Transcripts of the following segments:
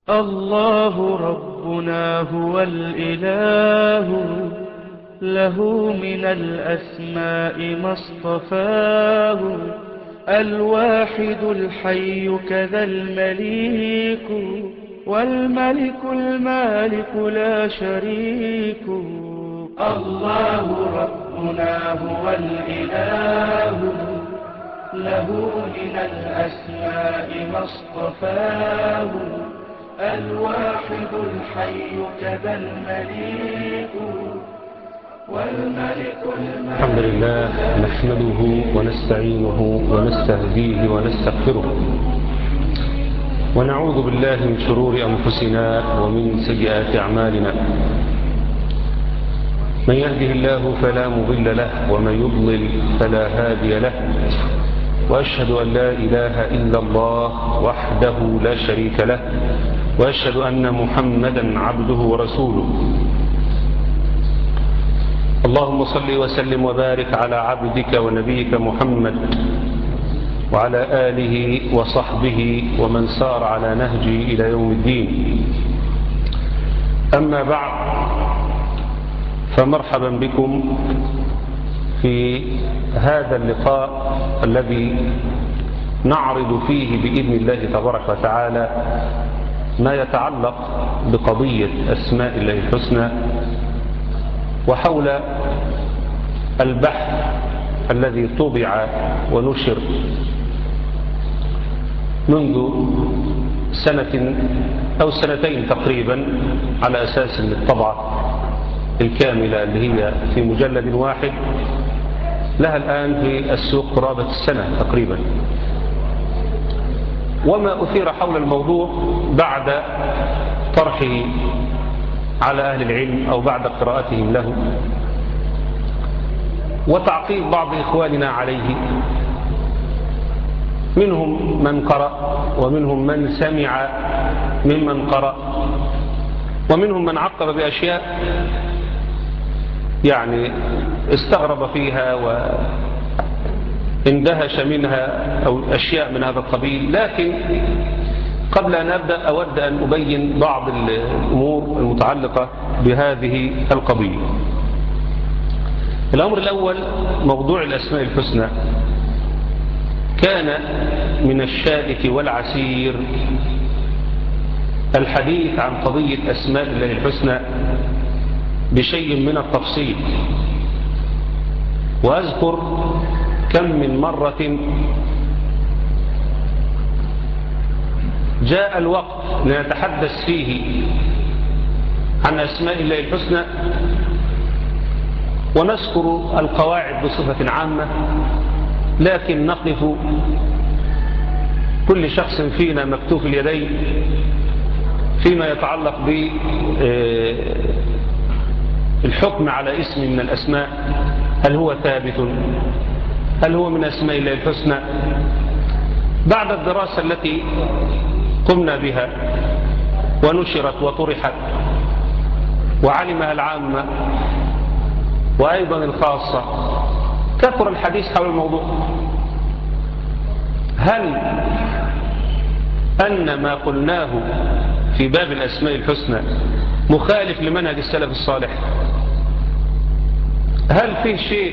الله ربنا هو الإله له من الأسماء ما اصطفاه الواحد الحي كذا المليك والملك المالك لا شريك الله ربنا هو الإله له من الأسماء ما اصطفاه الواحد الحي كذا المليك والملك الملك الحمد لله نحمده ونستعينه ونستهديه ونستغفره ونعوذ بالله من شرور أنفسنا ومن سيئات أعمالنا من يهده الله فلا مضل له ومن يضلل فلا هادي له وأشهد أن لا إله إلا الله وحده لا شريك له وأشهد أن محمدا عبده ورسوله اللهم صل وسلم وبارك على عبدك ونبيك محمد وعلى آله وصحبه ومن سار على نهجه إلى يوم الدين أما بعد فمرحبا بكم في هذا اللقاء الذي نعرض فيه بإذن الله تبارك وتعالى ما يتعلق بقضية أسماء الله الحسنى وحول البحث الذي طبع ونشر منذ سنة أو سنتين تقريبا على أساس الطبعة الكاملة اللي هي في مجلد واحد لها الآن في السوق قرابة السنة تقريبا وما أثير حول الموضوع بعد طرحه على أهل العلم أو بعد قراءتهم له وتعقيب بعض إخواننا عليه منهم من قرأ ومنهم من سمع ممن قرأ ومنهم من عقب بأشياء يعني استغرب فيها واندهش منها أو أشياء من هذا القبيل لكن قبل أن أبدأ أود أن أبين بعض الأمور المتعلقة بهذه القضية الأمر الأول موضوع الأسماء الحسنى كان من الشائك والعسير الحديث عن قضية أسماء الله الحسنى بشيء من التفصيل وأذكر كم من مرة جاء الوقت لنتحدث فيه عن أسماء الله الحسنى ونذكر القواعد بصفة عامة لكن نقف كل شخص فينا مكتوف اليدين فيما يتعلق بالحكم على اسم من الأسماء هل هو ثابت هل هو من أسماء الله الحسنى بعد الدراسة التي قمنا بها ونشرت وطرحت وعلمها العامة وأيضا الخاصة كثر الحديث حول الموضوع هل أن ما قلناه في باب الأسماء الحسنى مخالف لمنهج السلف الصالح هل في شيء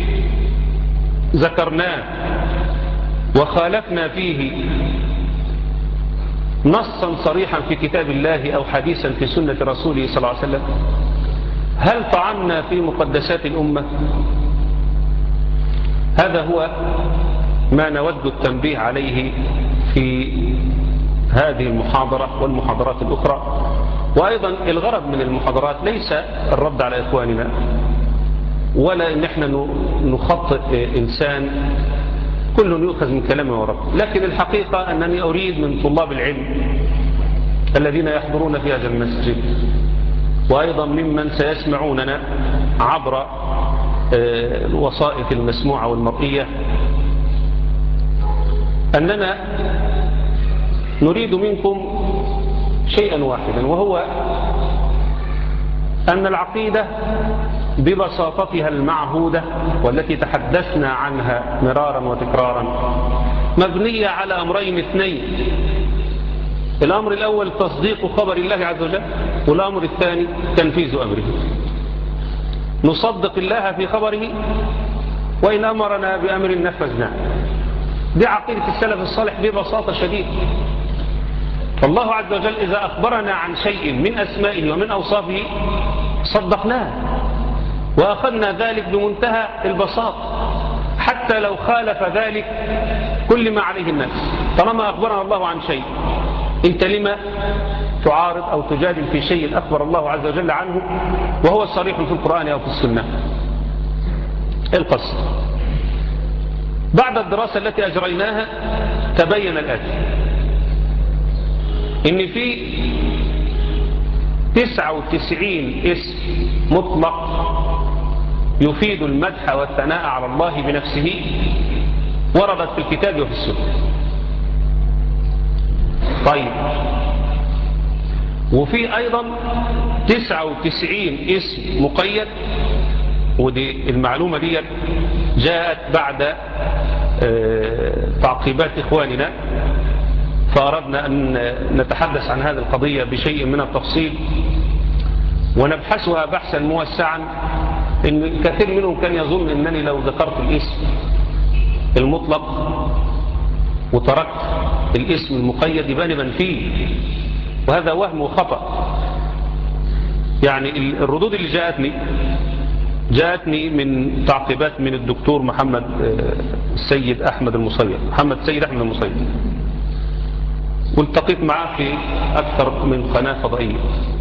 ذكرناه وخالفنا فيه نصا صريحا في كتاب الله أو حديثا في سنة رسوله صلى الله عليه وسلم هل طعنا في مقدسات الأمة هذا هو ما نود التنبيه عليه في هذه المحاضرة والمحاضرات الأخرى وأيضا الغرض من المحاضرات ليس الرد على إخواننا ولا إن احنا نخطئ إنسان كل يؤخذ من كلامه ورب لكن الحقيقة أنني أريد من طلاب العلم الذين يحضرون في هذا المسجد وأيضا ممن سيسمعوننا عبر الوسائط المسموعة والمرئية أننا نريد منكم شيئا واحدا وهو أن العقيدة ببساطتها المعهودة والتي تحدثنا عنها مرارا وتكرارا مبنية على أمرين اثنين الأمر الأول تصديق خبر الله عز وجل والأمر الثاني تنفيذ أمره نصدق الله في خبره وإن أمرنا بأمر نفذناه دي عقيدة السلف الصالح ببساطة شديدة فالله عز وجل إذا أخبرنا عن شيء من أسمائه ومن أوصافه صدقناه وأخذنا ذلك بمنتهى البساطة حتى لو خالف ذلك كل ما عليه الناس طالما أخبرنا الله عن شيء انت لما تعارض أو تجادل في شيء أخبر الله عز وجل عنه وهو صريح في القرآن أو في السنة القصد بعد الدراسة التي أجريناها تبين الآتي إن في 99 اسم مطلق يفيد المدح والثناء على الله بنفسه وردت في الكتاب وفي السنة طيب وفي أيضا 99 اسم مقيد ودي المعلومة دي جاءت بعد تعقيبات إخواننا فأردنا أن نتحدث عن هذه القضية بشيء من التفصيل ونبحثها بحثا موسعا إن كثير منهم كان يظن أنني لو ذكرت الاسم المطلق وتركت الاسم المقيد يبقى من فيه وهذا وهم وخطأ يعني الردود اللي جاءتني جاءتني من تعقيبات من الدكتور محمد السيد أحمد المصير محمد السيد أحمد المصير والتقيت معاه في أكثر من قناة فضائية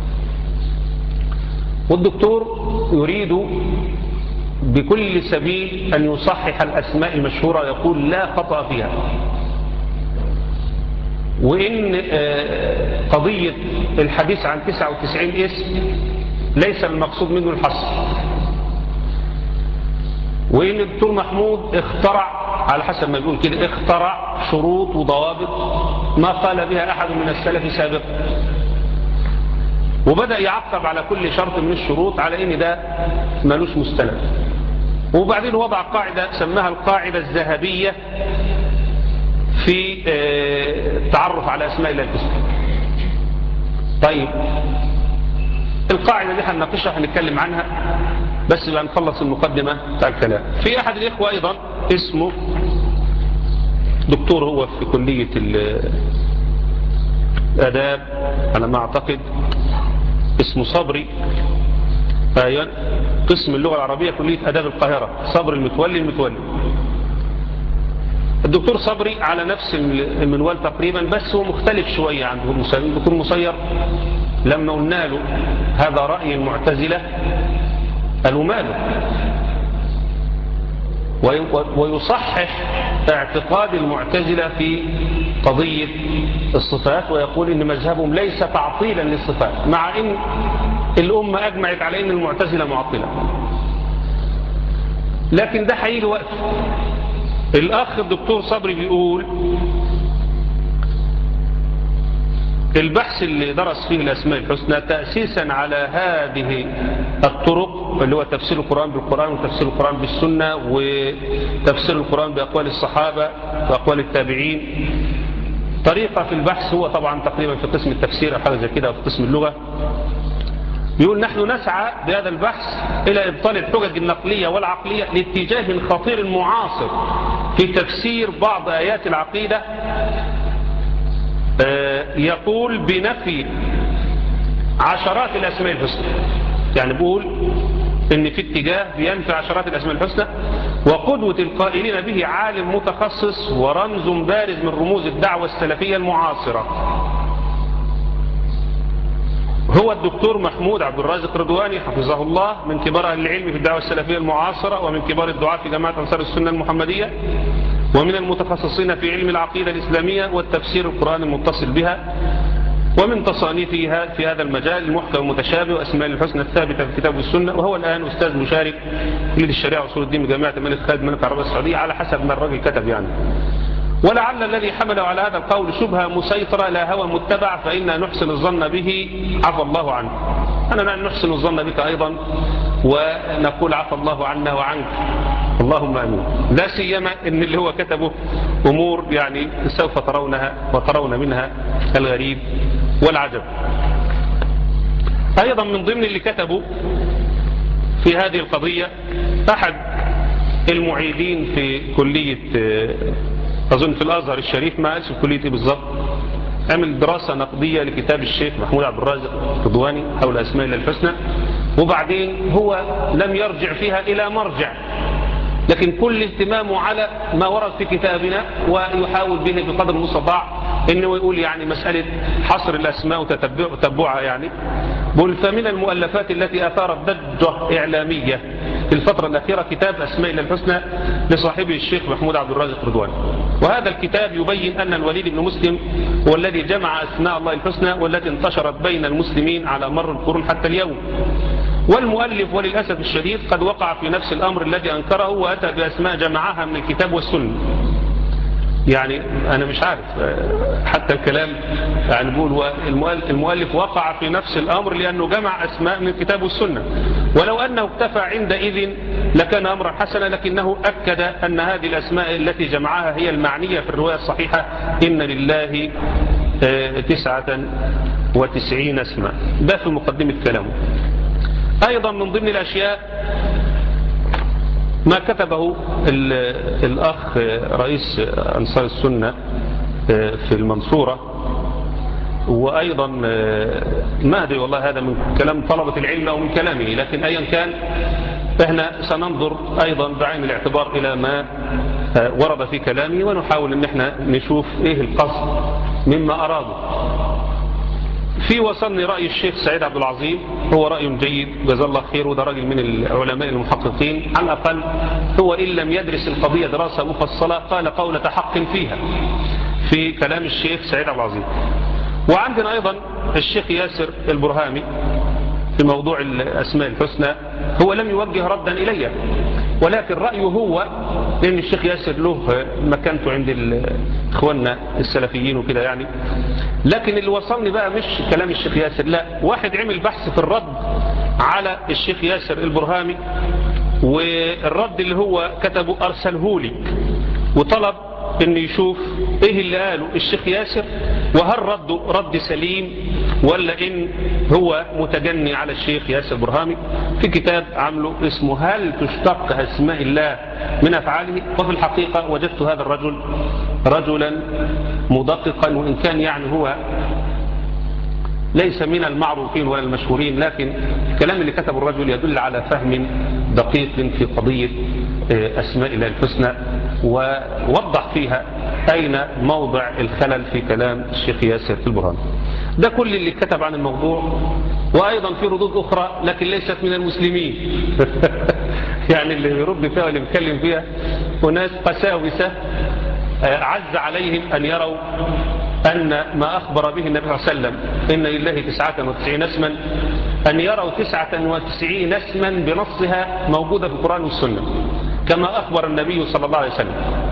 والدكتور يريد بكل سبيل أن يصحح الأسماء المشهورة يقول لا خطأ فيها وإن قضية الحديث عن 99 اسم ليس المقصود منه الحصر وإن الدكتور محمود اخترع على حسب ما يقول كده اخترع شروط وضوابط ما قال بها أحد من السلف سابقا وبدأ يعقب على كل شرط من الشروط على ان ده ملوش مستند وبعدين وضع قاعدة سماها القاعدة الذهبية في التعرف على اسماء الله الحسنى طيب القاعدة دي هنناقشها هنتكلم عنها بس بقى نخلص المقدمة بتاع الكلام في احد الاخوة ايضا اسمه دكتور هو في كلية الاداب على ما اعتقد اسمه صبري آيان قسم اللغة العربية كلية أداب القاهرة صبر المتولي المتولي الدكتور صبري على نفس المنوال تقريبا بس هو مختلف شوية عن الدكتور مصير لما قلنا له هذا رأي المعتزلة قالوا ماله ويصحح اعتقاد المعتزلة في قضية الصفات ويقول ان مذهبهم ليس تعطيلا للصفات مع ان الأمة أجمعت على ان المعتزلة معطلة لكن ده هيجي وقت الأخ الدكتور صبري بيقول البحث اللي درس فيه الأسماء الحسنى تأسيسا على هذه الطرق اللي هو تفسير القرآن بالقرآن وتفسير القرآن بالسنة وتفسير القرآن بأقوال الصحابة وأقوال التابعين طريقة في البحث هو طبعا تقريبا في قسم التفسير أو حاجة زي كده أو في قسم اللغة يقول نحن نسعى بهذا البحث إلى إبطال الحجج النقلية والعقلية لاتجاه خطير معاصر في تفسير بعض آيات العقيدة يقول بنفي عشرات الأسماء الحسنى يعني بقول ان في اتجاه بينفي عشرات الأسماء الحسنى وقدوة القائلين به عالم متخصص ورمز بارز من رموز الدعوة السلفية المعاصرة هو الدكتور محمود عبد الرازق رضواني حفظه الله من كبار أهل العلم في الدعوة السلفية المعاصرة ومن كبار الدعاة في جماعة أنصار السنة المحمدية ومن المتخصصين في علم العقيدة الإسلامية والتفسير القرآن المتصل بها ومن تصانيفه في هذا المجال المحكم المتشابه وأسماء الحسنى الثابتة في الكتاب والسنة وهو الآن أستاذ مشارك في الشريعة وصول الدين بجامعة الملك خالد الملك العربية السعودية على حسب ما الراجل كتب يعني ولعل الذي حمله على هذا القول شبهة مسيطرة لا هوى متبع فإنا نحسن الظن به عفى الله عنه أنا نحسن الظن بك أيضا ونقول عفى الله عنا وعنك اللهم امين لا سيما ان اللي هو كتبه امور يعني سوف ترونها وترون منها الغريب والعجب ايضا من ضمن اللي كتبوا في هذه القضية احد المعيدين في كلية اظن في الازهر الشريف ما قالش في كلية ايه بالظبط عمل دراسة نقدية لكتاب الشيخ محمود عبد الرازق رضواني حول اسماء الله الحسنى وبعدين هو لم يرجع فيها الى مرجع لكن كل اهتمامه على ما ورد في كتابنا ويحاول به بقدر المستطاع انه يقول يعني مسألة حصر الاسماء وتتبعها يعني بل فمن المؤلفات التي اثارت ضجة اعلامية في الفترة الاخيرة كتاب اسماء الله الحسنى لصاحبه الشيخ محمود عبد الرازق رضواني وهذا الكتاب يبين ان الوليد بن مسلم هو الذي جمع اسماء الله الحسنى والتي انتشرت بين المسلمين على مر القرون حتى اليوم والمؤلف وللأسف الشديد قد وقع في نفس الأمر الذي أنكره وأتى بأسماء جمعها من الكتاب والسنة يعني أنا مش عارف حتى الكلام يعني نقول المؤلف وقع في نفس الأمر لأنه جمع أسماء من الكتاب والسنة ولو أنه اكتفى عندئذ لكان أمرا حسنا لكنه أكد أن هذه الأسماء التي جمعها هي المعنية في الرواية الصحيحة إن لله تسعة وتسعين اسما ده في مقدمة كلامه أيضا من ضمن الأشياء ما كتبه الأخ رئيس أنصار السنة في المنصورة وأيضا ما أدري والله هذا من كلام طلبة العلم أو من كلامه لكن أيا كان احنا سننظر أيضا بعين الاعتبار إلى ما ورد في كلامه ونحاول ان احنا نشوف ايه القصد مما أراده في وصلني رأي الشيخ سعيد عبد العظيم هو رأي جيد جزا الله خير وده راجل من العلماء المحققين على الأقل هو إن لم يدرس القضية دراسة مفصلة قال قولة حق فيها في كلام الشيخ سعيد عبد العظيم وعندنا أيضا الشيخ ياسر البرهامي في موضوع الأسماء الحسنى هو لم يوجه ردا إلي ولكن رأيه هو لأن الشيخ ياسر له مكانته عند إخواننا السلفيين وكده يعني لكن اللي وصلني بقى مش كلام الشيخ ياسر لا واحد عمل بحث في الرد على الشيخ ياسر البرهامي والرد اللي هو كتبه أرسله لي وطلب ان يشوف ايه اللي قاله الشيخ ياسر وهل رده رد سليم ولا ان هو متجني على الشيخ ياسر برهامي في كتاب عامله اسمه هل تشتق اسماء الله من افعاله وفي الحقيقة وجدت هذا الرجل رجلا مدققا وان كان يعني هو ليس من المعروفين ولا المشهورين لكن الكلام اللي كتبه الرجل يدل على فهم دقيق في قضية أسماء الله الحسنى ووضح فيها أين موضع الخلل في كلام الشيخ ياسر البرهان ده كل اللي كتب عن الموضوع وأيضا في ردود أخرى لكن ليست من المسلمين يعني اللي يرد فيها واللي بيتكلم فيها أناس قساوسة عز عليهم أن يروا أن ما أخبر به النبي صلى الله عليه وسلم إن لله تسعة وتسعين اسما أن يروا تسعة وتسعين اسما بنصها موجودة في القرآن والسنة كما أخبر النبي صلى الله عليه وسلم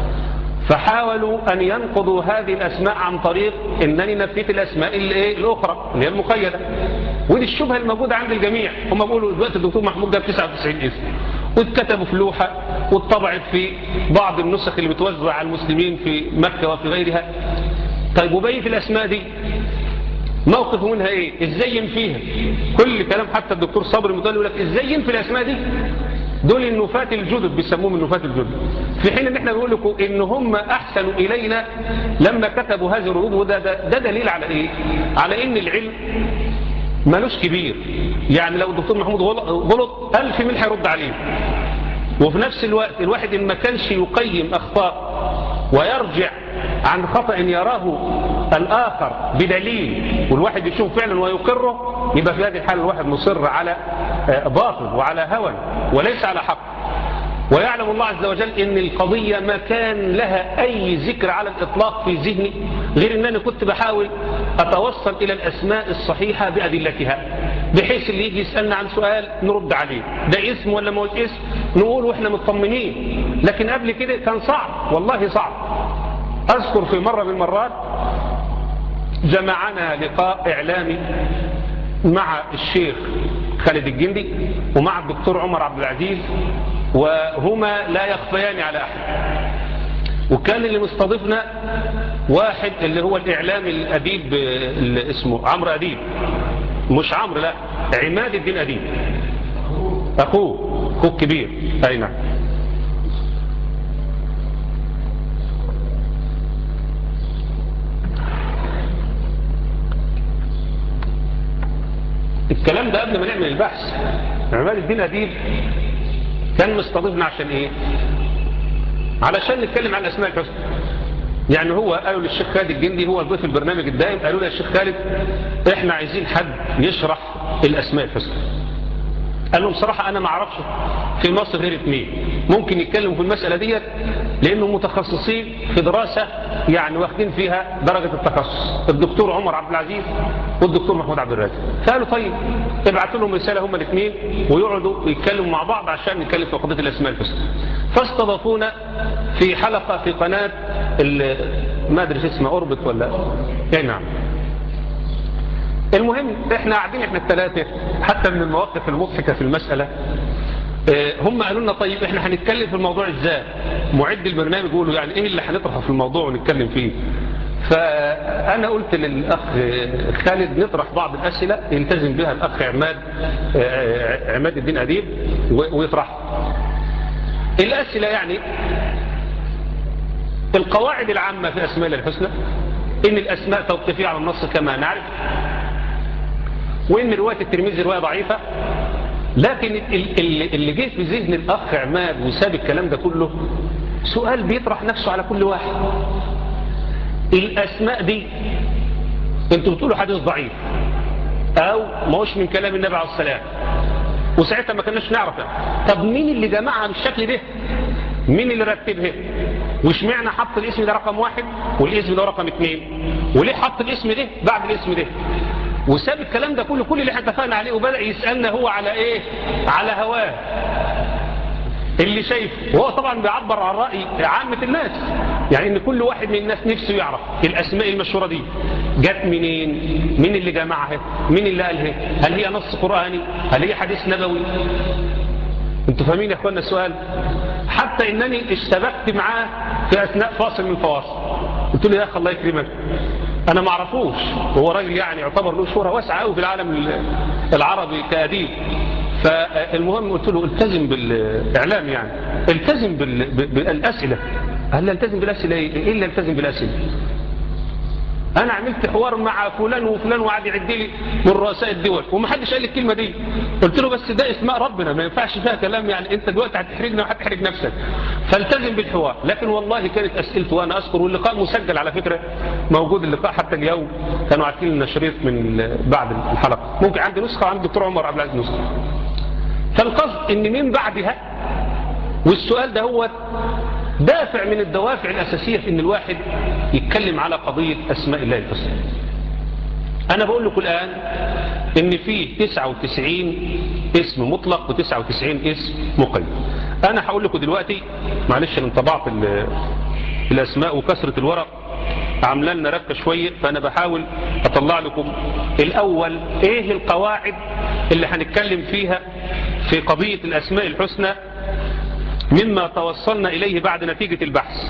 فحاولوا أن ينقضوا هذه الأسماء عن طريق أنني نفيت الأسماء الأخرى اللي هي المقيدة ودي الشبهة الموجودة عند الجميع هم بيقولوا دلوقتي الدكتور محمود جاب 99 اسم واتكتبوا في لوحة واتطبعت في بعض النسخ اللي بتوزع على المسلمين في مكة وفي غيرها طيب وبقية الأسماء دي موقفه منها ايه ازاي ينفيها كل كلام حتى الدكتور صبري مطلع يقول لك ازاي ينفي الأسماء دي دول النفات الجدد بيسموهم النفات الجدد في حين ان احنا بنقول لكم ان هم احسنوا الينا لما كتبوا هذه الردود وده ده, ده دليل على ايه على ان العلم مالوش كبير يعني لو الدكتور محمود غلط ألف من هيرد عليه وفي نفس الوقت الواحد إن ما كانش يقيم أخطاء ويرجع عن خطأ يراه الآخر بدليل والواحد يشوف فعلا ويقره يبقى في هذه الحالة الواحد مصر على باطل وعلى هوى وليس على حق ويعلم الله عز وجل ان القضية ما كان لها اي ذكر على الاطلاق في ذهني غير ان انا كنت بحاول اتوصل الى الاسماء الصحيحة بادلتها بحيث اللي يجي يسألنا عن سؤال نرد عليه ده اسم ولا ما هوش اسم نقول واحنا مطمنين لكن قبل كده كان صعب والله صعب اذكر في مرة من المرات جمعنا لقاء اعلامي مع الشيخ خالد الجندي ومع الدكتور عمر عبد العزيز وهما لا يخفيان على أحد وكان اللي مستضيفنا واحد اللي هو الإعلامي الأديب اللي اسمه عمرو أديب مش عمرو لا عماد الدين أديب أخوه أخوه الكبير أي نعم الكلام ده قبل ما نعمل البحث عماد الدين أديب كان مستضيفنا عشان ايه علشان نتكلم عن الاسماء الحسنى يعني هو قالوا للشيخ خالد الجندي هو ضيف البرنامج الدائم قالوا له يا شيخ خالد احنا عايزين حد يشرح الاسماء الحسنى قال لهم صراحة انا ما اعرفش في مصر غير اثنين ممكن يتكلموا في المسألة ديت لانهم متخصصين في دراسة يعني واخدين فيها درجة التخصص الدكتور عمر عبد العزيز والدكتور محمود عبد الرازق فقالوا طيب ابعتوا لهم رسالة هما الاثنين ويقعدوا يتكلموا مع بعض عشان نتكلم في قضية الاسماء الحسنى فاستضافونا في حلقة في قناة ما ادري اسمها اوربت ولا اي نعم المهم احنا قاعدين احنا الثلاثة حتى من المواقف المضحكة في المسألة هم قالوا لنا طيب احنا هنتكلم في الموضوع ازاي معد البرنامج يقولوا يعني ايه اللي هنطرحه في الموضوع ونتكلم فيه فأنا قلت للأخ خالد نطرح بعض الأسئلة يلتزم بها الأخ عماد عماد الدين أديب ويطرحها الأسئلة يعني القواعد العامة في أسماء الله الحسنى إن الأسماء توقيفية على النص كما نعرف وإن رواية الترمذي رواية ضعيفة لكن اللي جه في ذهن الأخ عماد وساب الكلام ده كله سؤال بيطرح نفسه على كل واحد الأسماء دي انتوا بتقولوا حديث ضعيف أو ما هوش من كلام النبي عليه السلام وساعتها ما كناش نعرف طب مين اللي جمعها بالشكل ده مين اللي رتبها وش معنى حط الاسم ده رقم واحد والاسم ده رقم اثنين وليه حط الاسم ده بعد الاسم ده وساب الكلام ده كله كل اللي احنا اتفقنا عليه وبدأ يسألنا هو على ايه على هواه اللي شايف وهو طبعا بيعبر عن رأي عامة الناس يعني ان كل واحد من الناس نفسه يعرف الاسماء المشهورة دي جت منين مين اللي جمعها مين اللي قالها هل هي نص قرآني هل هي حديث نبوي انتوا فاهمين يا اخوانا السؤال حتى انني اشتبكت معاه في اثناء فاصل من فواصل قلت له يا اخي الله يكرمك انا ما اعرفوش هو راجل يعني يعتبر له شهرة واسعة قوي في العالم العربي كأديب فالمهم قلت له التزم بالاعلام يعني التزم بالاسئله هل التزم بالاسئله ايه اللي التزم بالاسئله انا عملت حوار مع فلان وفلان وقعد يعد لي من رؤساء الدول ومحدش قال لي الكلمه دي قلت له بس ده اسماء ربنا ما ينفعش فيها كلام يعني انت دلوقتي هتحرجنا وهتحرج نفسك فالتزم بالحوار لكن والله كانت اسئلته وانا اذكر واللقاء مسجل على فكره موجود اللقاء حتى اليوم كانوا عارفين لنا شريط من بعد الحلقه ممكن عندي نسخه وعند الدكتور عمر عبد العزيز نسخه فالقصد ان من بعدها والسؤال ده هو دافع من الدوافع الأساسية في ان الواحد يتكلم على قضية أسماء الله الحسنى أنا بقول لكم الآن إن فيه 99 اسم مطلق و99 اسم مقيد أنا هقول لكم دلوقتي معلش أنا انطبعت الأسماء وكسرة الورق عامله لنا ركه شويه فانا بحاول اطلع لكم الاول ايه القواعد اللي هنتكلم فيها في قضيه الاسماء الحسنى مما توصلنا اليه بعد نتيجه البحث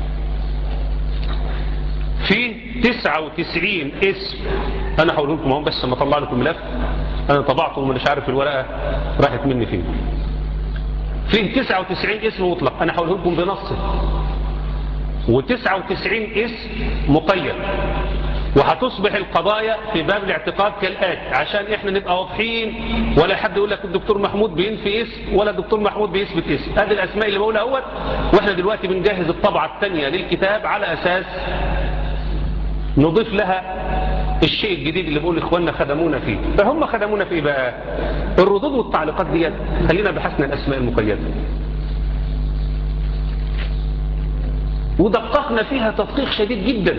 في 99 اسم انا هقول لكم اهو بس ما اطلع لكم ملف انا طبعته ومش عارف الورقه راحت مني فين فيه 99 اسم مطلق انا هقول لكم بنصه و99 اسم مقيد وهتصبح القضايا في باب الاعتقاد كالآتي عشان احنا نبقى واضحين ولا حد يقول لك الدكتور محمود بينفي اسم ولا الدكتور محمود بيثبت اسم هذه الاسماء اللي بقولها اهوت واحنا دلوقتي بنجهز الطبعة الثانية للكتاب على اساس نضيف لها الشيء الجديد اللي بقول اخواننا خدمونا فيه فهم خدمونا فيه بقى الردود والتعليقات ديت خلينا بحثنا الاسماء المقيده ودققنا فيها تدقيق شديد جدا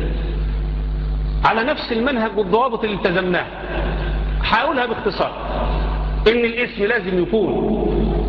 على نفس المنهج والضوابط اللي التزمناها حاولها باختصار ان الاسم لازم يكون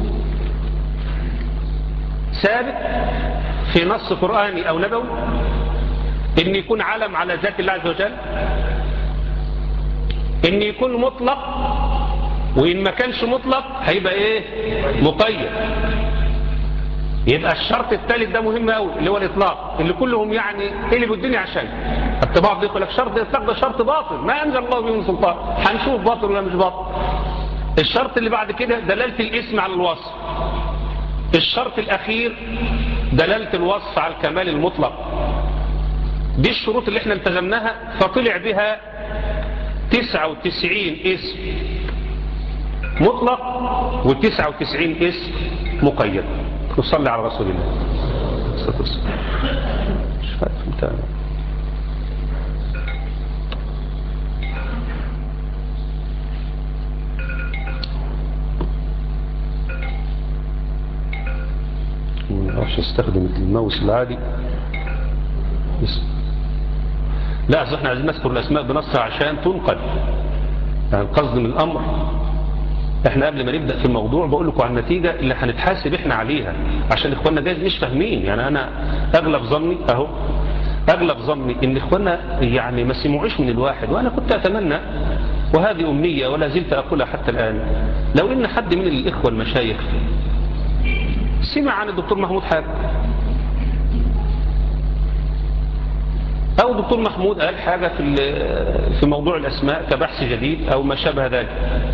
ثابت في نص قرآني او نبوي ان يكون علم على ذات الله عز وجل ان يكون مطلق وإن ما كانش مطلق هيبقى إيه مقيد يبقى الشرط الثالث ده مهم قوي اللي هو الإطلاق اللي كلهم يعني قلبوا الدنيا عشان حتى بعض يقول لك شرط الإطلاق ده شرط باطل ما أنزل الله به من سلطان هنشوف باطل ولا مش باطل الشرط اللي بعد كده دلالة الاسم على الوصف الشرط الأخير دلالة الوصف على الكمال المطلق دي الشروط اللي احنا التزمناها فطلع بها 99 اسم مطلق و99 اسم مقيد نصلي على رسول الله الصلاة والسلام مش فاهم انت ما اعرفش استخدم الماوس العادي بس لا اصل احنا عايزين نذكر الاسماء بنصها عشان تنقل يعني القصد من الامر احنا قبل ما نبدا في الموضوع بقول لكم عن النتيجه اللي هنتحاسب احنا عليها عشان اخواننا جايز مش فاهمين يعني انا اغلب ظني اهو اغلب ظني ان اخواننا يعني ما سمعوش من الواحد وانا كنت اتمنى وهذه امنيه ولا زلت اقولها حتى الان لو ان حد من الاخوه المشايخ سمع عن الدكتور محمود حاجه أو دكتور محمود قال حاجة في في موضوع الأسماء كبحث جديد أو ما شابه ذلك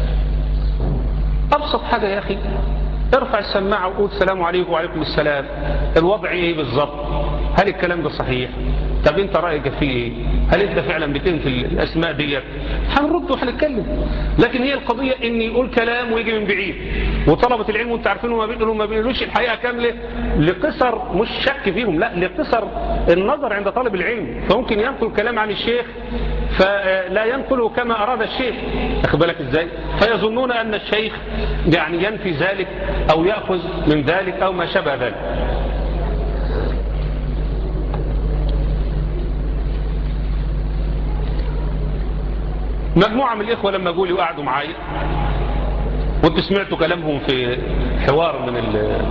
أبسط حاجة يا أخي ارفع السماعة وقول السلام عليكم وعليكم السلام الوضع إيه بالظبط هل الكلام ده صحيح طب انت رأيك فيه ايه هل انت فعلا بتنفي الاسماء ديت هنرد وهنتكلم لكن هي القضية ان يقول كلام ويجي من بعيد وطلبة العلم وانت عارفين ما بيقولوا ما بيقولوش الحقيقة كاملة لقصر مش شك فيهم لا لقصر النظر عند طالب العلم فممكن ينقل كلام عن الشيخ فلا ينقله كما أراد الشيخ أخذ بالك إزاي فيظنون أن الشيخ يعني ينفي ذلك أو يأخذ من ذلك أو ما شابه ذلك مجموعة من الإخوة لما قولي وقعدوا معايا وانت سمعتوا كلامهم في حوار من ال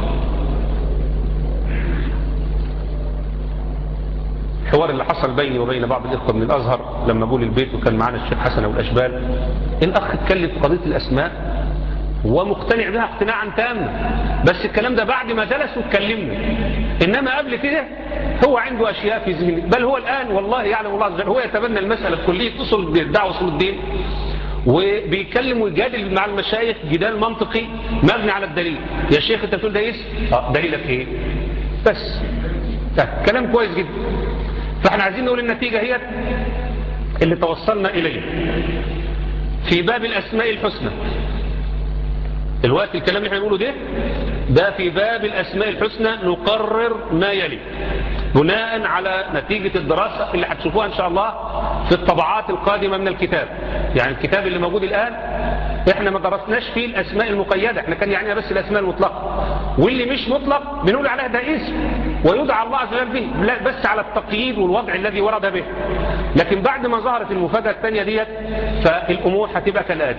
الحوار اللي حصل بيني وبين بعض الإخوة من الأزهر لما قول البيت وكان معنا الشيخ حسن والأشبال الأخ اتكلم في قضية الأسماء ومقتنع بها اقتناعا تاما بس الكلام ده بعد ما جلس واتكلمنا إنما قبل كده هو عنده أشياء في ذهنه بل هو الآن والله يعلم الله عز وجل هو يتبنى المسألة الكلية تصل بالدعوة وصول الدين وبيتكلم ويجادل مع المشايخ جدال منطقي مبني على الدليل يا شيخ انت بتقول ده اسم اه دليلك ايه بس ده كلام كويس جدا فاحنا عايزين نقول النتيجة هي اللي توصلنا إليه في باب الأسماء الحسنى الوقت الكلام اللي احنا بنقوله ده ده في باب الأسماء الحسنى نقرر ما يلي بناء على نتيجة الدراسة اللي هتشوفوها إن شاء الله في الطبعات القادمة من الكتاب يعني الكتاب اللي موجود الآن احنا ما درسناش فيه الأسماء المقيدة احنا كان يعني بس الأسماء المطلقة واللي مش مطلق بنقول عليها ده اسم ويدعى الله عز وجل به لا بس على التقييد والوضع الذي ورد به لكن بعد ما ظهرت المفاجأة الثانية ديت فالأمور هتبقى كالآتي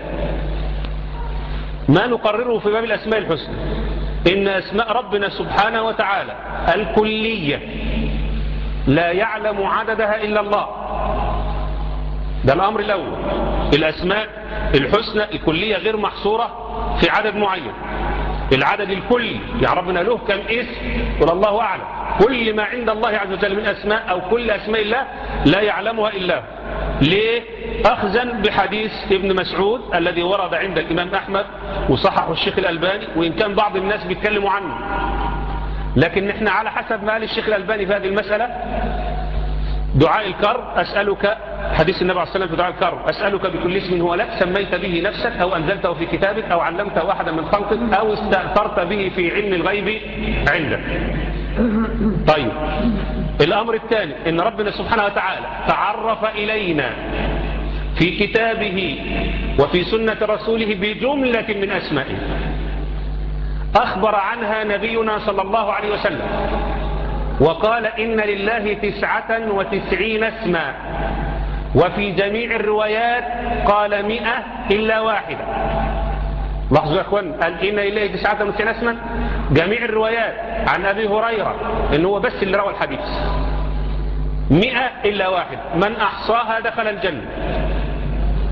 ما نقرره في باب الأسماء الحسنى إن أسماء ربنا سبحانه وتعالى الكلية لا يعلم عددها إلا الله ده الأمر الأول الأسماء الحسنى الكلية غير محصورة في عدد معين العدد الكلي يعني ربنا له كم اسم قل الله أعلم كل ما عند الله عز وجل من أسماء أو كل أسماء الله لا يعلمها إلا هو ليه أخذا بحديث ابن مسعود الذي ورد عند الإمام أحمد وصححه الشيخ الألباني وإن كان بعض الناس بيتكلموا عنه لكن نحن على حسب ما قال الشيخ الألباني في هذه المسألة دعاء الكرب أسألك حديث النبي عليه الصلاة والسلام في دعاء الكرب أسألك بكل اسم هو لك سميت به نفسك أو أنزلته في كتابك أو علمته أحدا من خلقك أو استأثرت به في علم الغيب عندك طيب الأمر الثاني إن ربنا سبحانه وتعالى تعرف إلينا في كتابه وفي سنة رسوله بجملة من أسمائه أخبر عنها نبينا صلى الله عليه وسلم وقال إن لله تسعة وتسعين اسما وفي جميع الروايات قال مئة إلا واحدة لاحظوا يا أخوان قال إن لله تسعة وتسعين اسما جميع الروايات عن أبي هريرة إن هو بس اللي روى الحديث مئة إلا واحد من أحصاها دخل الجنة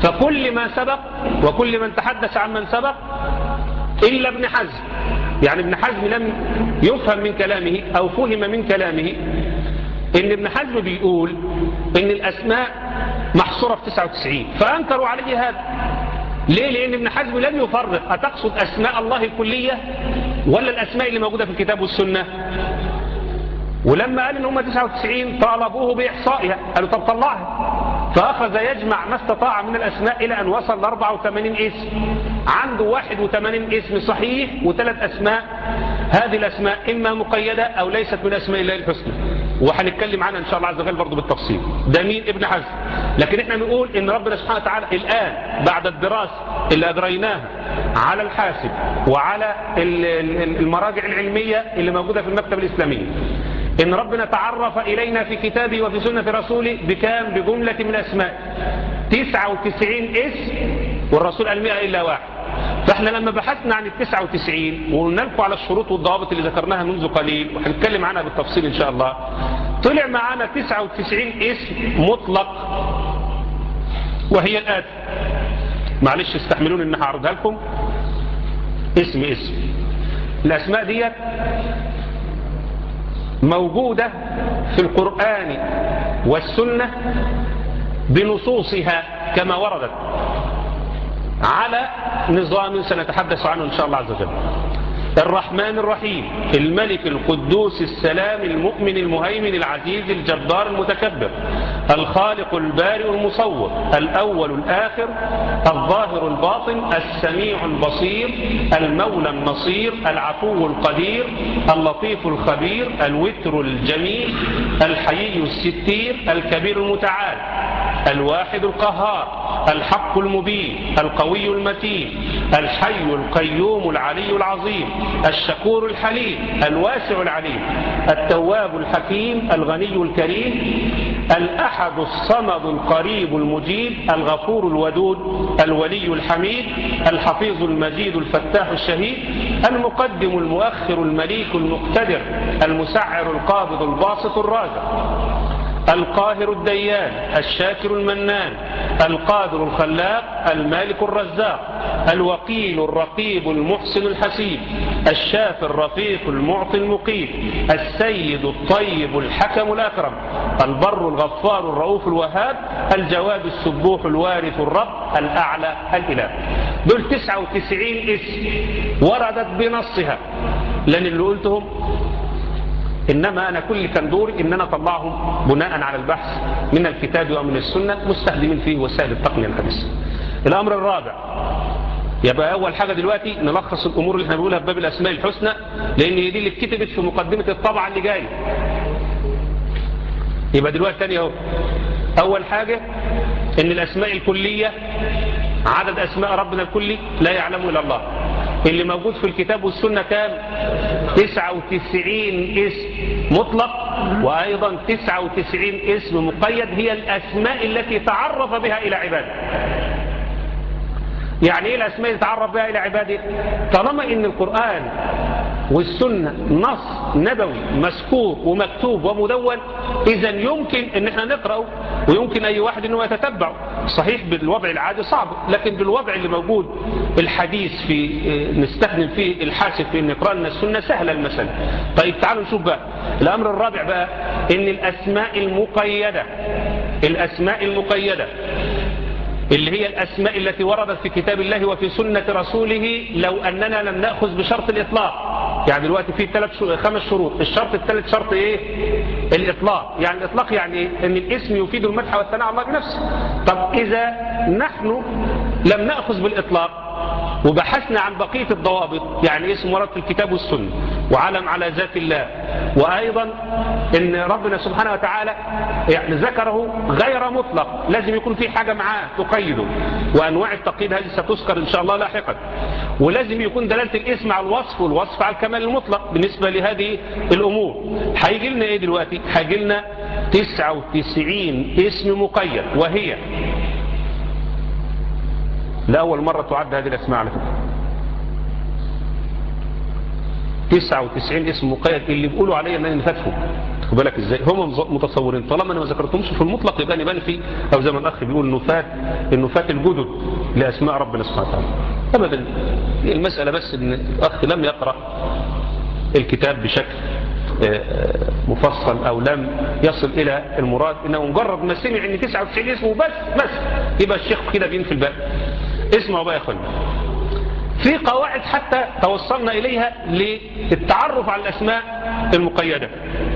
فكل ما سبق وكل من تحدث عن من سبق إلا ابن حزم يعني ابن حزم لم يفهم من كلامه أو فهم من كلامه إن ابن حزم بيقول إن الأسماء محصورة في 99 فأنكروا عليه هذا ليه لأن ابن حزم لم يفرق أتقصد أسماء الله الكلية ولا الأسماء اللي موجودة في الكتاب والسنة ولما قال إن هم 99 طالبوه بإحصائها قالوا طب طلعها فأخذ يجمع ما استطاع من الأسماء إلى أن وصل ل 84 اسم عنده 81 اسم صحيح وثلاث أسماء هذه الأسماء إما مقيدة أو ليست من أسماء الله الحسنى وهنتكلم عنها إن شاء الله عز وجل برضه بالتفصيل ده مين ابن حزم لكن احنا بنقول إن ربنا سبحانه وتعالى الآن بعد الدراسة اللي أجريناها على الحاسب وعلى المراجع العلمية اللي موجودة في المكتب الإسلامي إن ربنا تعرف إلينا في كتابه وفي سنة رسوله بكام بجملة من أسماء 99 اسم والرسول قال 100 إلا واحد فاحنا لما بحثنا عن ال 99 وقلنا لكم على الشروط والضوابط اللي ذكرناها منذ قليل وهنتكلم عنها بالتفصيل إن شاء الله طلع معانا 99 اسم مطلق وهي الآتي معلش استحملون ان هعرضها لكم اسم اسم الأسماء ديت موجودة في القرآن والسنة بنصوصها كما وردت على نظام سنتحدث عنه إن شاء الله عز وجل الرحمن الرحيم الملك القدوس السلام المؤمن المهيمن العزيز الجبار المتكبر الخالق البارئ المصور الأول الآخر الظاهر الباطن السميع البصير المولى النصير العفو القدير اللطيف الخبير الوتر الجميل الحيي الستير الكبير المتعال الواحد القهار الحق المبين القوي المتين الحي القيوم العلي العظيم الشكور الحليم الواسع العليم التواب الحكيم الغني الكريم الأحد الصمد القريب المجيب الغفور الودود الولي الحميد الحفيظ المجيد الفتاح الشهيد المقدم المؤخر المليك المقتدر المسعر القابض الباسط الرازق القاهر الديان الشاكر المنان القادر الخلاق المالك الرزاق الوكيل الرقيب المحسن الحسيب الشاف الرفيق المعطي المقيم السيد الطيب الحكم الأكرم البر الغفار الرؤوف الوهاب الجواد السبوح الوارث الرب الأعلى الإله دول 99 اسم وردت بنصها لأن اللي قلتهم إنما أنا كل كان دوري إن أنا أطلعهم بناء على البحث من الكتاب ومن السنة مستخدمين فيه وسائل التقنية الحديثة الأمر الرابع يبقى أول حاجة دلوقتي نلخص الأمور اللي احنا بنقولها في باب الأسماء الحسنى لأن هي دي اللي اتكتبت في مقدمة الطبعة اللي جاية يبقى دلوقتي تاني اهو أول حاجة إن الأسماء الكلية عدد أسماء ربنا الكلي لا يعلمه إلا الله اللي موجود في الكتاب والسنة كام 99 اسم مطلق وأيضا 99 اسم مقيد هي الأسماء التي تعرف بها إلى عباده يعني ايه الاسماء اللي تعرف بها الى عباده طالما ان القرآن والسنة نص نبوي مذكور ومكتوب ومدون اذا يمكن ان احنا نقرأه ويمكن اي واحد انه يتتبعه صحيح بالوضع العادي صعب لكن بالوضع اللي موجود الحديث في نستخدم فيه الحاسب في ان نقرأ لنا السنة سهلة المسألة طيب تعالوا نشوف بقى الامر الرابع بقى ان الاسماء المقيدة الاسماء المقيدة اللي هي الأسماء التي وردت في كتاب الله وفي سنة رسوله لو أننا لم نأخذ بشرط الإطلاق يعني دلوقتي في ثلاث خمس شروط الشرط الثالث شرط إيه الإطلاق يعني الإطلاق يعني إيه؟ أن الاسم يفيد المدح والثناء على الله بنفسه طب إذا نحن لم نأخذ بالإطلاق وبحثنا عن بقية الضوابط يعني اسم ورد في الكتاب والسنة وعلم على ذات الله وأيضا ان ربنا سبحانه وتعالى يعني ذكره غير مطلق لازم يكون في حاجة معاه تقيده وأنواع التقييد هذه ستذكر إن شاء الله لاحقا ولازم يكون دلالة الاسم على الوصف والوصف على الكمال المطلق بالنسبة لهذه الأمور هيجي لنا إيه دلوقتي هيجي لنا 99 اسم مقيد وهي لأول مرة تعد هذه الأسماء على فكرة 99 اسم مقيد اللي بيقولوا عليه أنني فاتحه بالك ازاي هم متصورين طالما انا ما ذكرتهمش في المطلق يبقى انا بنفي او زي ما الاخ بيقول نفات النفات الجدد لاسماء ربنا سبحانه وتعالى ابدا المساله بس ان الاخ لم يقرا الكتاب بشكل مفصل او لم يصل الى المراد انه مجرد ما سمع ان 99 اسمه بس بس يبقى الشيخ كده بينفي الباب اسمعوا بقى يا اخوانا في قواعد حتى توصلنا اليها للتعرف على الاسماء المقيده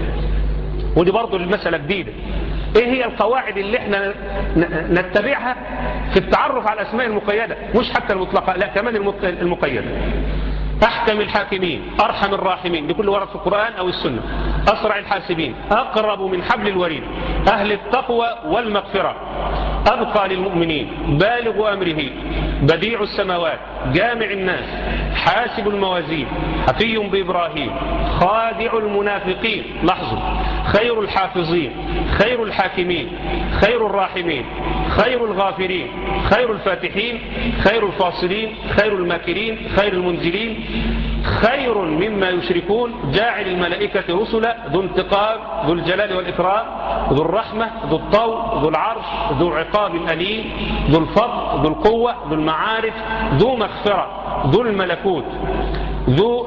ودي برضو المساله جديده ايه هي القواعد اللي احنا نتبعها في التعرف على الاسماء المقيده مش حتى المطلقه لا كمان المقيده أحكم الحاكمين أرحم الراحمين لكل ورد في القرآن أو السنة أسرع الحاسبين أقرب من حبل الوريد أهل التقوى والمغفرة أبقى للمؤمنين بالغ أمره بديع السماوات جامع الناس حاسب الموازين حفي بإبراهيم خادع المنافقين لاحظوا خير الحافظين خير الحاكمين خير الراحمين خير الغافرين خير الفاتحين خير الفاصلين خير الماكرين خير المنزلين خير مما يشركون جاعل الملائكة رسلا ذو انتقام ذو الجلال والإكرام ذو الرحمة ذو الطول ذو العرش ذو عقاب أليم ذو الفضل ذو القوة ذو المعارف ذو مغفرة ذو الملكوت ذو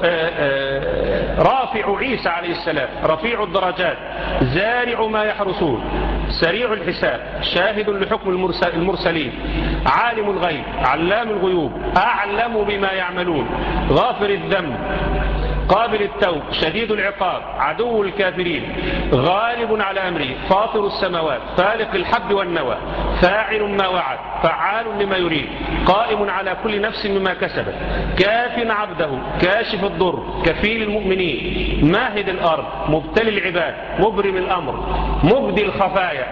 رافع عيسى عليه السلام رفيع الدرجات زارع ما يحرسون سريع الحساب شاهد لحكم المرسلين عالم الغيب علام الغيوب أعلم بما يعملون غافر الذنب قابل التوب شديد العقاب عدو الكافرين غالب على أمره فاطر السماوات فالق الحب والنوى فاعل ما وعد فعال لما يريد قائم على كل نفس مما كسبت كاف عبده كاشف الضر كفيل المؤمنين ماهد الأرض مبتلي العباد مبرم الأمر مبدي الخفايا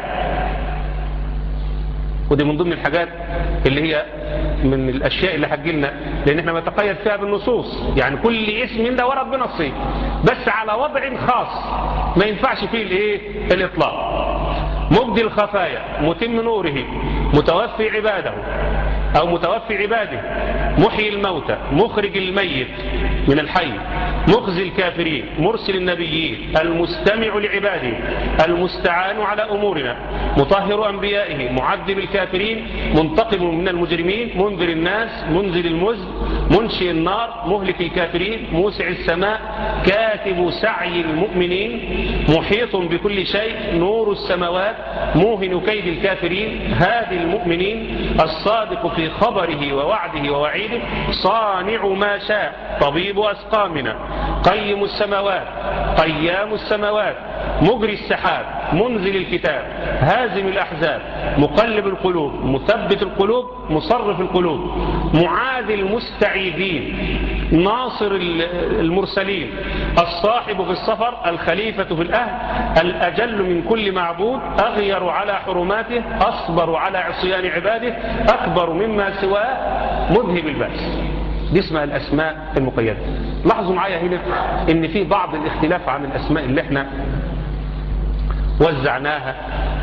ودي من ضمن الحاجات اللي هي من الأشياء اللي هتجيلنا لأن احنا بنتقيد فيها بالنصوص يعني كل اسم من ده ورد بنصيه بس على وضع خاص ما ينفعش فيه الايه الإطلاق مبدي الخفايا متم نوره متوفي عباده أو متوفي عباده محيي الموتى مخرج الميت من الحي مخزي الكافرين مرسل النبيين المستمع لعباده المستعان على أمورنا مطهر أنبيائه معذب الكافرين منتقم من المجرمين منذر الناس منزل المزن منشئ النار مهلك الكافرين موسع السماء كاتب سعي المؤمنين محيط بكل شيء نور السماوات موهن كيد الكافرين هادي المؤمنين الصادق في خبره ووعده ووعيده صانع ما شاء طبيب أسقامنا قيم السماوات قيام السماوات مجري السحاب منزل الكتاب هازم الأحزاب مقلب القلوب مثبت القلوب مصرف القلوب معاذ المستعيذين ناصر المرسلين الصاحب في السفر الخليفة في الأهل الأجل من كل معبود أغير على حرماته أصبر على عصيان عباده أكبر مما سواه مذهب البأس دي اسمها الأسماء المقيدة لاحظوا معايا هنا ان في بعض الاختلاف عن الأسماء اللي احنا وزعناها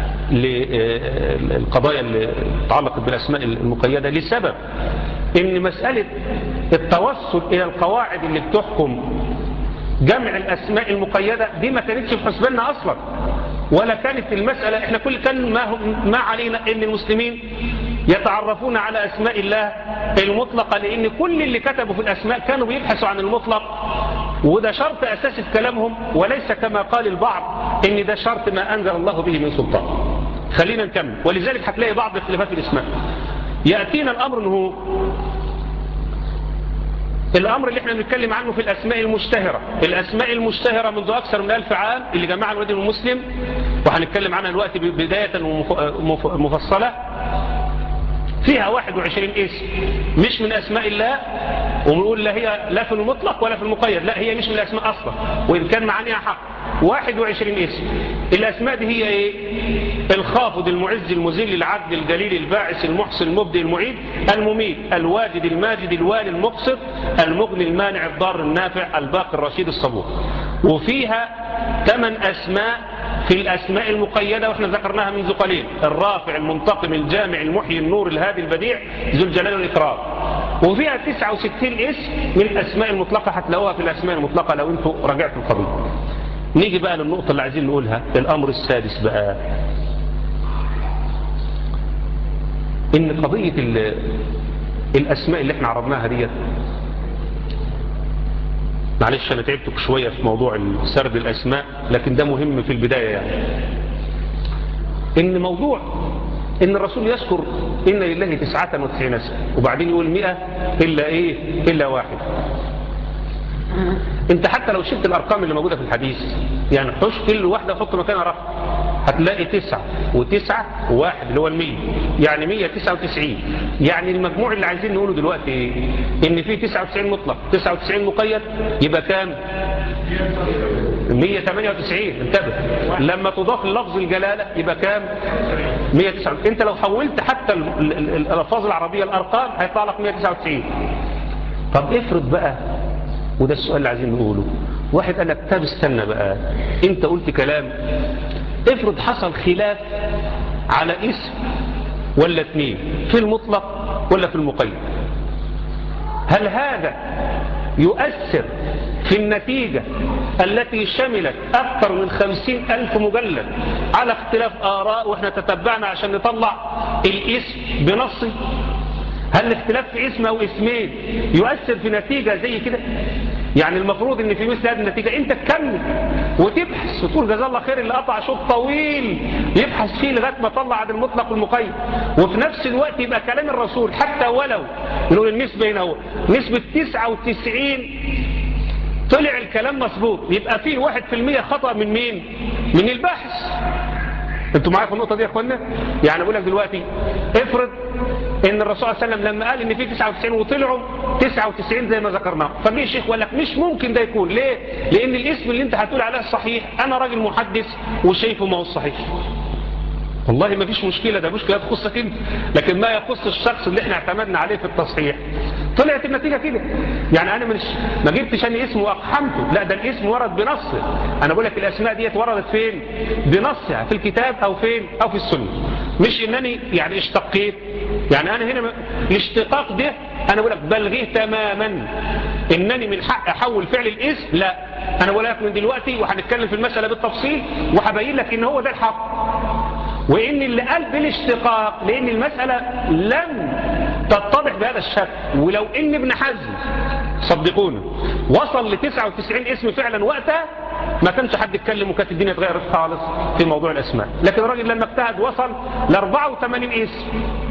للقضايا اللي تعلقت بالأسماء المقيدة لسبب ان مسألة التوصل إلى القواعد اللي بتحكم جمع الأسماء المقيدة دي ما كانتش في حسباننا أصلا ولا كانت المسألة احنا كل كان ما, ما علينا ان المسلمين يتعرفون على أسماء الله المطلقة لأن كل اللي كتبوا في الأسماء كانوا بيبحثوا عن المطلق وده شرط أساسي في كلامهم وليس كما قال البعض إن ده شرط ما أنزل الله به من سلطان خلينا نكمل ولذلك هتلاقي بعض اختلافات الاسماء يأتينا الأمر أنه الأمر اللي احنا بنتكلم عنه في الأسماء المشتهرة الأسماء المشتهرة منذ أكثر من ألف عام اللي جمعها الوادي المسلم وهنتكلم عنها دلوقتي بداية مفصلة فيها 21 اسم مش من أسماء الله ونقول لا هي لا في المطلق ولا في المقيد لا هي مش من الأسماء أصلا وإن كان معانيها حق 21 اسم الأسماء دي هي إيه الخافض المعز المذل العدل الجليل الباعث المحسن المبدئ المعيد المميت الواجد الماجد الوالي المقصد المغني المانع الضار النافع الباقي الرشيد الصبور وفيها ثمان أسماء في الأسماء المقيدة وإحنا ذكرناها منذ قليل الرافع المنتقم الجامع المحيي النور الهادي البديع ذو الجلال والإكرام وفيها 69 اسم من الأسماء المطلقة هتلاقوها في الأسماء المطلقة لو أنتم رجعتوا القضية نيجي بقى للنقطة اللي عايزين نقولها الأمر السادس بقى إن قضية الأسماء اللي احنا عرضناها ديت معلش أنا تعبتك شوية في موضوع سرد الأسماء لكن ده مهم في البداية يعني إن موضوع إن الرسول يذكر إن لله تسعة وتسعين اسم وبعدين يقول مئة إلا إيه إلا واحد انت حتى لو شلت الارقام اللي موجودة في الحديث يعني حش كل واحدة وحط مكانها رقم هتلاقي تسعة وتسعة وواحد اللي هو المية يعني مية تسعة وتسعين يعني المجموع اللي عايزين نقوله دلوقتي ايه ان في تسعة وتسعين مطلق تسعة وتسعين مقيد يبقى كام مية تمانية وتسعين انتبه لما تضاف للفظ الجلالة يبقى كام مية تسعة انت لو حولت حتى الالفاظ العربية الارقام هيطلع لك مية تسعة وتسعين طب افرض بقى وده السؤال اللي عايزين نقوله واحد قال لك طب استنى بقى انت قلت كلام افرض حصل خلاف على اسم ولا اتنين في المطلق ولا في المقيد هل هذا يؤثر في النتيجة التي شملت أكثر من خمسين ألف مجلد على اختلاف آراء وإحنا تتبعنا عشان نطلع الاسم بنصي هل الاختلاف في اسم او اسمين يؤثر في نتيجة زي كده يعني المفروض ان في مثل هذه النتيجة انت تكمل وتبحث وتقول جزا الله خير اللي قطع شوط طويل يبحث فيه لغاية ما طلع عن المطلق والمقيد وفي نفس الوقت يبقى كلام الرسول حتى ولو نقول النسبة هنا هو نسبة 99 طلع الكلام مظبوط يبقى فيه واحد في المية خطأ من مين من الباحث انتوا معايا في النقطة دي يا اخوانا يعني بقول لك دلوقتي افرض ان الرسول صلى الله عليه وسلم لما قال ان في 99 وطلعوا 99 زي ما ذكرناه فجه الشيخ وقال لك مش ممكن ده يكون ليه لان الاسم اللي انت هتقول عليه الصحيح انا راجل محدث وشايفه ما هو الصحيح والله ما فيش مشكلة ده مشكلة تخصك انت لكن ما يخص الشخص اللي احنا اعتمدنا عليه في التصحيح طلعت النتيجة كده يعني انا مش ما جبتش اني اسمه واقحمته لا ده الاسم ورد بنصه انا بقول لك الاسماء ديت وردت فين بنصها في الكتاب او فين او في السنة مش انني يعني اشتقيت يعني انا هنا الاشتقاق ده انا بقول لك بلغيه تماما انني من حق احول فعل الاسم لا انا بقول لك من دلوقتي وهنتكلم في المسألة بالتفصيل وهبين لك ان هو ده الحق وإن اللي قال بالاشتقاق لأن المسألة لم تتضح بهذا الشكل ولو إن ابن حزم صدقونا وصل ل 99 اسم فعلا وقتها ما كانش حد يتكلم وكانت الدنيا اتغيرت خالص في موضوع الأسماء لكن الراجل لما اجتهد وصل ل 84 اسم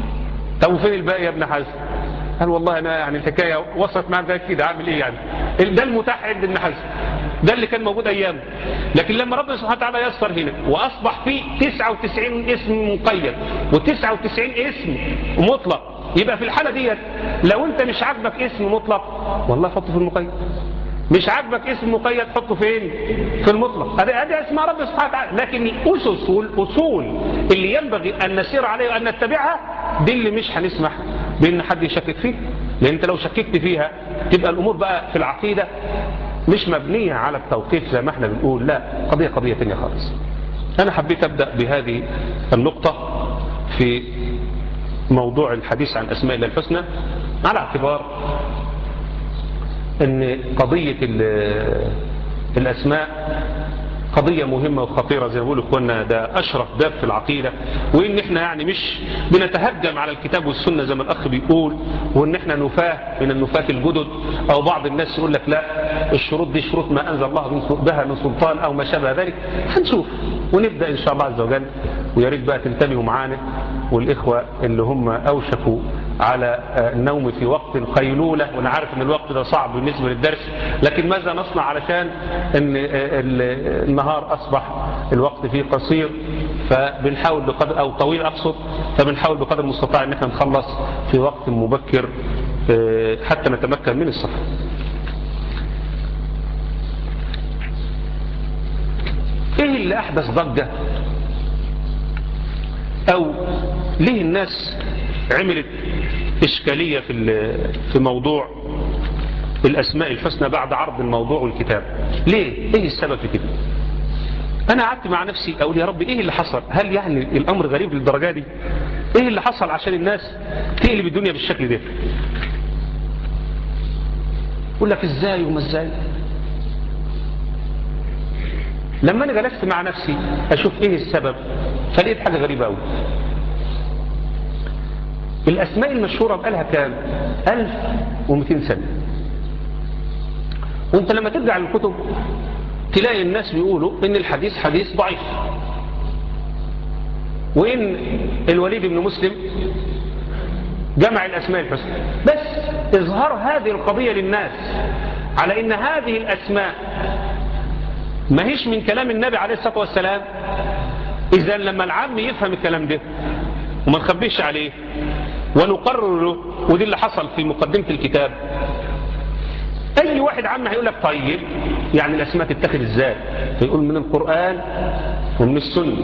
طب فين الباقي يا ابن حزم قال والله أنا يعني الحكاية وصلت معايا كده أعمل إيه يعني ده المتاح عند ابن حزم ده اللي كان موجود أيامه لكن لما ربنا سبحانه وتعالى يسر هنا وأصبح فيه 99 اسم مقيد و99 اسم مطلق يبقى في الحالة ديت لو انت مش عاجبك اسم مطلق والله حطه في المقيد مش عاجبك اسم مقيد حطه فين في المطلق هذه هذه اسمها رب سبحانه وتعالى لكن الأسس والأصول اللي ينبغي أن نسير عليها وأن نتبعها دي اللي مش هنسمح بأن حد يشكك فيه لأن انت لو شككت فيها تبقى الأمور بقى في العقيدة مش مبنية على التوقيف زي ما احنا بنقول لا قضية قضية تانية خالص أنا حبيت أبدأ بهذه النقطة في موضوع الحديث عن أسماء الله الحسنى على اعتبار أن قضية الأسماء قضية مهمة وخطيرة زي ما بيقولوا اخوانا ده أشرف باب في العقيدة وإن احنا يعني مش بنتهجم على الكتاب والسنة زي ما الأخ بيقول وإن احنا نفاه من النفاة الجدد أو بعض الناس يقول لك لا الشروط دي شروط ما أنزل الله بها من سلطان أو ما شابه ذلك هنشوف ونبدأ إن شاء الله عز وجل ويا ريت بقى تنتبهوا معانا والإخوة اللي هم أوشكوا على النوم في وقت قيلولة وأنا عارف أن الوقت ده صعب بالنسبة للدرس لكن ماذا نصنع علشان أن النهار أصبح الوقت فيه قصير فبنحاول بقدر أو طويل أقصد فبنحاول بقدر المستطاع أن احنا نخلص في وقت مبكر حتى نتمكن من السفر ايه اللي احدث ضجة او ليه الناس عملت اشكالية في في موضوع الاسماء الحسنى بعد عرض الموضوع والكتاب ليه ايه السبب في كده انا قعدت مع نفسي اقول يا رب ايه اللي حصل هل يعني الامر غريب للدرجة دي ايه اللي حصل عشان الناس تقلب الدنيا بالشكل ده يقول لك ازاي وما ازاي لما انا جلست مع نفسي اشوف ايه السبب فلقيت حاجة غريبة قوي الاسماء المشهورة بقالها كام 1200 سنة وانت لما ترجع للكتب تلاقي الناس بيقولوا ان الحديث حديث ضعيف وان الوليد بن مسلم جمع الاسماء الحسنى بس اظهار هذه القضية للناس على ان هذه الاسماء ما هيش من كلام النبي عليه الصلاة والسلام اذا لما العام يفهم الكلام ده وما نخبيش عليه ونقرر له ودي اللي حصل في مقدمة الكتاب اي واحد عام هيقول لك طيب يعني الاسماء تتخذ ازاي فيقول من القرآن ومن السنة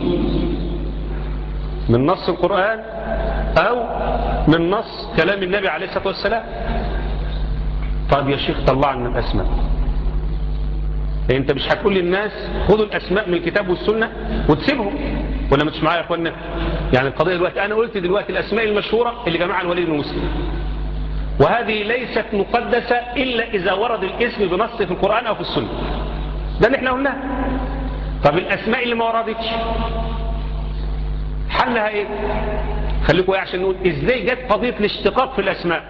من نص القرآن او من نص كلام النبي عليه الصلاة والسلام طيب يا شيخ طلع لنا الاسماء انت مش هتقول للناس خدوا الاسماء من الكتاب والسنة وتسيبهم ولا مش معايا يا اخوانا يعني القضية دلوقتي انا قلت دلوقتي الاسماء المشهورة اللي جمعها الوليد بن مسلم وهذه ليست مقدسة إلا إذا ورد الاسم بنص في القرآن أو في السنة ده اللي احنا قلناه طب الأسماء اللي ما وردتش حلها ايه خليكم ايه عشان نقول ازاي جت قضية الاشتقاق في الأسماء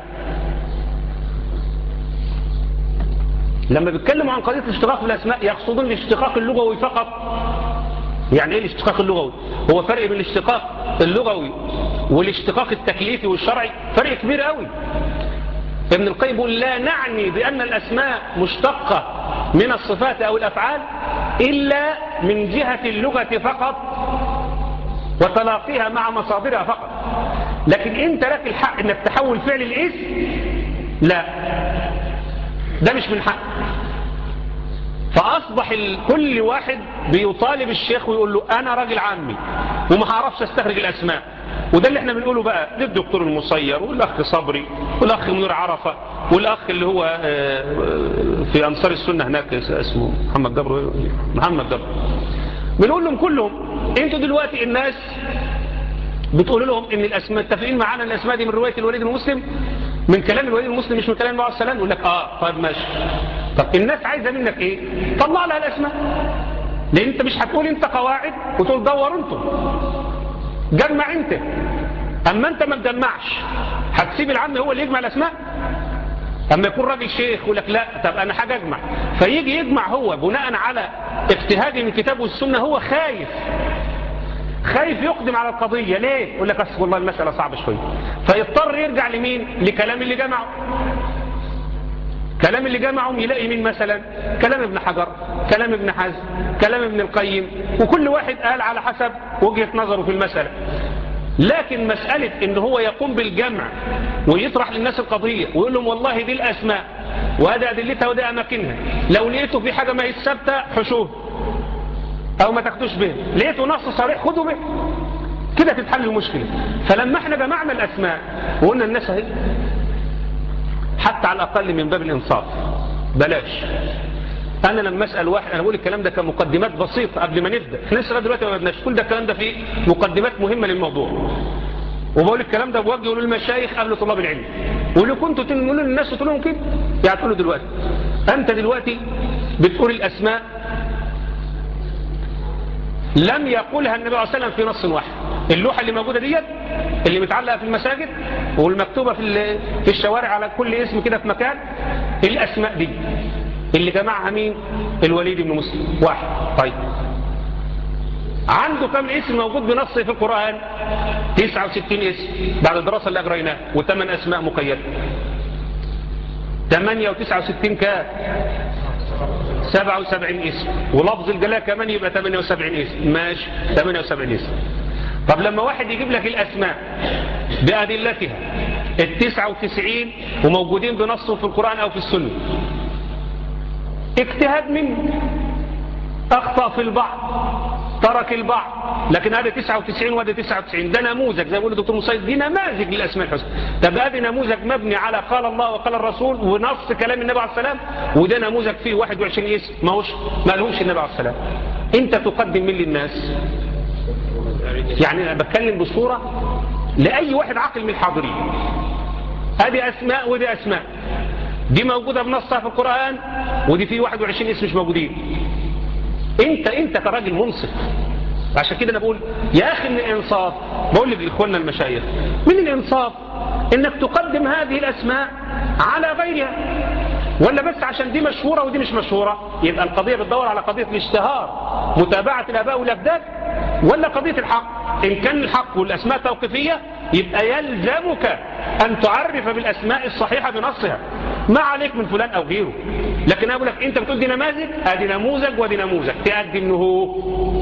لما بيتكلموا عن قضية الاشتقاق في الأسماء يقصدون الاشتقاق اللغوي فقط يعني ايه الاشتقاق اللغوي هو فرق بين الاشتقاق اللغوي والاشتقاق التكليفي والشرعي فرق كبير قوي ابن القيم يقول لا نعني بأن الأسماء مشتقة من الصفات أو الأفعال إلا من جهة اللغة فقط وتلاقيها مع مصادرها فقط لكن انت لك الحق انك تحول فعل الاسم لا ده مش من حق فأصبح كل واحد بيطالب الشيخ ويقول له أنا راجل عامي وما هعرفش استخرج الأسماء وده اللي احنا بنقوله بقى للدكتور المصير والأخ صبري والأخ منير عرفة والأخ اللي هو في أنصار السنة هناك اسمه محمد جبر محمد جبر بنقول لهم كلهم انتوا دلوقتي الناس بتقول لهم ان الاسماء متفقين معانا ان الاسماء دي من روايه الوليد المسلم من كلام الوليد المسلم مش من كلام النبي عليه السلام يقول لك اه طيب ماشي طب الناس عايزه منك ايه طلع لها الاسماء لان انت مش هتقول انت قواعد وتقول دور انتم جمع انت اما انت ما تجمعش هتسيب العم هو اللي يجمع الاسماء اما يكون راجل شيخ يقول لك لا طب انا حاجه اجمع فيجي يجمع هو بناء على اجتهاد من الكتاب والسنه هو خايف خايف يقدم على القضية ليه يقول لك أصل والله المسألة صعبة شوية فيضطر يرجع لمين لكلام اللي جمعه كلام اللي جمعهم يلاقي مين مثلا كلام ابن حجر كلام ابن حزم كلام ابن القيم وكل واحد قال على حسب وجهة نظره في المسألة لكن مسألة ان هو يقوم بالجمع ويطرح للناس القضية ويقول لهم والله دي الأسماء وهذا أدلتها وده أماكنها لو لقيتوا في حاجة ما يتثبت حشوه او ما تاخدوش به لقيته نص صريح خدوا به كده تتحل المشكلة فلما احنا جمعنا الاسماء وقلنا الناس اهي حتى على الاقل من باب الانصاف بلاش انا لما اسال واحد انا بقول الكلام ده كمقدمات بسيطه قبل ما نبدا احنا لسه دلوقتي ما بدناش كل ده الكلام ده فيه مقدمات مهمه للموضوع وبقول الكلام ده بوجه للمشايخ قبل طلاب العلم ولو كنتوا تقولوا للناس تقول لهم كده يعني تقولوا دلوقتي انت دلوقتي بتقول الاسماء لم يقولها النبي عليه وسلم في نص واحد اللوحة اللي موجودة ديت اللي متعلقة في المساجد والمكتوبة في في الشوارع على كل اسم كده في مكان الأسماء دي اللي جمعها مين الوليد بن مسلم واحد طيب عنده كم اسم موجود بنص في القرآن 69 اسم بعد الدراسة اللي أجريناها وثمان أسماء مقيدة 8 و69 كام 77 اسم ولفظ الجلاله كمان يبقى 78 اسم ماشي 78 اسم طب لما واحد يجيب لك الأسماء بأدلتها التسعة وتسعين وموجودين بنصهم في القرآن أو في السنة اجتهاد منه أخطأ في البعض ترك البعض لكن هذا 99 وهذا 99 ده نموذج زي ما بيقول الدكتور مصيد دي نماذج للأسماء الحسنى طب هذا نموذج مبني على قال الله وقال الرسول ونص كلام النبي عليه السلام وده نموذج فيه 21 اسم ما هوش ما لهمش النبي عليه السلام انت تقدم من للناس يعني انا بتكلم بصورة لأي واحد عاقل من الحاضرين هذه أسماء ودي أسماء دي موجودة بنصها في القرآن ودي فيه 21 اسم مش موجودين انت انت كراجل منصف عشان كده انا بقول يا اخي من الانصاف بقول لاخواننا المشايخ من الانصاف انك تقدم هذه الاسماء على غيرها ولا بس عشان دي مشهورة ودي مش مشهورة يبقى القضية بتدور على قضية الاشتهار متابعة الاباء والابداد ولا قضية الحق ان كان الحق والاسماء توقيفية يبقى يلزمك ان تعرف بالاسماء الصحيحة بنصها ما عليك من فلان او غيره لكن اقول لك انت بتقول دي نماذج ادي نموذج ودي نموذج تقدم له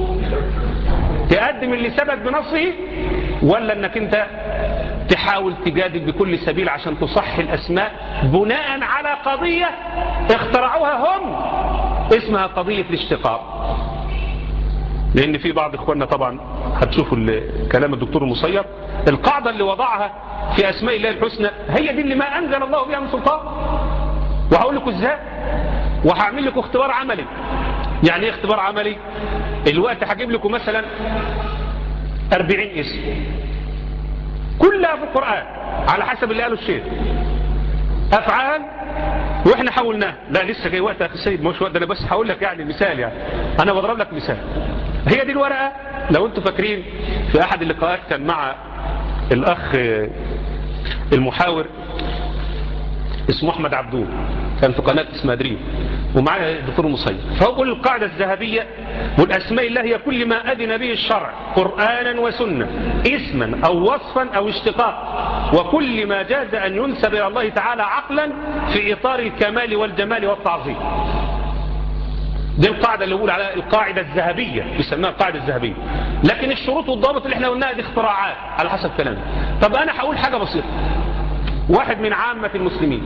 تقدم اللي ثبت بنصه ولا انك انت تحاول تجادل بكل سبيل عشان تصح الاسماء بناء على قضية اخترعوها هم اسمها قضية الاشتقاق لان في بعض اخواننا طبعا هتشوفوا كلام الدكتور المصير القاعدة اللي وضعها في اسماء الله الحسنى هي دي اللي ما انزل الله بها من سلطان وهقول لكم ازاي وهعمل لكم اختبار عملي يعني ايه اختبار عملي الوقت هجيب لكم مثلا 40 اسم كلها في القرآن على حسب اللي قاله الشيخ أفعال واحنا حاولناه لا لسه جاي وقت اخي السيد مش وقت انا بس هقول لك يعني مثال يعني انا بضرب لك مثال هي دي الورقة لو انتوا فاكرين في احد اللقاءات كان مع الاخ المحاور اسمه احمد عبدون كان في قناة اسمها دريم ومعايا الدكتور المصيب فهو يقول القاعدة الذهبية والأسماء الله هي كل ما أذن به الشرع قرآنا وسنة اسما أو وصفا أو اشتقاق وكل ما جاز أن ينسب إلى الله تعالى عقلا في إطار الكمال والجمال والتعظيم دي القاعدة اللي يقول على القاعدة الذهبية يسميها القاعدة الذهبية لكن الشروط والضابط اللي احنا قلناها دي اختراعات على حسب كلامي طب أنا هقول حاجة بسيطة واحد من عامة المسلمين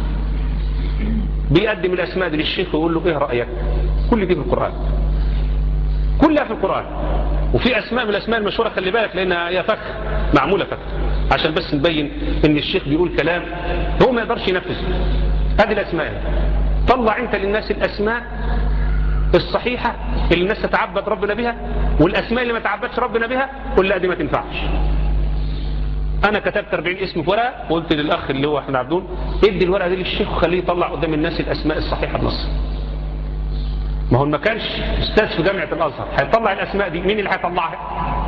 بيقدم الأسماء دي للشيخ ويقول له إيه رأيك كل دي في القرآن كلها في القرآن وفي أسماء من الأسماء المشهورة خلي بالك لأنها هي فخ معمولة فخ عشان بس نبين إن الشيخ بيقول كلام هو ما يقدرش ينفذه هذه الأسماء طلع أنت للناس الأسماء الصحيحة اللي الناس تتعبد ربنا بها والأسماء اللي ما تعبدش ربنا بها قل لا دي ما تنفعش انا كتبت 40 اسم في ورقه وقلت للاخ اللي هو احمد عبدون ادي الورقه دي للشيخ وخليه يطلع قدام الناس الاسماء الصحيحه بنص ما هو ما كانش استاذ في جامعه الازهر هيطلع الاسماء دي مين اللي هيطلعها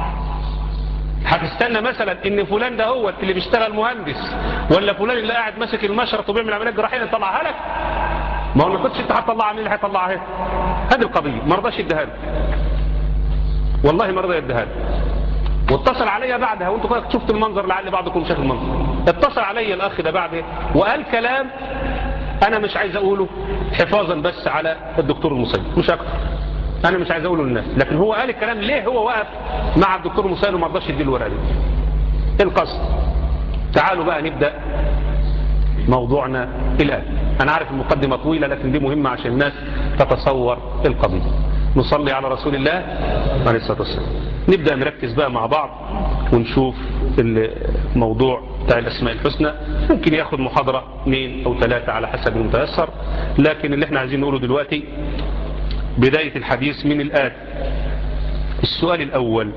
هتستنى مثلا ان فلان ده هو اللي بيشتغل مهندس ولا فلان اللي قاعد ماسك المشرط وبيعمل عمليات جراحيه يطلعها لك ما هو ما كنتش انت هتطلعها مين اللي هيطلعها هذه القضيه ما رضاش يديها والله ما رضى يديها واتصل عليا بعدها وانتوا شفتوا المنظر لعل بعضكم شاف المنظر اتصل عليا الاخ ده بعدها وقال كلام انا مش عايز اقوله حفاظا بس على الدكتور المصيب مش اكتر انا مش عايز اقوله للناس لكن هو قال الكلام ليه هو وقف مع الدكتور المصيب وما رضاش يدي الورقه دي القصد تعالوا بقى نبدا موضوعنا الان انا عارف المقدمه طويله لكن دي مهمه عشان الناس تتصور القضيه نصلي على رسول الله عليه الصلاه والسلام نبدأ نركز بقى مع بعض ونشوف الموضوع بتاع الأسماء الحسنى ممكن ياخد محاضرة اثنين أو ثلاثة على حسب المتيسر لكن اللي احنا عايزين نقوله دلوقتي بداية الحديث من الآن السؤال الأول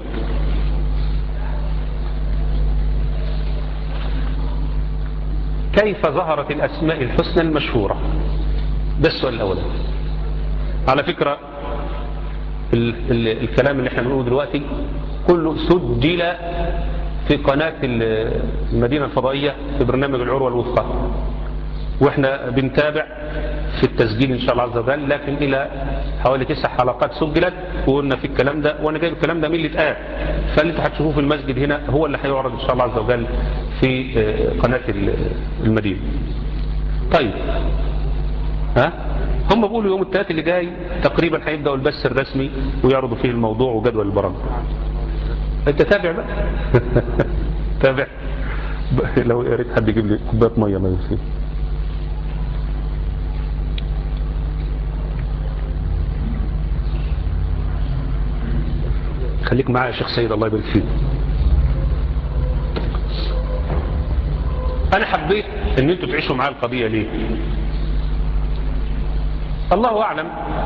كيف ظهرت الأسماء الحسنى المشهورة ده السؤال الأول على فكرة ال ال الكلام اللي احنا بنقوله دلوقتي كله سجل في قناة المدينة الفضائية في برنامج العروة الوثقى واحنا بنتابع في التسجيل ان شاء الله عز وجل لكن الى حوالي تسع حلقات سجلت وقلنا في الكلام ده وانا جايب الكلام ده من اللي اتقال فاللي انتوا هتشوفوه في المسجد هنا هو اللي هيعرض ان شاء الله عز وجل في قناة المدينة طيب ها هم بيقولوا يوم الثلاث اللي جاي تقريبا هيبداوا البث الرسمي ويعرضوا فيه الموضوع وجدول البرامج انت تابع بقى تابع لو يا ريت حد يجيب لي كوبايه ميه ما يصير خليك معايا يا شيخ سيد الله يبارك فيك انا حبيت ان انتوا تعيشوا معايا القضيه ليه الله أعلم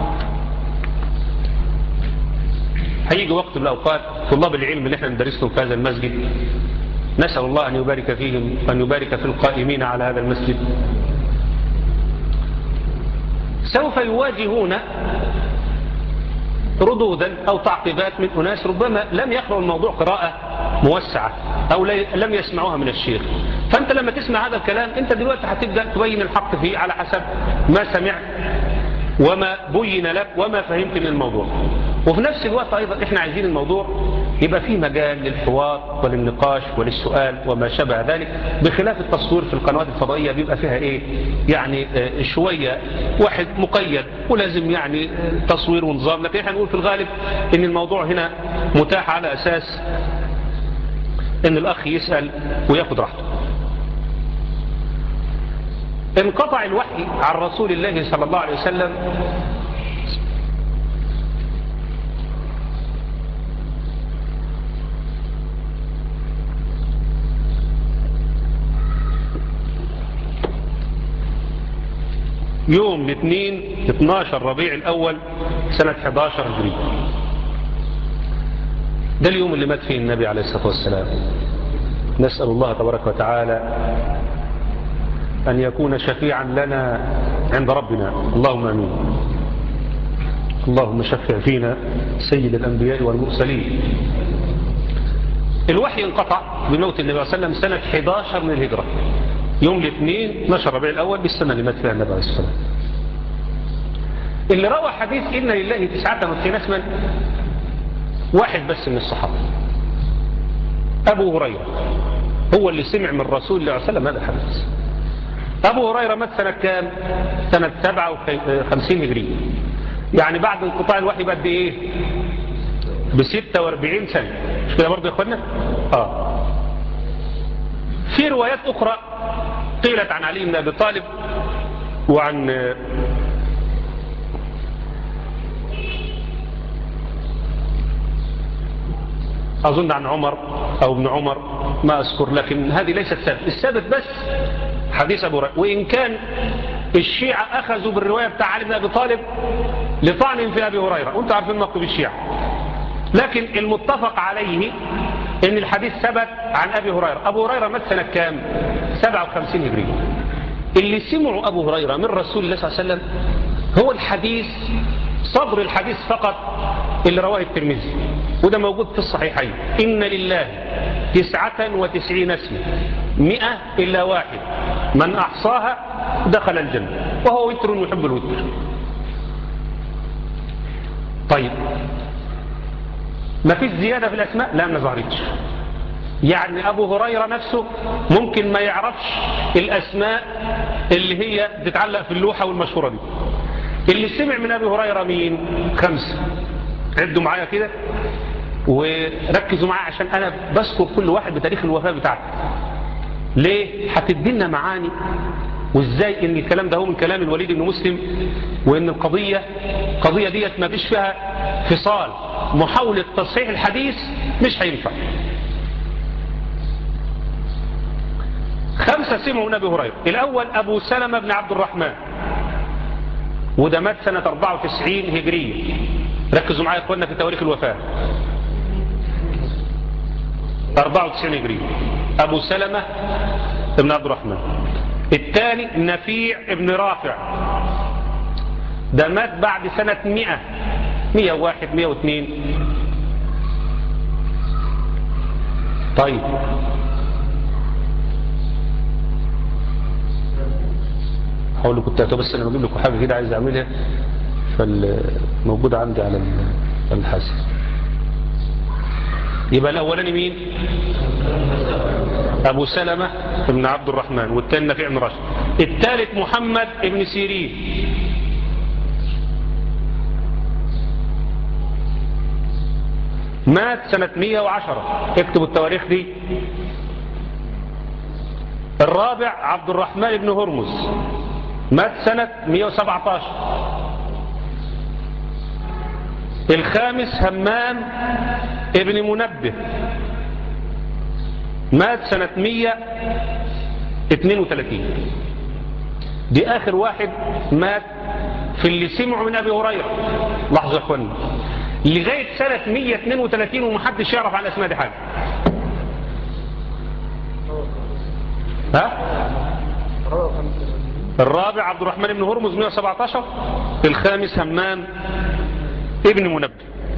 هيجي وقت من الأوقات طلاب العلم اللي احنا ندرسهم في هذا المسجد نسأل الله أن يبارك فيهم وأن يبارك في القائمين على هذا المسجد سوف يواجهون ردودا أو تعقيبات من أناس ربما لم يقرأوا الموضوع قراءة موسعة أو لم يسمعوها من الشيخ فأنت لما تسمع هذا الكلام أنت دلوقتي هتبدأ تبين الحق فيه على حسب ما سمعت وما بين لك وما فهمت من الموضوع وفي نفس الوقت أيضا إحنا عايزين الموضوع يبقى فيه مجال للحوار وللنقاش وللسؤال وما شابه ذلك بخلاف التصوير في القنوات الفضائية بيبقى فيها إيه يعني شوية واحد مقيد ولازم يعني تصوير ونظام لكن إحنا نقول في الغالب إن الموضوع هنا متاح على أساس إن الأخ يسأل وياخد راحته انقطع الوحي عن رسول الله صلى الله عليه وسلم يوم الاثنين 12 ربيع الأول سنة 11 هجري ده اليوم اللي مات فيه النبي عليه الصلاة والسلام نسأل الله تبارك وتعالى أن يكون شفيعا لنا عند ربنا اللهم أمين اللهم شفع فينا سيد الأنبياء والمرسلين الوحي انقطع بموت النبي صلى الله عليه وسلم سنة 11 من الهجرة يوم الاثنين 12 ربيع الأول بالسنة اللي مات فيها النبي عليه الصلاة والسلام اللي روى حديث إن لله تسعة وتسعين اسما واحد بس من الصحابة أبو هريرة هو اللي سمع من رسول الله عليه وسلم هذا الحديث أبو هريرة مات سنة كام سنة 57 هجرية يعني بعد انقطاع الوحي بعد ايه ب 46 سنة مش كده برضه يا اخوانا اه في روايات اخرى قيلت عن علي بن ابي طالب وعن أظن عن عمر أو ابن عمر ما أذكر لكن هذه ليست ثابت الثابت بس حديث أبو هريرة وإن كان الشيعة أخذوا بالرواية بتاع علي بن أبي طالب لطعن في أبي هريرة وانتم عارفين موقف الشيعة لكن المتفق عليه ان الحديث ثبت عن أبي هريرة أبو هريرة مات سنة كام 57 هجرية اللي سمعوا أبو هريرة من رسول الله صلى الله عليه وسلم هو الحديث صدر الحديث فقط اللي رواه الترمذي وده موجود في الصحيحين إن لله تسعة وتسعين اسم مئة إلا واحد من أحصاها دخل الجنة وهو وتر يحب الوتر طيب ما فيش زيادة في الأسماء لا ما ظهرتش يعني أبو هريرة نفسه ممكن ما يعرفش الأسماء اللي هي بتتعلق في اللوحة والمشهورة دي اللي سمع من أبي هريرة مين خمسة عدوا معايا كده وركزوا معايا عشان أنا بذكر كل واحد بتاريخ الوفاة بتاعته ليه هتدينا معاني وازاي ان الكلام ده هو من كلام الوليد بن مسلم وان القضية قضية ديت ما فيش فيها فصال محاولة تصحيح الحديث مش هينفع خمسة سمعوا من أبي هريرة الأول أبو سلمة بن عبد الرحمن وده مات سنة 94 هجرية ركزوا معايا اخوانا في تواريخ الوفاة 94 هجرية أبو سلمة بن عبد الرحمن الثاني نفيع ابن رافع ده مات بعد سنة 100 101 102 طيب حاول كنت بس انا بجيب لكم حاجه كده عايز اعملها فالموجوده عندي على الحاسب يبقى الاولاني مين ابو سلمة بن عبد الرحمن والثاني نفيع بن راشد الثالث محمد بن سيرين مات سنة 110 اكتبوا التواريخ دي الرابع عبد الرحمن بن هرمز مات سنة 117 الخامس همام ابن منبه مات سنة 132 دي آخر واحد مات في اللي سمعوا من أبي هريرة لحظة يا اخواني لغاية سنة 132 ومحدش يعرف عن الأسماء دي حاجة ها الرابع عبد الرحمن بن هرمز 117 الخامس همام ابن منبه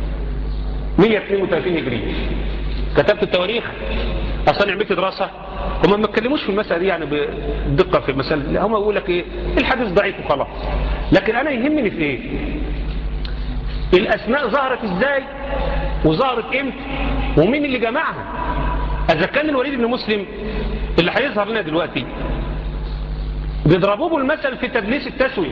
132 هجري كتبت التواريخ اصلا عملت دراسة هم ما اتكلموش في المسألة دي يعني بدقة في المسألة دي هم يقول لك ايه الحديث ضعيف وخلاص لكن انا يهمني في ايه الاسماء ظهرت ازاي وظهرت امتى ومين اللي جمعها اذا كان الوليد بن مسلم اللي هيظهر لنا دلوقتي بيضربوه بالمثل في تدليس التسوي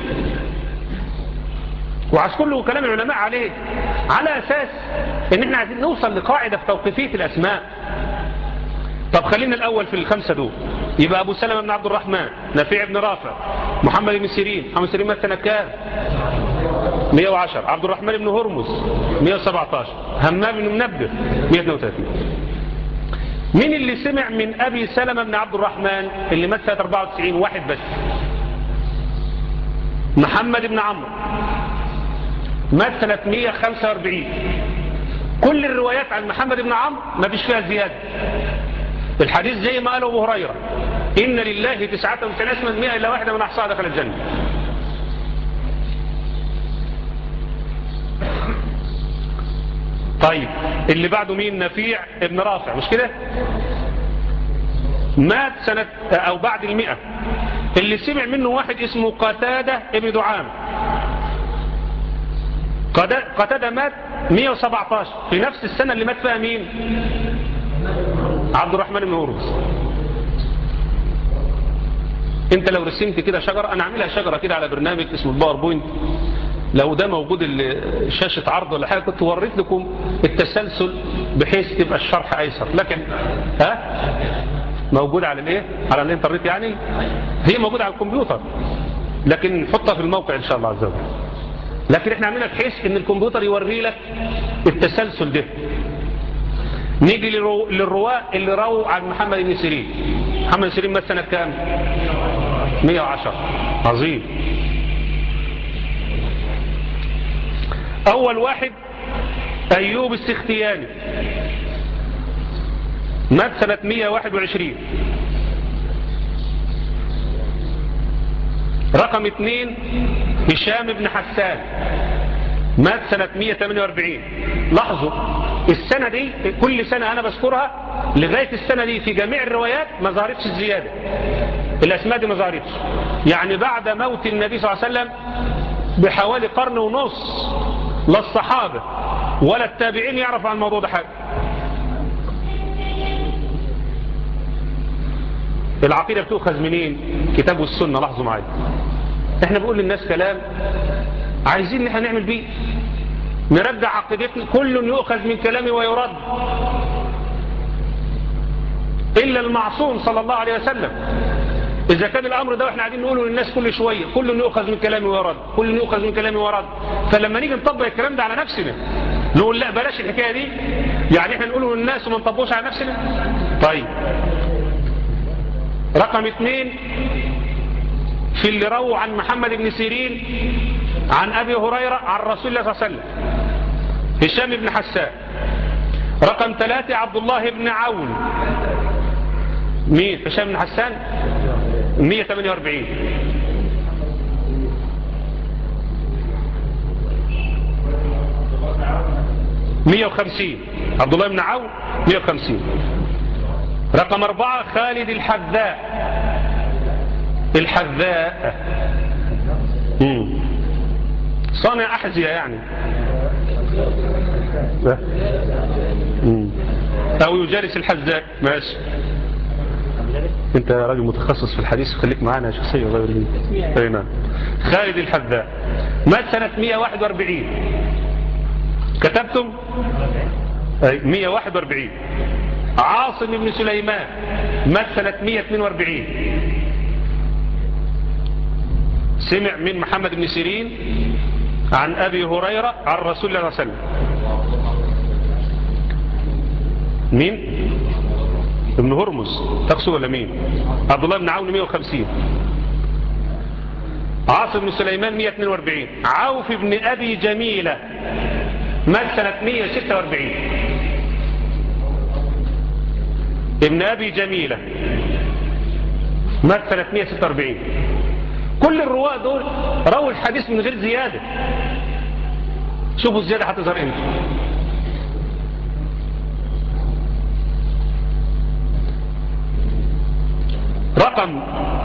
وعاش كله كلام العلماء عليه على اساس ان احنا عايزين نوصل لقاعدة في توقيفية الاسماء طب خلينا الاول في الخمسة دول يبقى ابو سلمة بن عبد الرحمن نفيع بن رافع محمد بن سيرين محمد سيرين مات سنة كام 110 عبد الرحمن بن هرمز 117 همام بن منبه 132 مين اللي سمع من أبي سلمة بن عبد الرحمن اللي مات سنة 94 واحد بس محمد بن عمرو مات سنة 145 كل الروايات عن محمد بن عمرو ما فيش فيها زيادة الحديث زي ما قاله أبو هريرة إن لله تسعة وتسعين اسما مئة إلا واحدة من أحصاها دخل الجنة طيب اللي بعده مين نفيع ابن رافع مش كده مات سنة او بعد المئة اللي سمع منه واحد اسمه قتادة ابن دعام قتادة مات 117 في نفس السنة اللي مات فيها مين عبد الرحمن بن هرمز انت لو رسمت كده شجرة انا عاملها شجرة كده على برنامج اسمه الباوربوينت لو ده موجود شاشة عرض ولا حاجة كنت وريت لكم التسلسل بحيث تبقى الشرح ايسر لكن ها موجود على الايه على الانترنت يعني هي موجودة على الكمبيوتر لكن نحطها في الموقع ان شاء الله عز وجل لكن احنا عملنا بحيث ان الكمبيوتر يوري لك التسلسل ده نيجي للرواة اللي رووا عن محمد بن سيرين محمد بن سيرين مات سنة كام 110 عظيم أول واحد أيوب السختياني مات سنة 121 رقم اثنين هشام بن حسان مات سنة 148 لاحظوا السنة دي كل سنة أنا بذكرها لغاية السنة دي في جميع الروايات ما ظهرتش الزيادة الأسماء دي ما ظهرتش يعني بعد موت النبي صلى الله عليه وسلم بحوالي قرن ونص لا الصحابة ولا التابعين يعرفوا عن الموضوع ده حاجة العقيدة بتؤخذ منين كتاب والسنة لاحظوا معايا احنا بنقول للناس كلام عايزين ان احنا نعمل بيه نرجع عقيدتنا كل يؤخذ من كلامه ويرد إلا المعصوم صلى الله عليه وسلم إذا كان الأمر ده وإحنا قاعدين نقوله للناس كل شوية كل يؤخذ من كلامي ويرد كل يؤخذ من كلامي ويرد فلما نيجي نطبق الكلام ده على نفسنا نقول لا بلاش الحكاية دي يعني إحنا نقوله للناس وما نطبقوش على نفسنا طيب رقم اثنين في اللي رووا عن محمد بن سيرين عن أبي هريرة عن رسول الله صلى الله عليه وسلم هشام بن حسان رقم ثلاثة عبد الله بن عون مين هشام بن حسان 148 150 عبد الله بن عون 150 رقم أربعة خالد الحذاء الحذاء مم. صانع أحذية يعني مم. أو يجالس الحذاء ماشي انت راجل متخصص في الحديث خليك معانا شخصية غير لي نعم خالد الحذاء مات سنة 141 كتبتم أي 141 عاصم بن سليمان مات سنة 142 سمع من محمد بن سيرين عن أبي هريرة عن رسول الله صلى الله عليه وسلم مين ابن هرمز تقصد ولا مين عبد الله بن عون 150 عاصم بن سليمان 142 عوف بن أبي جميلة مات سنة 146 ابن أبي جميلة مات سنة 146 كل الرواة دول رووا الحديث من غير زيادة شوفوا الزيادة هتظهر امتى رقم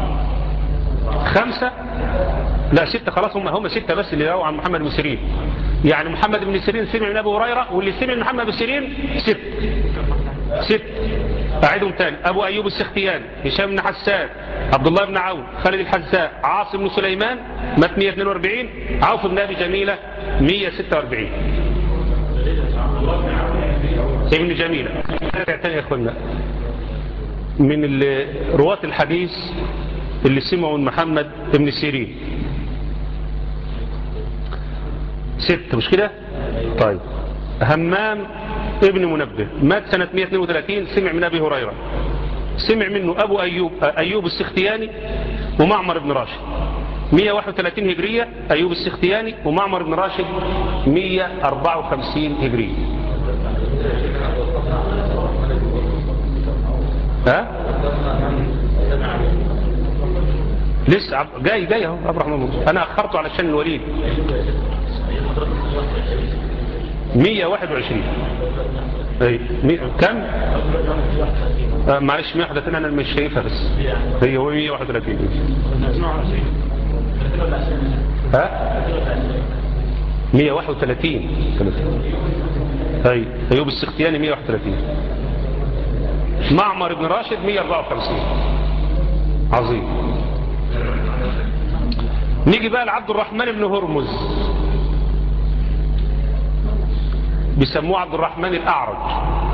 خمسة لا ستة خلاص هم هم ستة بس اللي رووا عن محمد بن سيرين يعني محمد بن سيرين سمع من أبو هريرة واللي سمع من محمد بن سيرين ست ست أعيدهم تاني أبو أيوب السختيان هشام بن حسان عبد الله بن عون خالد الحزاء عاصم بن سليمان مات 142 عوف بن أبي جميلة 146 ابن جميلة تاني يا أخوانا من رواة الحديث اللي سمعوا من محمد بن سيرين ستة مش كده طيب همام ابن منبه مات سنة 132 سمع من أبي هريرة سمع منه أبو أيوب أيوب السختياني ومعمر بن راشد 131 هجرية أيوب السختياني ومعمر بن راشد 154 هجرية ها لسه عب... جاي جاي اهو عبد الرحمن انا اخرته علشان الوليد 121 اي مي... كم آه معلش 131 انا مش شايفها بس هي هو 131 ها 131 اي ايوب السختياني 131 معمر بن راشد 154 عظيم نيجي بقى لعبد الرحمن بن هرمز بيسموه عبد الرحمن الأعرج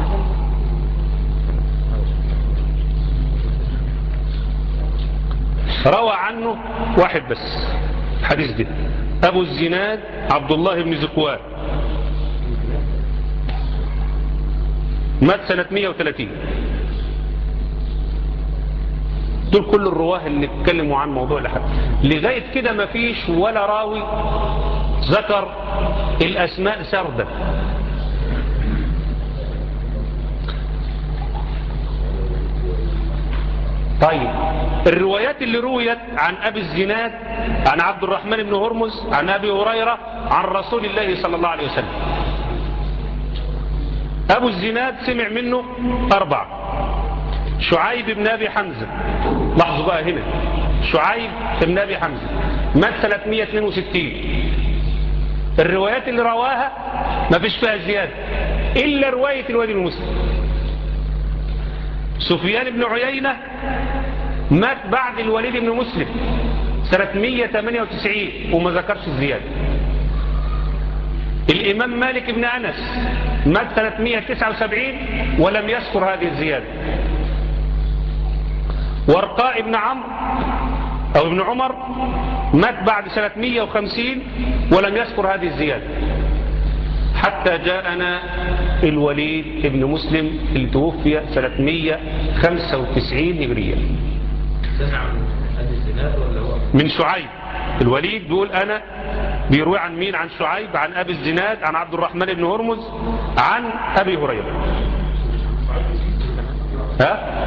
روى عنه واحد بس الحديث ده أبو الزناد عبد الله بن زكوان مات سنة 130 دول كل الرواه اللي اتكلموا عن موضوع الحد لغاية كده ما فيش ولا راوي ذكر الأسماء سردا طيب الروايات اللي رويت عن أبي الزناد عن عبد الرحمن بن هرمز عن أبي هريرة عن رسول الله صلى الله عليه وسلم أبو الزناد سمع منه أربعة شعيب بن أبي حمزة لاحظوا بقى هنا شعيب بن أبي حمزة مات سنة 162 الروايات اللي رواها ما فيش فيها زيادة إلا رواية الوادي المسلم سفيان بن عيينة مات بعد الوليد بن مسلم سنة 198 وما ذكرش الزيادة الإمام مالك بن أنس مات سنة 179 ولم يذكر هذه الزيادة ورقاء بن عمرو أو ابن عمر مات بعد سنة 150 ولم يذكر هذه الزيادة حتى جاءنا الوليد بن مسلم اللي توفي سنة 195 هجرية من شعيب الوليد بيقول أنا بيروي عن مين عن شعيب عن أبي الزناد عن عبد الرحمن بن هرمز عن أبي هريرة ها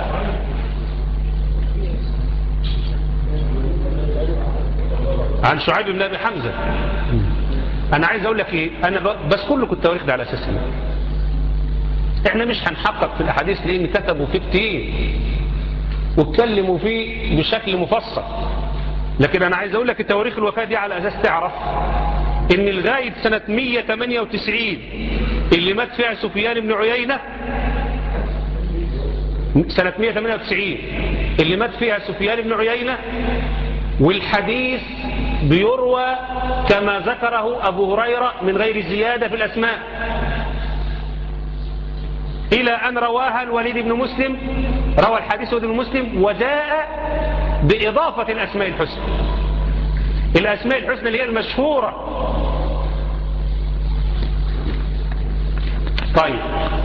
عن شعيب بن أبي حمزة أنا عايز أقول لك إيه أنا بس كله كنت واخد على أساس إيه إحنا مش هنحقق في الأحاديث لأن كتبوا فيه كتير واتكلموا فيه بشكل مفصل لكن أنا عايز أقول لك تواريخ الوفاة دي على أساس تعرف إن لغاية سنة 198 اللي مات فيها سفيان بن عيينة سنة 198 اللي مات فيها سفيان بن عيينة والحديث بيروى كما ذكره أبو هريرة من غير زيادة في الأسماء إلى أن رواها الوليد بن مسلم روى الحديث وليد بن مسلم وجاء بإضافة الأسماء الحسنى الأسماء الحسنى اللي هي المشهورة طيب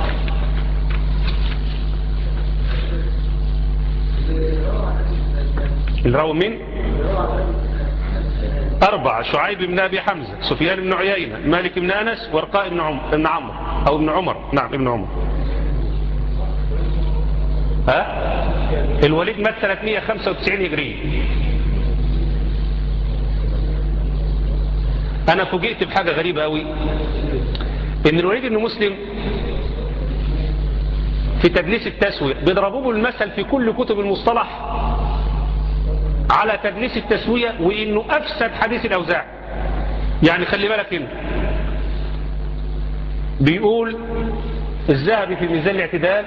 الراوي مين أربعة شعيب بن أبي حمزة سفيان بن عيينة مالك بن أنس ورقاء بن عمر بن عمرو أو ابن عمر نعم ابن عمر ها الوليد مات سنة 195 هجرية أنا فوجئت بحاجة غريبة قوي إن الوليد بن مسلم في تدليس التسوية بيضربوه المثل في كل كتب المصطلح على تدليس التسوية وإنه أفسد حديث الأوزاع يعني خلي بالك إنه بيقول الذهبي في ميزان الاعتدال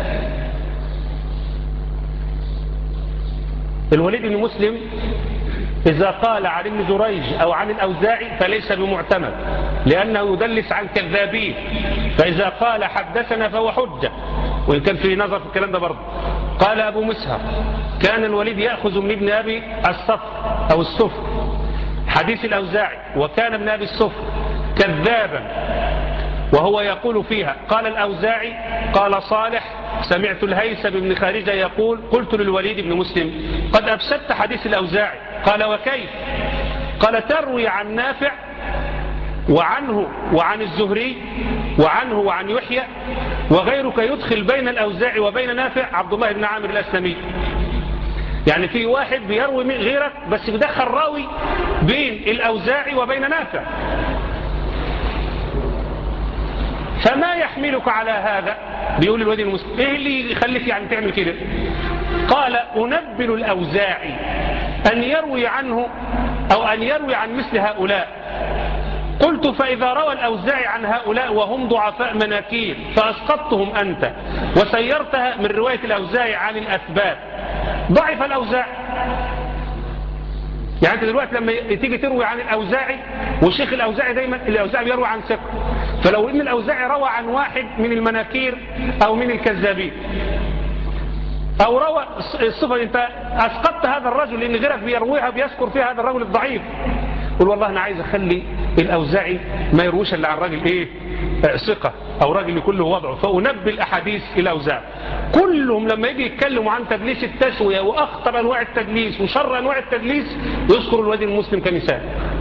الوليد بن مسلم إذا قال عن ابن جريج أو عن الأوزاعي فليس بمعتمد لأنه يدلس عن كذابين فإذا قال حدثنا فهو حجة وإن كان في نظر في الكلام ده برضه قال أبو مسهر كان الوليد يأخذ من ابن أبي الصفر أو السفر حديث الأوزاعي وكان ابن أبي السفر كذابا وهو يقول فيها قال الأوزاعي قال صالح سمعت الهيثم بن خارجة يقول قلت للوليد بن مسلم قد أفسدت حديث الأوزاعي قال وكيف قال تروي عن نافع وعنه وعن الزهري وعنه وعن يحيى وغيرك يدخل بين الأوزاعي وبين نافع عبد الله بن عامر الأسلمي يعني في واحد بيروي من غيرك بس بيدخل راوي بين الأوزاعي وبين نافع فما يحملك على هذا بيقول الوادي المسلم ايه اللي يخليك يعني تعمل كده قال أنبل الأوزاعي أن يروي عنه أو أن يروي عن مثل هؤلاء قلت فإذا روى الأوزاعي عن هؤلاء وهم ضعفاء مناكير فأسقطتهم أنت وسيرتها من رواية الأوزاعي عن الأثبات ضعف الأوزاعي يعني انت دلوقتي لما تيجي تروي عن الأوزاعي والشيخ الأوزاعي دايما الأوزاعي بيروي عن ثقة فلو ان الأوزاعي روى عن واحد من المناكير أو من الكذابين أو روى الصفة انت أسقطت هذا الرجل لأن غيرك بيرويها بيذكر فيها هذا الرجل الضعيف قل والله أنا عايز أخلي الأوزاعي ما يرويش إلا عن راجل إيه ثقة أو راجل يكون له وضعه فأنبي الأحاديث الأوزاع كلهم لما يجي يتكلموا عن تدليس التسوية وأخطر أنواع التدليس وشر أنواع التدليس يذكر الوادي المسلم كمثال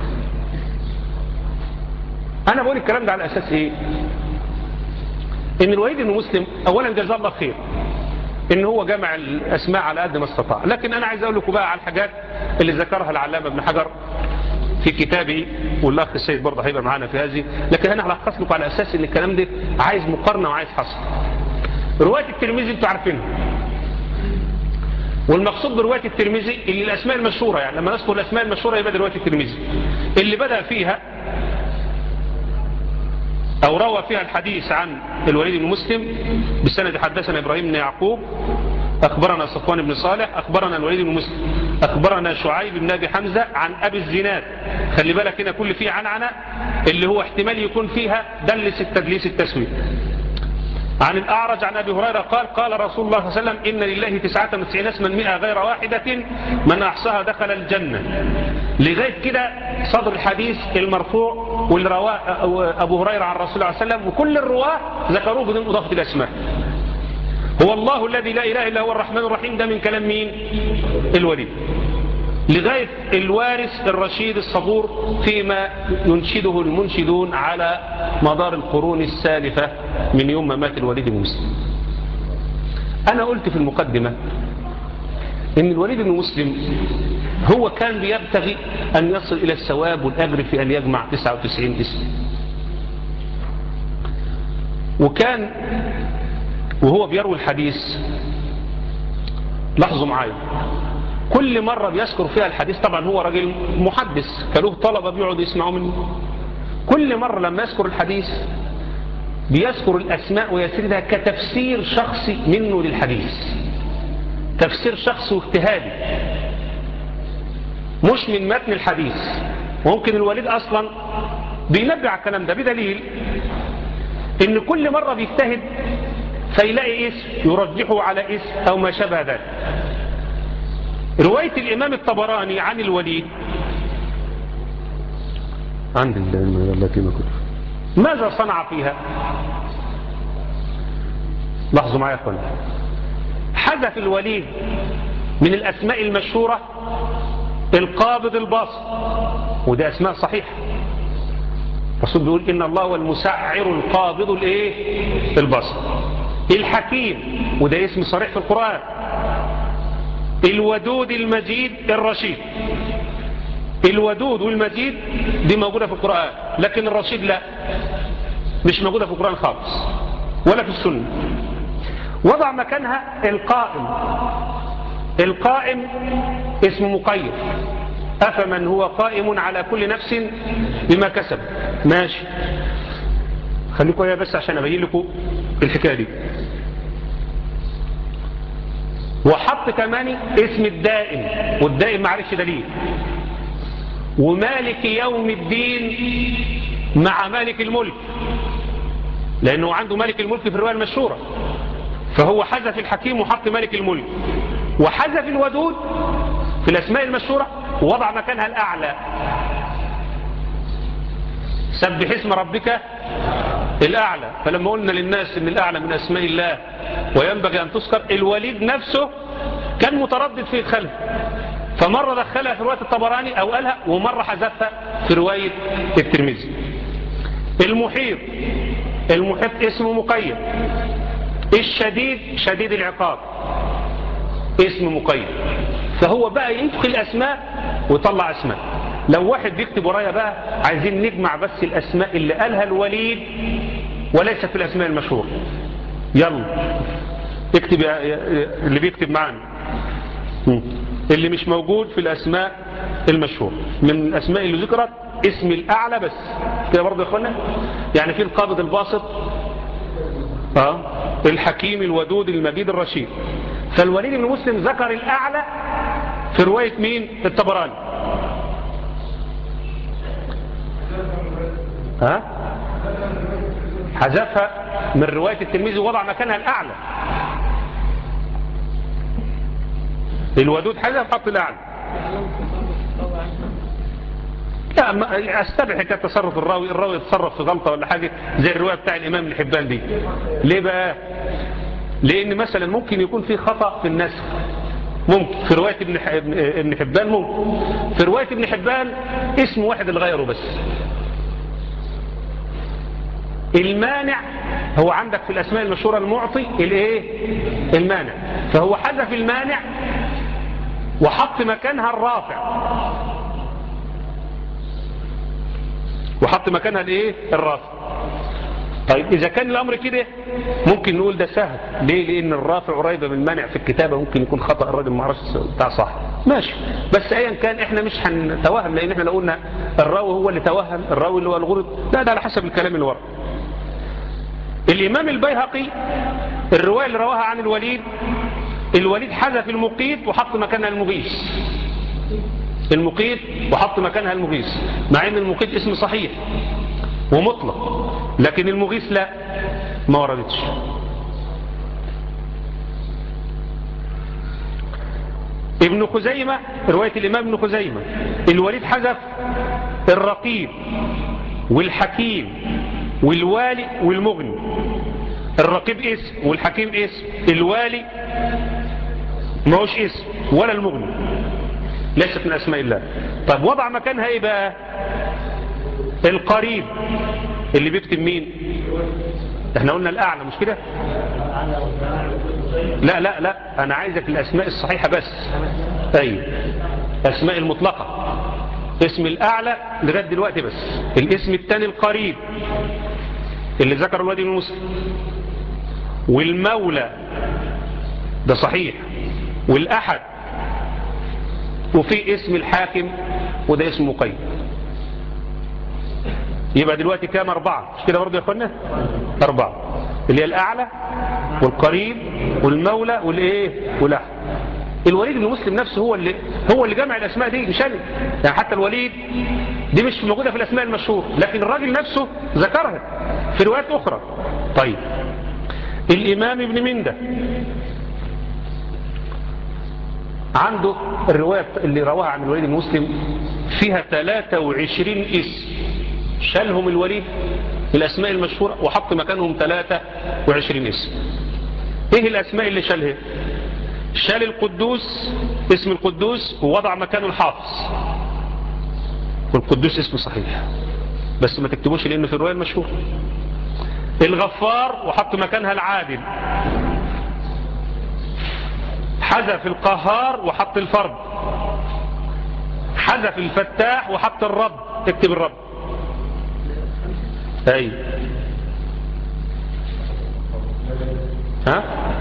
أنا بقول الكلام ده على أساس إيه إن الوليد بن مسلم أولا جزاه الله خير إن هو جمع الأسماء على قد ما استطاع لكن أنا عايز أقول لكم بقى على الحاجات اللي ذكرها العلامة ابن حجر في كتابه والأخ السيد برضه هيبقى معانا في هذه لكن أنا هلخص لكم على أساس إن الكلام ده عايز مقارنة وعايز حصر رواية الترمذي أنتوا عارفينها والمقصود برواية الترمذي اللي الأسماء المشهورة يعني لما نذكر الأسماء المشهورة يبقى رواية الترمذي اللي بدأ فيها أو روى فيها الحديث عن الوليد بن مسلم بسند حدثنا إبراهيم بن يعقوب أخبرنا صفوان بن صالح أخبرنا الوليد بن مسلم أخبرنا شعيب بن أبي حمزة عن أبي الزناد خلي بالك هنا كل فيه عنعنة اللي هو احتمال يكون فيها دلس التدليس التسوية عن الأعرج عن أبي هريرة قال قال رسول الله صلى الله عليه وسلم إن لله تسعة وتسعين اسما مئة غير واحدة من أحصاها دخل الجنة لغاية كده صدر الحديث المرفوع واللي رواه أبو هريرة عن رسول الله صلى الله عليه وسلم وكل الرواة ذكروه بدون إضافة الأسماء هو الله الذي لا إله إلا هو الرحمن الرحيم ده من كلام مين الوليد لغاية الوارث الرشيد الصبور فيما ينشده المنشدون على مدار القرون السالفة من يوم ما مات الوليد بن مسلم أنا قلت في المقدمة إن الوليد بن مسلم هو كان بيبتغي أن يصل إلى الثواب والأجر في أن يجمع 99 اسم وكان وهو بيروي الحديث لاحظوا معايا كل مرة بيذكر فيها الحديث طبعا هو راجل محدث كانوا طلبة بيقعدوا يسمعوا منه كل مرة لما يذكر الحديث بيذكر الأسماء ويسردها كتفسير شخصي منه للحديث تفسير شخصي واجتهادي مش من متن الحديث ممكن الوليد أصلا بينبع على الكلام ده بدليل ان كل مرة بيجتهد فيلاقي اسم يرجحه على اسم أو ما شابه ذلك رواية الإمام الطبراني عن الوليد عند التي ما كنت ماذا صنع فيها لاحظوا معايا يا اخوان حذف الوليد من الأسماء المشهورة القابض الباسط وده أسماء صحيحة الرسول بيقول إن الله هو المسعر القابض الايه الباسط الحكيم وده اسم صريح في القرآن الودود المجيد الرشيد الودود والمجيد دي موجودة في القرآن لكن الرشيد لا مش موجودة في القرآن خالص ولا في السنة وضع مكانها القائم القائم اسم مقيد أفمن هو قائم على كل نفس بما كسب ماشي خليكم يا بس عشان أبين لكم الحكاية دي وحط كمان اسم الدائم والدائم معرفش دليل ومالك يوم الدين مع مالك الملك لأنه عنده مالك الملك في الرواية المشهورة فهو حذف الحكيم وحط مالك الملك وحذف الودود في الأسماء المشهورة ووضع مكانها الأعلى سبح اسم ربك الأعلى فلما قلنا للناس ان الأعلى من أسماء الله وينبغي أن تذكر الوليد نفسه كان متردد في الخلف فمرة دخلها في رواية الطبراني أو قالها ومرة حذفها في رواية الترمذي المحيط المحيط اسمه مقيد الشديد شديد العقاب اسم مقيد فهو بقى ينفخ الأسماء ويطلع أسماء لو واحد بيكتب ورايا بقى عايزين نجمع بس الأسماء اللي قالها الوليد وليست في الأسماء المشهورة يلا اكتب يا اللي بيكتب معانا اللي مش موجود في الأسماء المشهورة من الأسماء اللي ذكرت اسم الأعلى بس كده برضه يا اخوانا يعني في القابض الباسط اه الحكيم الودود المجيد الرشيد فالوليد بن مسلم ذكر الأعلى في رواية مين الطبراني ها حذفها من رواية التلميذ ووضع مكانها الأعلى الودود حذف حط الأعلى لا ما استبح حكايه تصرف الراوي الراوي يتصرف في غلطه ولا حاجه زي الروايه بتاع الامام الحبان دي ليه بقى لان مثلا ممكن يكون في خطا في النسخ ممكن في روايه ابن ابن حبان ممكن في روايه ابن حبان اسم واحد اللي غيره بس المانع هو عندك في الاسماء المشهوره المعطي الايه المانع فهو حذف المانع وحط مكانها الرافع وحط مكانها الايه الرافع طيب اذا كان الامر كده ممكن نقول ده سهل ليه لان الرافع قريبه من المانع في الكتابه ممكن يكون خطا الراجل ما عرفش بتاع صح ماشي بس ايا كان احنا مش هنتوهم لان احنا لو قلنا الراوي هو اللي توهم الراوي اللي هو الغلط لا ده على حسب الكلام اللي ورا الامام البيهقي الروايه اللي رواها عن الوليد الوليد حذف المقيت وحط مكانها المغيث المقيت وحط مكانها المغيث مع ان المقيت اسم صحيح ومطلق لكن المغيث لا ما وردتش ابن خزيمة رواية الإمام ابن خزيمة الوليد حذف الرقيب والحكيم والوالي والمغني الرقيب اسم والحكيم اسم الوالي ما هوش اسم ولا المغني ليست من أسماء الله طب وضع مكانها ايه بقى القريب اللي بيكتب مين احنا قلنا الأعلى مش كده لا لا لا أنا عايزك الأسماء الصحيحة بس أي أسماء المطلقة اسم الأعلى لغاية دلوقتي بس الاسم الثاني القريب اللي ذكر الوادي بن مسلم والمولى ده صحيح والأحد وفي اسم الحاكم وده اسم مقيد يبقى دلوقتي كام أربعة مش كده برضه يا أخوانا أربعة اللي هي الأعلى والقريب والمولى والإيه والأحد الوليد بن مسلم نفسه هو اللي هو اللي جمع الأسماء دي مش أنا يعني حتى الوليد دي مش موجودة في الأسماء المشهور لكن الراجل نفسه ذكرها في روايات أخرى طيب الإمام ابن مندة عنده الرواية اللي رواها عن الوليد المسلم فيها 23 اسم شالهم الوليد الأسماء المشهورة وحط مكانهم 23 اسم ايه الأسماء اللي شالها شال القدوس اسم القدوس ووضع مكانه الحافظ والقدوس اسم صحيح بس ما تكتبوش لأنه في الرواية المشهورة الغفار وحط مكانها العادل حذف القهار وحط الفرد حذف الفتاح وحط الرب اكتب الرب اي ها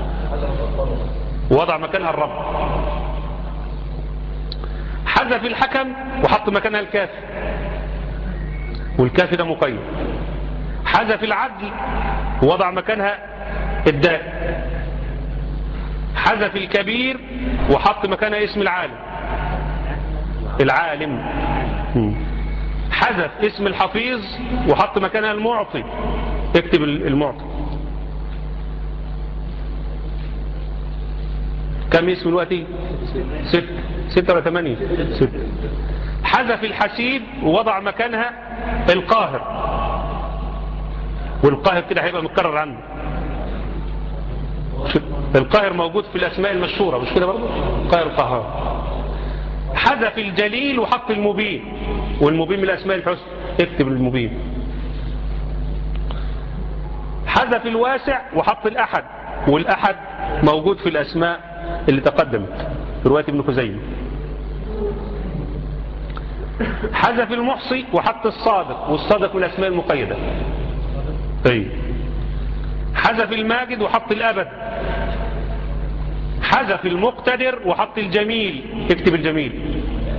وضع مكانها الرب حذف الحكم وحط مكانها الكاف والكاف ده مقيد حذف العدل ووضع مكانها الدال حذف الكبير وحط مكانها اسم العالم العالم حذف اسم الحفيظ وحط مكانها المعطي اكتب المعطي كم اسم دلوقتي ست ستة ولا ثمانية ست حذف الحسيب ووضع مكانها القاهر والقاهر كده هيبقى متكرر عنه القاهر موجود في الأسماء المشهورة مش كده برضه القاهر القهار حذف الجليل وحط المبين والمبين من الأسماء الحسنى اكتب المبين حذف الواسع وحط الأحد والأحد موجود في الأسماء اللي تقدمت رواية ابن خزيمة حذف المحصي وحط الصادق والصادق من الأسماء المقيدة طيب حذف الماجد وحط الأبد حذف المقتدر وحط الجميل اكتب الجميل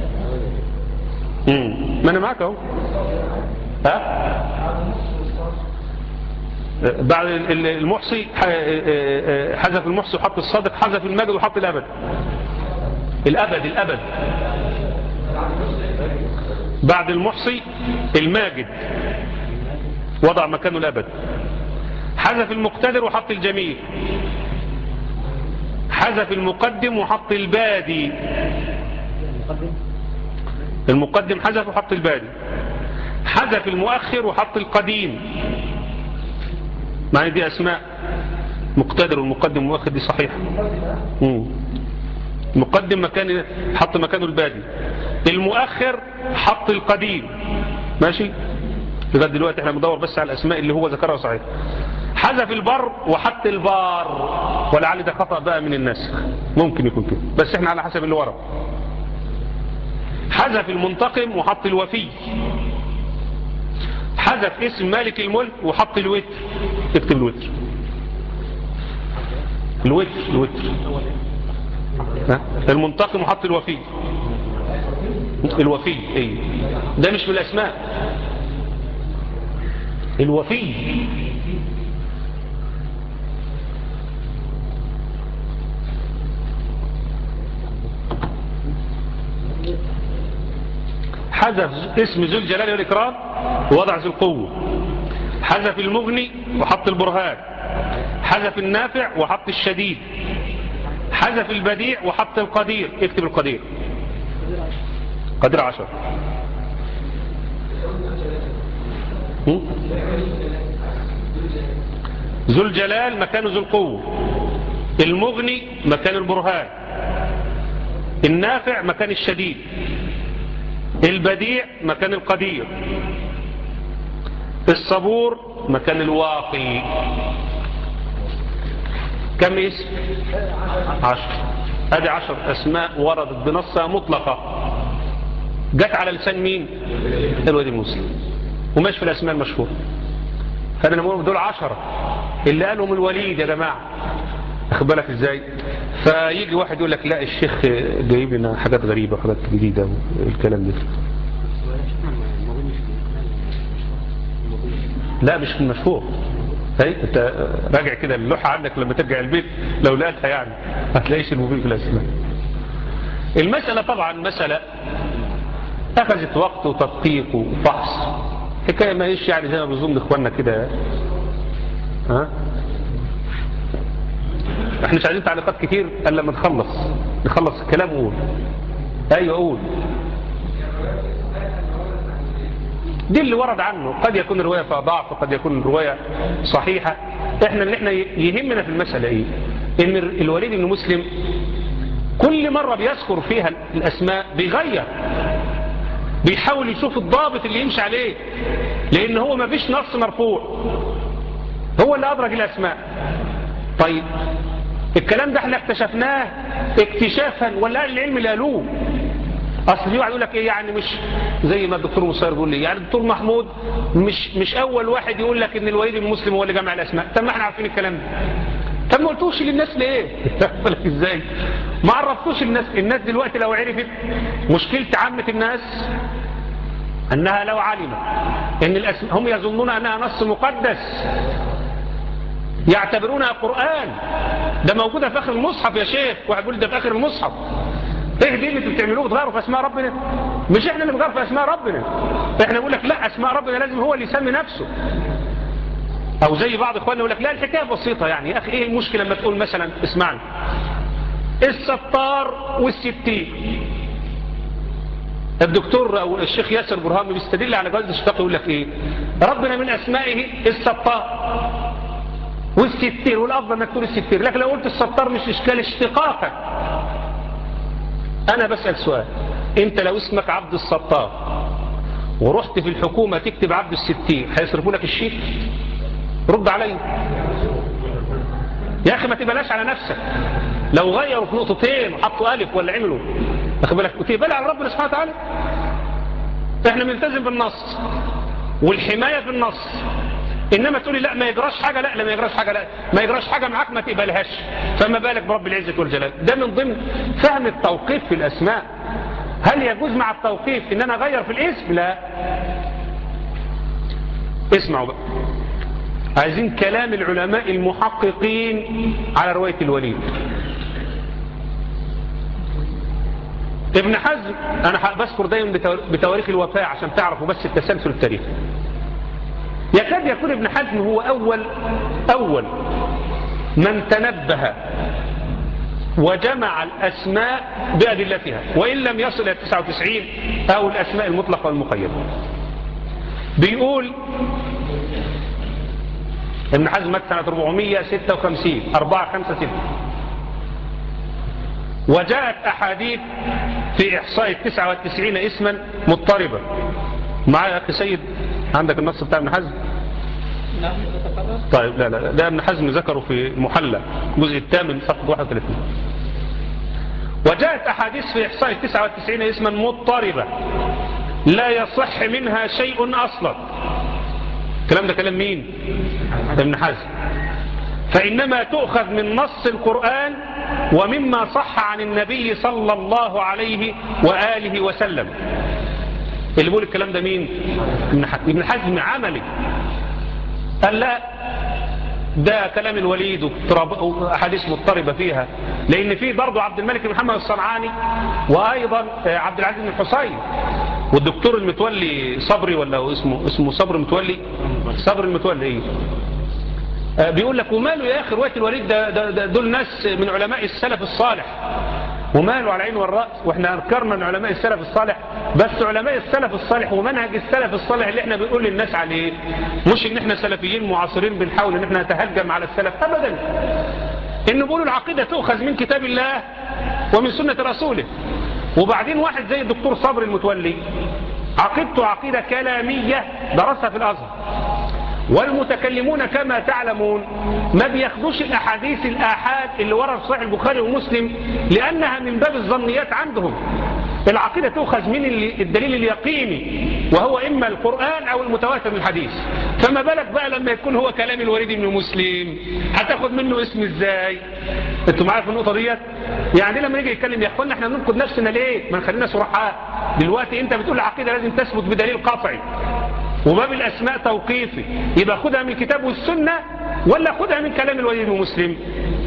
مم. ما انا معك اهو ها بعد المحصي حذف المحصي وحط الصادق حذف الماجد وحط الابد الابد الابد بعد المحصي الماجد وضع مكانه الابد حذف المقتدر وحط الجميل حذف المقدم وحط البادي المقدم حذف وحط البادي حذف المؤخر وحط القديم معنى دي أسماء مقتدر والمقدم والمؤخر دي صحيحة مم. المقدم مكان حط مكانه البادي المؤخر حط القديم ماشي لغايه دلوقتي احنا بندور بس على الاسماء اللي هو ذكرها صحيح حذف البر وحط البار ولعل ده خطأ بقى من النسخ ممكن يكون كده بس احنا على حسب اللي ورا حذف المنتقم وحط الوفي حذف اسم مالك الملك وحط الوتر اكتب الوتر الوتر الوتر ها؟ المنتقم وحط الوفي الوفي ايه ده مش من الاسماء الوفي حذف اسم ذو الجلال والإكرام ووضع ذو القوة حذف المغني وحط البرهان حذف النافع وحط الشديد حذف البديع وحط القدير اكتب القدير قدير عشر ذو الجلال مكان ذو القوة المغني مكان البرهان النافع مكان الشديد البديع مكان القدير الصبور مكان الواقي كم اسم عشر ادي عشر اسماء وردت بنصها مطلقة جت على لسان مين الوادي المسلم ومش في الاسماء المشهورة فانا نقول دول عشرة اللي قالهم الوليد يا جماعة اخد بالك ازاي فيجي واحد يقول لك لا الشيخ جايب لنا حاجات غريبة وحاجات جديدة والكلام ده لا مش المشهور هي انت راجع كده اللوحة عندك لما ترجع البيت لو لقيتها يعني هتلاقيش المبين في الاسماء المسألة طبعا مسألة اخذت وقت وتدقيق وفحص حكاية ما ايش يعني زي ما بيظن اخواننا كده ها احنا مش عايزين تعليقات كتير الا لما نخلص نخلص الكلام وقول ايوه قول دي اللي ورد عنه قد يكون الرواية فيها ضعف وقد يكون الرواية صحيحة احنا اللي احنا يهمنا في المسألة ايه ان الوليد بن مسلم كل مرة بيذكر فيها الاسماء بيغير بيحاول يشوف الضابط اللي يمشي عليه لان هو ما فيش نص مرفوع هو اللي ادرج الاسماء طيب الكلام ده احنا اكتشفناه اكتشافا ولا اهل العلم اللي قالوه اصل في واحد يقول لك ايه يعني مش زي ما الدكتور مصير بيقول لي يعني الدكتور محمود مش مش اول واحد يقول لك ان الوليد المسلم هو اللي جمع الاسماء طب ما احنا عارفين الكلام ده طب ما قلتوش للناس ليه لك ازاي ما عرفتوش الناس الناس دلوقتي لو عرفت مشكلة عامة الناس انها لو علمت ان الاسماء هم يظنون انها نص مقدس يعتبرونها قرآن ده موجودة في اخر المصحف يا شيخ واحد يقول ده في اخر المصحف ايه دي اللي انتوا بتعملوه بتغيروا في اسماء ربنا مش احنا اللي بنغير في اسماء ربنا احنا بنقول لك لا اسماء ربنا لازم هو اللي يسمي نفسه او زي بعض اخواننا يقول لك لا الحكايه بسيطه يعني يا اخي ايه المشكله لما تقول مثلا اسمعني الستار والستين الدكتور او الشيخ ياسر برهامي بيستدل على جواز الاشتقاق يقول لك ايه ربنا من اسمائه الستار والستير والافضل انك تقول الستير لكن لو قلت الستار مش اشكال اشتقاقك انا بسال سؤال انت لو اسمك عبد الستار ورحت في الحكومه تكتب عبد الستير هيصرفوا لك الشيك رد علي يا اخي ما تبلاش على نفسك لو غيروا في نقطتين وحطوا الف ولا عملوا واخد بالك وتقبل على ربنا سبحانه وتعالى احنا بنلتزم بالنص والحمايه في النص انما تقولي لا ما يجراش حاجه لا لا ما يجراش حاجه لا ما يجراش حاجه معاك ما تقبلهاش فما بالك برب العزه والجلال ده من ضمن فهم التوقيف في الاسماء هل يجوز مع التوقيف ان انا اغير في الاسم لا اسمعوا بقى عايزين كلام العلماء المحققين على رواية الوليد ابن حزم انا بذكر دايما بتواريخ الوفاة عشان تعرفوا بس التسلسل التاريخي يكاد يكون ابن حزم هو اول اول من تنبه وجمع الاسماء بادلتها وان لم يصل الى 99 او الاسماء المطلقه والمقيده بيقول ابن حزم مات سنة 456 4 5 6 وجاءت أحاديث في إحصاء 99 اسما مضطربة معايا يا أخي سيد عندك النص بتاع ابن حزم طيب لا لا ده ابن حزم ذكره في محلى الجزء الثامن صفحة 31 وجاءت أحاديث في إحصاء 99 اسما مضطربة لا يصح منها شيء أصلا الكلام ده كلام مين ابن حزم فإنما تؤخذ من نص القرآن ومما صح عن النبي صلى الله عليه وآله وسلم اللي بيقول الكلام ده مين ابن حزم عملي قال لا ده كلام الوليد وأحاديث مضطربة فيها لأن في برضه عبد الملك بن محمد الصنعاني وأيضا عبد العزيز بن الحصين والدكتور المتولي صبري ولا اسمه اسمه صبر متولي صبر المتولي ايه آه بيقول لك وماله يا اخي روايه الوليد ده, ده, ده دول ناس من علماء السلف الصالح وماله على العين والراس واحنا انكرنا من علماء السلف الصالح بس علماء السلف الصالح ومنهج السلف الصالح اللي احنا بنقول للناس عليه مش ان احنا سلفيين معاصرين بنحاول ان احنا نتهجم على السلف ابدا ان بيقولوا العقيده تؤخذ من كتاب الله ومن سنه رسوله وبعدين واحد زي الدكتور صبر المتولي عقيدته عقيدة كلامية درسها في الأزهر والمتكلمون كما تعلمون ما بياخدوش الأحاديث الآحاد اللي ورا في صحيح البخاري ومسلم لأنها من باب الظنيات عندهم العقيدة تؤخذ من الدليل اليقيني وهو إما القرآن أو المتواتر من الحديث فما بالك بقى لما يكون هو كلام الوليد بن مسلم هتاخد منه اسم ازاي انتوا معايا في النقطة ديت يعني لما نيجي نتكلم يا اخوانا احنا بننقد نفسنا ليه ما نخلينا صرحاء دلوقتي انت بتقول العقيدة لازم تثبت بدليل قطعي وباب الاسماء توقيفي يبقى خدها من الكتاب والسنة ولا خدها من كلام الوليد بن مسلم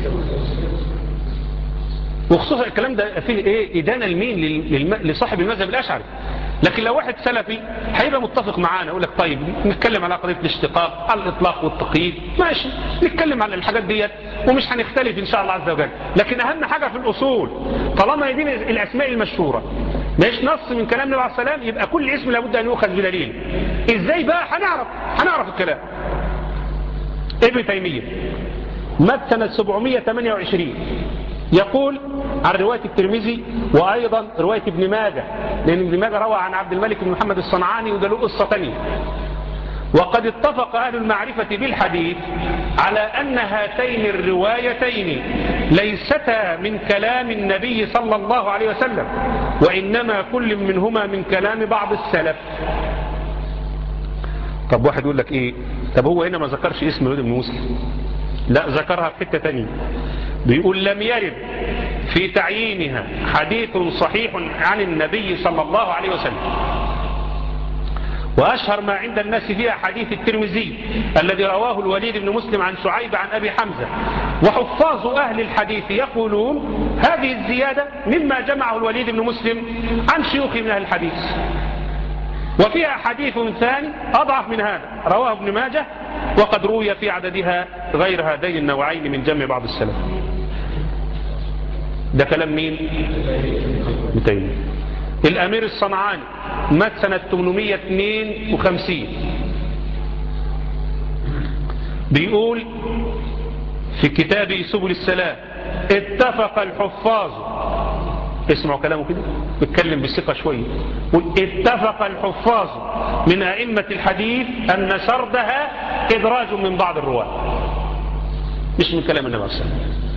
وخصوصا الكلام ده فيه ايه ادانه لمين للم... لصاحب المذهب الاشعري لكن لو واحد سلفي هيبقى متفق معانا يقول لك طيب نتكلم على قضيه الاشتقاق على الاطلاق والتقييد ماشي نتكلم على الحاجات ديت ومش هنختلف ان شاء الله عز وجل لكن اهم حاجه في الاصول طالما دي الاسماء المشهوره مش نص من كلام النبي عليه السلام يبقى كل اسم لابد ان يؤخذ بدليل ازاي بقى هنعرف هنعرف الكلام ابن تيميه مات سنه 728 يقول عن رواية الترمذي وأيضا رواية ابن ماجه لأن ابن ماجه روى عن عبد الملك بن محمد الصنعاني وده له قصة تانية وقد اتفق أهل المعرفة بالحديث على أن هاتين الروايتين ليستا من كلام النبي صلى الله عليه وسلم وإنما كل منهما من كلام بعض السلف طب واحد يقول لك ايه طب هو هنا ما ذكرش اسم الوليد بن مسلم لا ذكرها في حتة تانية بيقول لم يرد في تعيينها حديث صحيح عن النبي صلى الله عليه وسلم وأشهر ما عند الناس فيها حديث الترمذي الذي رواه الوليد بن مسلم عن شعيب عن أبي حمزة وحفاظ أهل الحديث يقولون هذه الزيادة مما جمعه الوليد بن مسلم عن شيوخ من أهل الحديث وفيها حديث ثاني أضعف من هذا رواه ابن ماجه وقد روي في عددها غير هذين النوعين من جمع بعض السلف ده كلام مين متين الأمير الصنعاني مات سنة 852 بيقول في كتابه سبل السلام اتفق الحفاظ اسمعوا كلامه كده بيتكلم بثقة شوية يقول اتفق الحفاظ من أئمة الحديث أن سردها إدراج من بعض الرواة مش من كلام النبي صلى الله عليه وسلم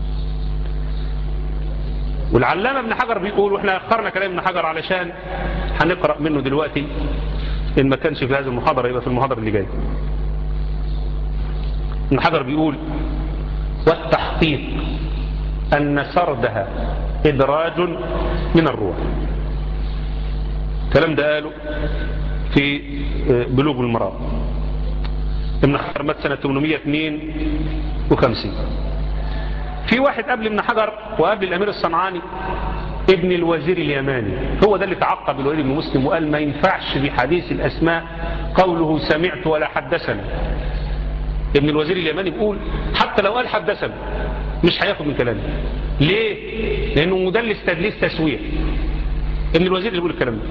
والعلامة ابن حجر بيقول واحنا اخرنا كلام ابن حجر علشان هنقرأ منه دلوقتي ان ما كانش في هذه المحاضرة يبقى في المحاضرة اللي جاية ابن حجر بيقول والتحقيق أن سردها إدراج من الروح الكلام ده قاله في بلوغ المرام ابن حجر مات سنة 852 في واحد قبل ابن حجر وقبل الأمير الصنعاني ابن الوزير اليماني هو ده اللي تعقب الوليد بن مسلم وقال ما ينفعش بحديث الأسماء قوله سمعت ولا حدثنا ابن الوزير اليماني بيقول حتى لو قال حدثنا مش هياخد من كلامه ليه لانه مدلس تدليس تسوية ابن الوزير اللي بيقول الكلام ده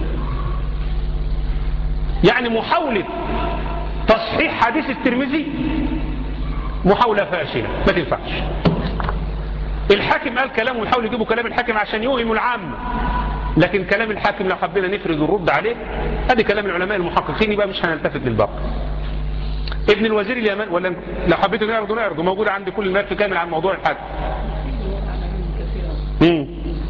يعني محاولة تصحيح حديث الترمذي محاولة فاشلة ما تنفعش الحاكم قال كلام ويحاول يجيبوا كلام الحاكم عشان يوهم العامة لكن كلام الحاكم لو حبينا نفرد ونرد عليه ادي كلام العلماء المحققين يبقى مش هنلتفت للباقي ابن الوزير اليمن ولا لو حبيتوا نعرضوا نعرضوا موجود عند كل الملف كامل عن موضوع الحاكم مم.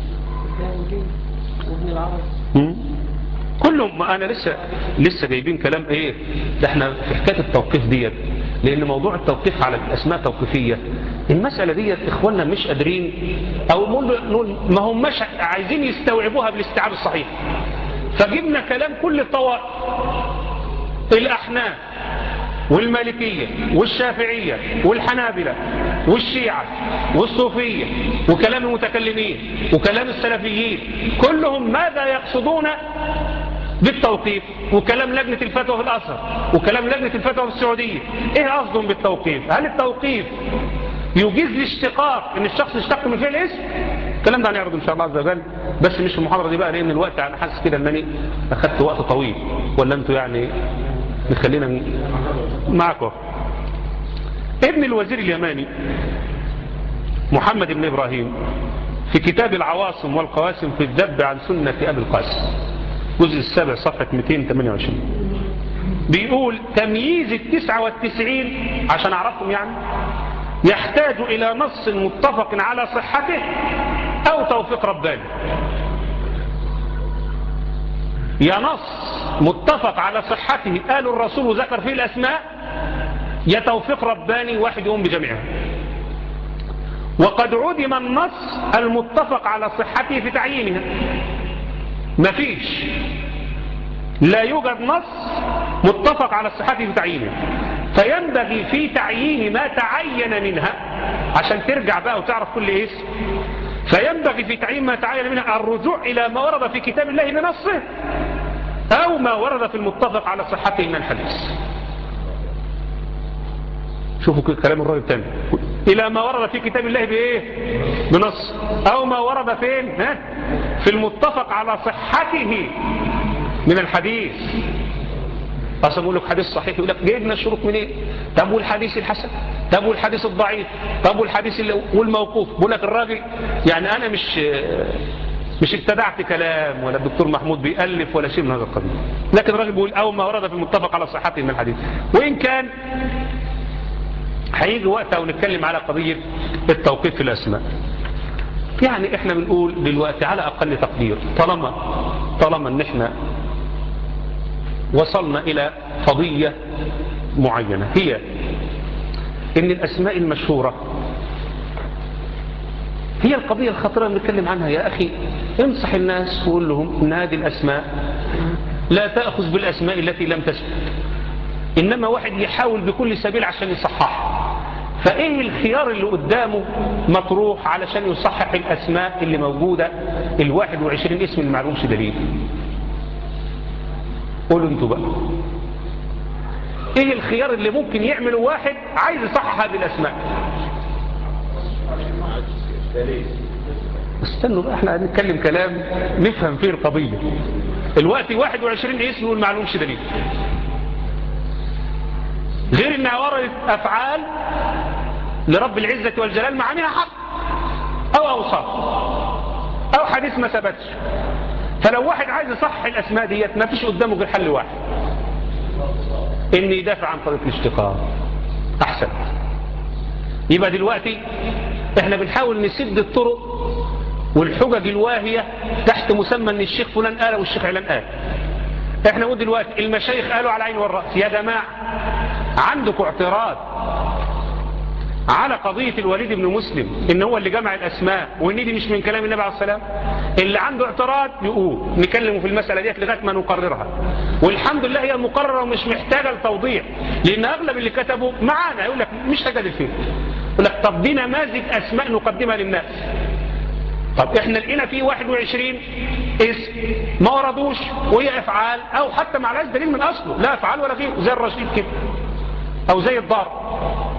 مم. كلهم ما انا لسه لسه جايبين كلام ايه ده احنا في حكايه التوقيف ديت لان موضوع التوقيف على الاسماء توقيفيه المساله ديت اخواننا مش قادرين او نقول ما هماش عايزين يستوعبوها بالاستيعاب الصحيح فجبنا كلام كل الطوائف الاحناف والمالكية والشافعية والحنابلة والشيعة والصوفية وكلام المتكلمين وكلام السلفيين كلهم ماذا يقصدون بالتوقيف وكلام لجنة الفتوى في الأزهر وكلام لجنة الفتوى في السعودية ايه قصدهم بالتوقيف هل التوقيف يجيز الاشتقاق ان الشخص يشتق من فعل اسم الكلام ده هنعرضه ان شاء الله عز وجل بس مش في المحاضرة دي بقى لان الوقت انا حاسس كده انني اخدت وقت طويل ولا انتوا يعني نخلينا معكم ابن الوزير اليماني محمد بن إبراهيم في كتاب العواصم والقواسم في الذب عن سنة أبي القاسم جزء السابع صفحة 228 بيقول تمييز التسعة والتسعين عشان أعرفهم يعني يحتاج إلى نص متفق على صحته أو توفيق رباني يا نص متفق على صحته قال الرسول وذكر فيه الأسماء يا توفيق رباني واحد يقوم بجميعها وقد عدم النص المتفق على صحته في تعيينها مفيش لا يوجد نص متفق على صحته في تعيينها فينبغي في تعيين ما تعين منها عشان ترجع بقى وتعرف كل اسم فينبغي في تعيين ما تعين منها الرجوع إلى ما ورد في كتاب الله بنصه أو ما ورد في المتفق على صحته من الحديث شوفوا كلام الراوي الثاني إلى ما ورد في كتاب الله بإيه بنص أو ما ورد فين ها؟ في المتفق على صحته من الحديث أصلا يقول لك حديث صحيح يقول لك جايبنا الشروط منين إيه؟ طب والحديث الحسن طب والحديث الضعيف طب والحديث اللي والموقوف بقول لك الراجل يعني أنا مش مش ابتدعت كلام ولا الدكتور محمود بيألف ولا شيء من هذا القبيل لكن الراجل بيقول أو ما ورد في المتفق على صحته من الحديث وإن كان هيجي وقت أو نتكلم على قضية التوقيت في الأسماء يعني احنا بنقول دلوقتي على أقل تقدير طالما طالما ان احنا وصلنا إلى قضية معينة هي ان الأسماء المشهورة هي القضية الخطيرة اللي نتكلم عنها يا أخي انصح الناس وقول لهم ان هذه الأسماء لا تأخذ بالأسماء التي لم تثبت إنما واحد يحاول بكل سبيل عشان يصححها فإيه الخيار اللي قدامه مطروح علشان يصحح الأسماء اللي موجودة الواحد وعشرين اسم اللي معلومش دليل قولوا انتوا بقى ايه الخيار اللي ممكن يعمله واحد عايز يصحح هذه الأسماء استنوا بقى احنا هنتكلم كلام نفهم فيه القضية الوقت 21 اسم يقول معلومش دليل غير انها وردت افعال لرب العزة والجلال معانيها حق او اوصاف او حديث ما ثبتش فلو واحد عايز يصحح الاسماء ديت ما فيش قدامه غير حل واحد ان يدافع عن طريق الاشتقاق احسن يبقى دلوقتي احنا بنحاول نسد الطرق والحجج الواهية تحت مسمى ان الشيخ فلان قال والشيخ علان قال احنا نقول دلوقتي المشايخ قالوا على العين والرأس يا جماعة عندكم اعتراض على قضية الوليد بن مسلم ان هو اللي جمع الاسماء وان دي مش من كلام النبي عليه السلام اللي عنده اعتراض يقول نكلمه في المسألة ديت لغاية ما نقررها والحمد لله هي مقررة ومش محتاجة لتوضيح لان اغلب اللي كتبوا معانا يقول لك مش هجادل فيه يقول لك طب دي نماذج اسماء نقدمها للناس طب احنا لقينا فيه 21 اسم ما وردوش وهي افعال او حتى معلاش دليل من اصله لا افعال ولا غيره زي الرشيد كده او زي الضار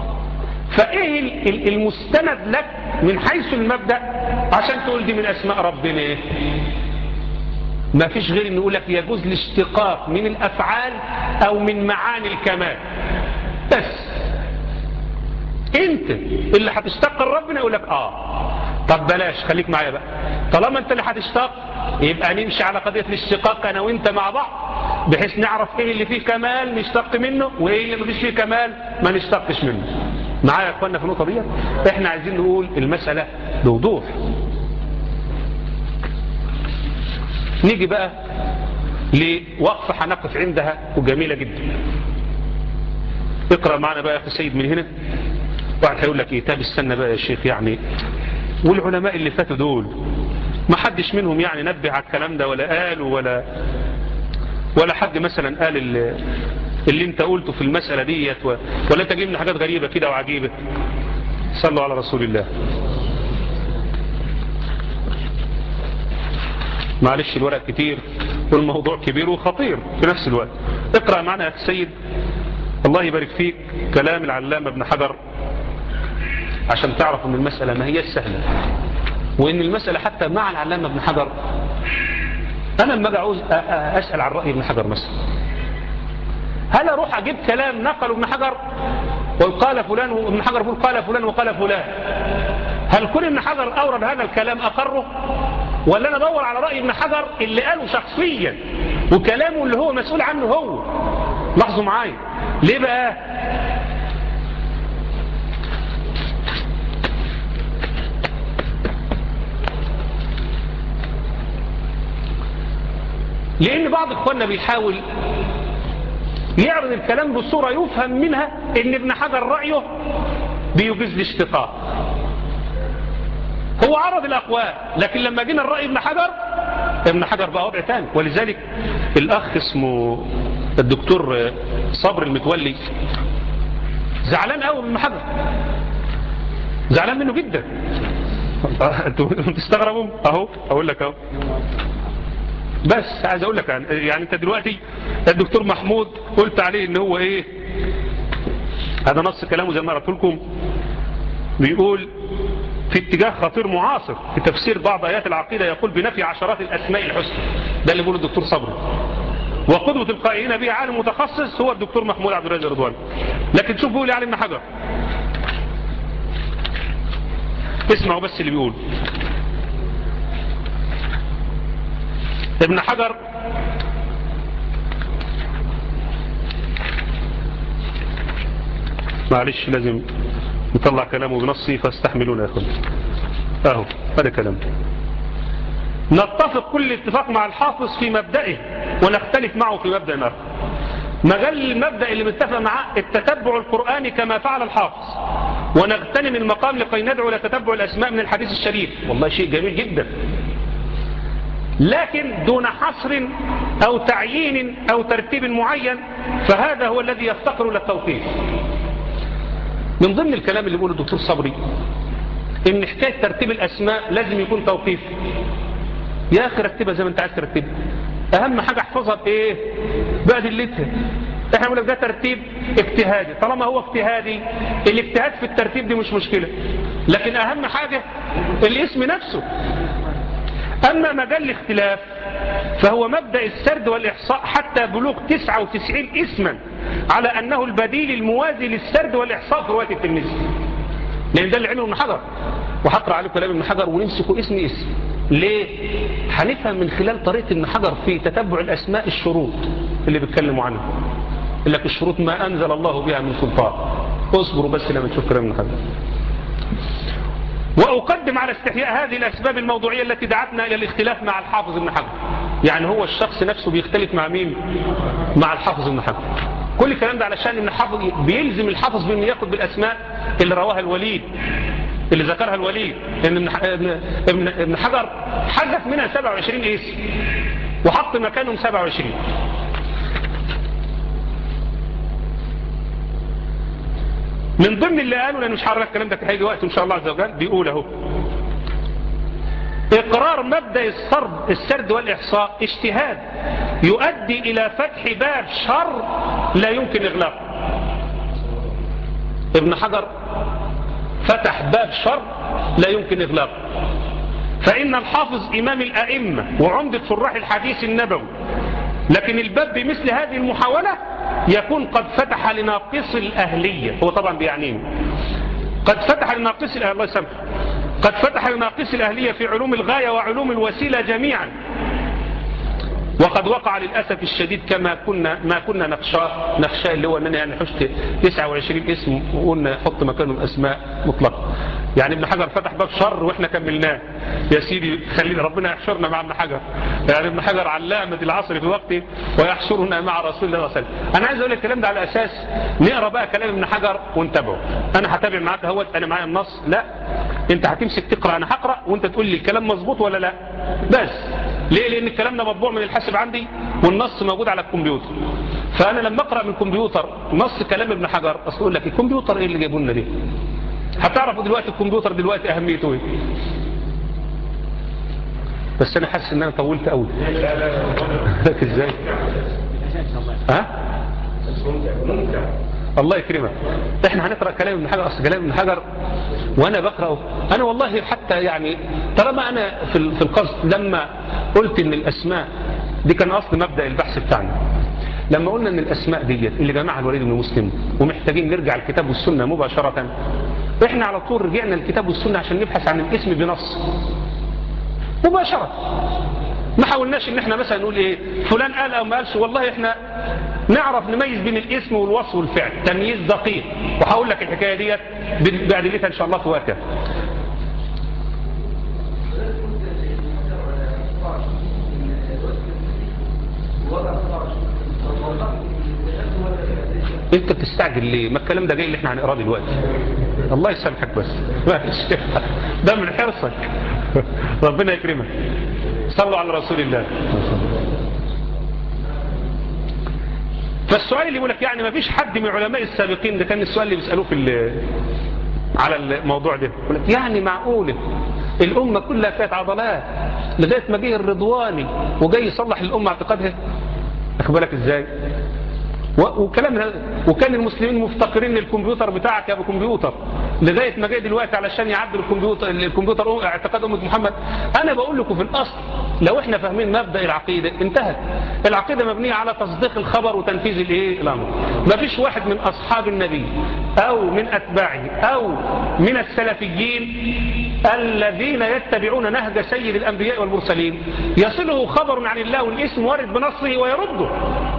فايه المستند لك من حيث المبدأ عشان تقول دي من اسماء ربنا ايه ما فيش غير ان يقول لك يجوز الاشتقاق من الافعال او من معاني الكمال بس انت اللي هتشتق لربنا يقول لك اه طب بلاش خليك معايا بقى طالما انت اللي هتشتاق يبقى نمشي على قضية الاشتقاق انا وانت مع بعض بحيث نعرف ايه اللي فيه كمال نشتق منه وايه اللي مفيش فيه كمال ما نشتقش منه معايا يا اخوانا في النقطة دي احنا عايزين نقول المسألة بوضوح نيجي بقى لوقفة هنقف عندها وجميلة جدا اقرأ معنا بقى يا اخي سيد من هنا واحد هيقول لك ايه طب استنى بقى يا شيخ يعني والعلماء اللي فاتوا دول ما حدش منهم يعني نبه على الكلام ده ولا قالوا ولا ولا حد مثلا قال اللي, اللي انت قلته في المسألة ديت و... ولا انت جايب حاجات غريبة كده وعجيبة صلوا على رسول الله معلش الورق كتير والموضوع كبير وخطير في نفس الوقت اقرأ معنا يا سيد الله يبارك فيك كلام العلامة ابن حجر عشان تعرف ان المسألة ما هي السهلة وان المسألة حتى مع العلامة ابن حجر انا لما اجي عاوز اسأل عن رأي ابن حجر مثلا هل اروح اجيب كلام نقله ابن حجر وقال فلان وابن حجر يقول قال فلان وقال فلان هل كل ابن حجر اورد هذا الكلام اقره ولا انا ادور على رأي ابن حجر اللي قاله شخصيا وكلامه اللي هو مسؤول عنه هو لاحظوا معايا ليه بقى لان بعض اخواننا بيحاول يعرض الكلام بصورة يفهم منها ان ابن حجر رأيه بيجيز الاشتقاق هو عرض الاقوال لكن لما جينا الرأي ابن حجر ابن حجر بقى وضع تاني ولذلك الاخ اسمه الدكتور صبر المتولي زعلان قوي من ابن حجر زعلان منه جدا انتوا تستغربوا اهو اقول لك اهو بس عايز اقول لك يعني, يعني انت دلوقتي الدكتور محمود قلت عليه ان هو ايه هذا نص كلامه زي ما قلت لكم بيقول في اتجاه خطير معاصر في تفسير بعض ايات العقيدة يقول بنفي عشرات الاسماء الحسنى ده اللي بيقوله الدكتور صبري وقدوة القائلين به عالم متخصص هو الدكتور محمود عبد الرازق رضوان لكن شوف بيقول علي ابن حجر اسمعوا بس اللي بيقول ابن حجر معلش لازم نطلع كلامه بنصي فاستحملونا يا اخوان اهو هذا كلام نتفق كل اتفاق مع الحافظ في مبدئه ونختلف معه في مبدأ آخر مجال المبدأ اللي متفق معاه التتبع القرآني كما فعل الحافظ ونغتنم المقام لكي ندعو إلى تتبع الأسماء من الحديث الشريف والله شيء جميل جدا لكن دون حصر أو تعيين أو ترتيب معين فهذا هو الذي يفتقر إلى التوقيف من ضمن الكلام اللي بيقوله الدكتور صبري ان حكاية ترتيب الأسماء لازم يكون توقيف يا أخي رتبها زي ما انت عايز ترتبها أهم حاجة احفظها بإيه بأدلتها احنا بنقول لك ده ترتيب اجتهادي طالما هو اجتهادي الاجتهاد في الترتيب دي مش مشكلة لكن أهم حاجة الاسم نفسه أما مجال الاختلاف فهو مبدأ السرد والإحصاء حتى بلوغ 99 اسما على أنه البديل الموازي للسرد والإحصاء في رواية التلميذ لأن ده اللي علمه ابن حجر وحقرأ عليه كلام ابن حجر ونمسكه اسم اسم ليه؟ هنفهم من خلال طريقة ابن حجر في تتبع الأسماء الشروط اللي بيتكلموا عنها يقول لك الشروط ما أنزل الله بها من سلطان اصبروا بس لما تشوف كلام ابن حجر وأقدم على استحياء هذه الأسباب الموضوعية التي دعتنا إلى الاختلاف مع الحافظ ابن حجر يعني هو الشخص نفسه بيختلف مع مين مع الحافظ ابن حجر كل الكلام ده علشان ابن حافظ بيلزم الحافظ بأنه ياخد بالأسماء اللي رواها الوليد اللي ذكرها الوليد ان ابن ابن حجر حذف منها 27 اسم وحط مكانهم 27 من ضمن اللي قالوا لان مش هعرف الكلام ده هيجي وقت ان شاء الله عز وجل بيقول اهو اقرار مبدا السرد السرد والاحصاء اجتهاد يؤدي الى فتح باب شر لا يمكن اغلاقه ابن حجر فتح باب شر لا يمكن إغلاقه فإن الحافظ إمام الأئمة وعمدة فراح الحديث النبوي لكن الباب بمثل هذه المحاولة يكون قد فتح لناقص الأهلية هو طبعا بيعنيه قد فتح لناقص الأهلية الله يسامحه قد فتح لناقص الأهلية في علوم الغاية وعلوم الوسيلة جميعا وقد وقع للأسف الشديد كما كنا ما كنا نخشاه نخشاه اللي هو أننا يعني حشت 29 اسم وقلنا حط مكانهم أسماء مطلقة يعني ابن حجر فتح باب شر واحنا كملناه يا سيدي خلينا ربنا يحشرنا مع ابن حجر يعني ابن حجر علامة العصر في وقته ويحشرنا مع رسول الله صلى الله عليه وسلم انا عايز اقول الكلام ده على اساس نقرا بقى كلام ابن حجر ونتابعه انا هتابع معاك اهوت انا معايا النص لا انت هتمسك تقرا انا هقرا وانت تقول لي الكلام مظبوط ولا لا بس ليه لان الكلام ده مطبوع من الحاسب عندي والنص موجود على الكمبيوتر فانا لما اقرا من الكمبيوتر نص كلام ابن حجر اصل اقول لك الكمبيوتر ايه اللي جايبه لنا ليه هتعرفوا دلوقتي الكمبيوتر دلوقتي اهميته ايه بس انا حاسس ان انا طولت قوي لك ازاي ها الله يكرمك احنا هنقرا كلام ابن حجر اصل كلام ابن حجر وانا بقراه انا والله حتى يعني طالما انا في في القصد لما قلت ان الاسماء دي كان اصل مبدا البحث بتاعنا لما قلنا ان الاسماء ديت اللي جمعها الوليد بن مسلم ومحتاجين نرجع الكتاب والسنه مباشره احنا على طول رجعنا الكتاب والسنه عشان نبحث عن الاسم بنص مباشره ما حاولناش ان احنا مثلا نقول ايه فلان قال او ما قالش والله احنا نعرف نميز بين الاسم والوصف والفعل تمييز دقيق وهقول لك الحكايه ديت بادلتها ان شاء الله في وقتها انت بتستعجل ليه ما الكلام ده جاي اللي احنا هنقراه دلوقتي الله يسامحك بس ده من حرصك ربنا يكرمك صلوا على رسول الله فالسؤال اللي يقول لك يعني ما فيش حد من علماء السابقين ده كان السؤال اللي بيسألوه في على الموضوع ده يقول لك يعني معقولة الأمة كلها كانت عضلات لغاية ما جه الرضواني وجاي يصلح الأمة اعتقادها أخد بالك إزاي وكلام وكان المسلمين مفتقرين للكمبيوتر بتاعك يا ابو كمبيوتر لغاية ما جاي دلوقتي علشان يعدل الكمبيوتر الكمبيوتر اعتقاد أمة محمد أنا بقول لكم في الأصل لو احنا فاهمين مبدأ العقيدة انتهت العقيدة مبنية على تصديق الخبر وتنفيذ الايه الأمر ما فيش واحد من أصحاب النبي أو من أتباعه أو من السلفيين الذين يتبعون نهج سيد الأنبياء والمرسلين يصله خبر عن الله والاسم وارد بنصه ويرده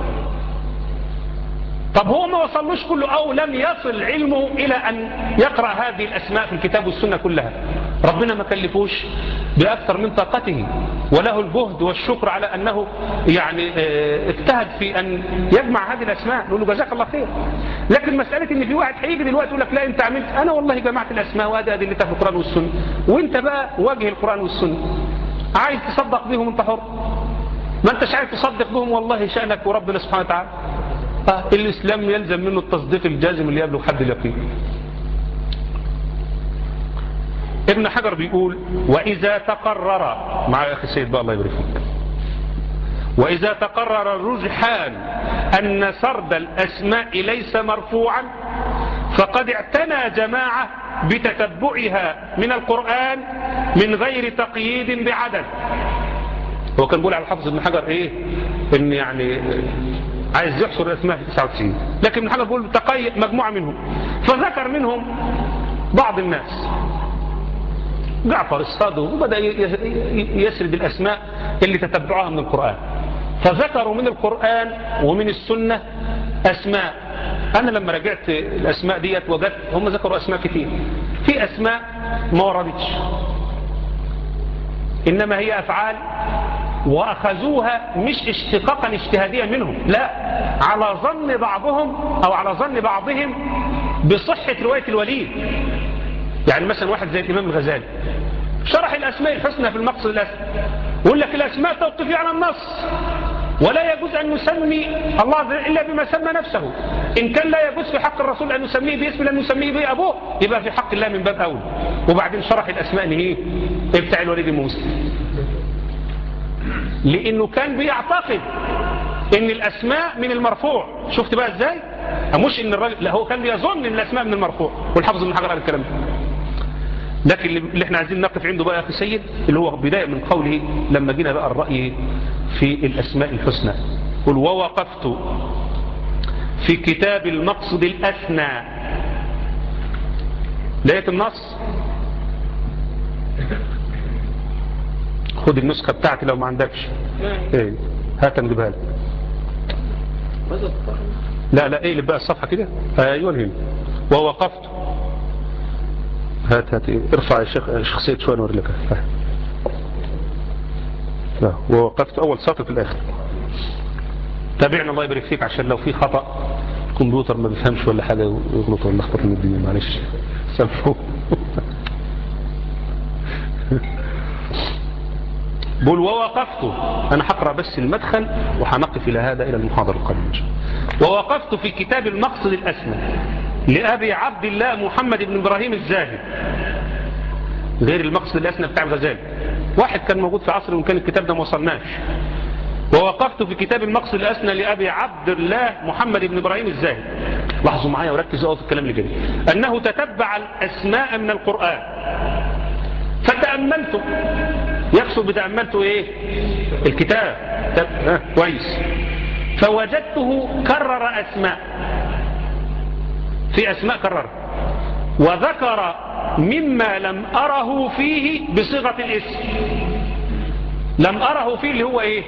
طب هو ما وصلوش كله أو لم يصل علمه إلى أن يقرأ هذه الأسماء في الكتاب والسنة كلها ربنا ما كلفوش بأكثر من طاقته وله الجهد والشكر على أنه يعني اه اجتهد في أن يجمع هذه الأسماء نقول له جزاك الله خير لكن مسألة أن في واحد هيجي دلوقتي يقول لك لا أنت عملت أنا والله جمعت الأسماء وهذه أدلتها في القرآن والسنة وأنت بقى واجه القرآن والسنة عايز تصدق بهم أنت حر ما أنتش عايز تصدق بهم والله شأنك وربنا سبحانه وتعالى آه الإسلام يلزم منه التصديق الجازم اللي يبلغ حد اليقين ابن حجر بيقول وإذا تقرر مع يا أخي السيد بقى الله يبارك فيك وإذا تقرر الرجحان أن سرد الأسماء ليس مرفوعا فقد اعتنى جماعة بتتبعها من القرآن من غير تقييد بعدد هو كان بيقول على الحافظ ابن حجر ايه ان يعني عايز يحصر الاسماء في 99 لكن ابن حجر بيقول تقيد مجموعة منهم فذكر منهم بعض الناس جعفر الصادق وبدأ يسرد الأسماء اللي تتبعها من القرآن فذكروا من القرآن ومن السنة أسماء أنا لما رجعت الأسماء ديت وجدت هم ذكروا أسماء كتير في أسماء ما وردتش إنما هي أفعال وأخذوها مش اشتقاقا اجتهاديا منهم لا على ظن بعضهم أو على ظن بعضهم بصحة رواية الوليد يعني مثلا واحد زي الإمام الغزالي شرح الأسماء الحسنى في المقصد الأسمى يقول لك الأسماء توقفي على النص ولا يجوز أن نسمي الله إلا بما سمى نفسه إن كان لا يجوز في حق الرسول أن نسميه باسم لن نسميه به أبوه يبقى في حق الله من باب أول وبعدين شرح الأسماء اللي هي بتاع الوليد المسلم لأنه كان بيعتقد إن الأسماء من المرفوع شفت بقى إزاي مش إن الراجل لا هو كان بيظن إن الأسماء من المرفوع والحافظ ابن حجر قال الكلام ده لكن اللي احنا عايزين نقف عنده بقى يا أخي سيد اللي هو بداية من قوله لما جينا بقى الرأي في الأسماء الحسنى قل ووقفت في كتاب المقصد الأثنى لقيت النص خد النسخة بتاعتي لو ما عندكش ايه هات نجيبها لك لا لا ايه اللي بقى الصفحة كده ايوه هنا ووقفت هات هات إيه؟ ارفع الشيخ شخصية شوية نوري لك لا ووقفت اول سطر في الاخر تابعنا الله يبارك فيك عشان لو في خطأ الكمبيوتر ما بيفهمش ولا حاجة ويغلط ولا يخبط من الدنيا معلش سامحوه بقول ووقفت أنا هقرأ بس المدخل وهنقف إلى هذا إلى المحاضرة القادمة ووقفت في كتاب المقصد الأسمى لأبي عبد الله محمد بن إبراهيم الزاهد غير المقصد الأسمى بتاع الغزالي واحد كان موجود في عصر وكان الكتاب ده ما وصلناش ووقفت في كتاب المقصد الأسنى لأبي عبد الله محمد بن إبراهيم الزاهد لاحظوا معايا وركزوا في الكلام اللي جاي أنه تتبع الأسماء من القرآن فتأملت يقصد بتأملته إيه الكتاب ها كويس فوجدته كرر أسماء في أسماء كرر وذكر مما لم أره فيه بصيغة الاسم لم أره فيه اللي هو إيه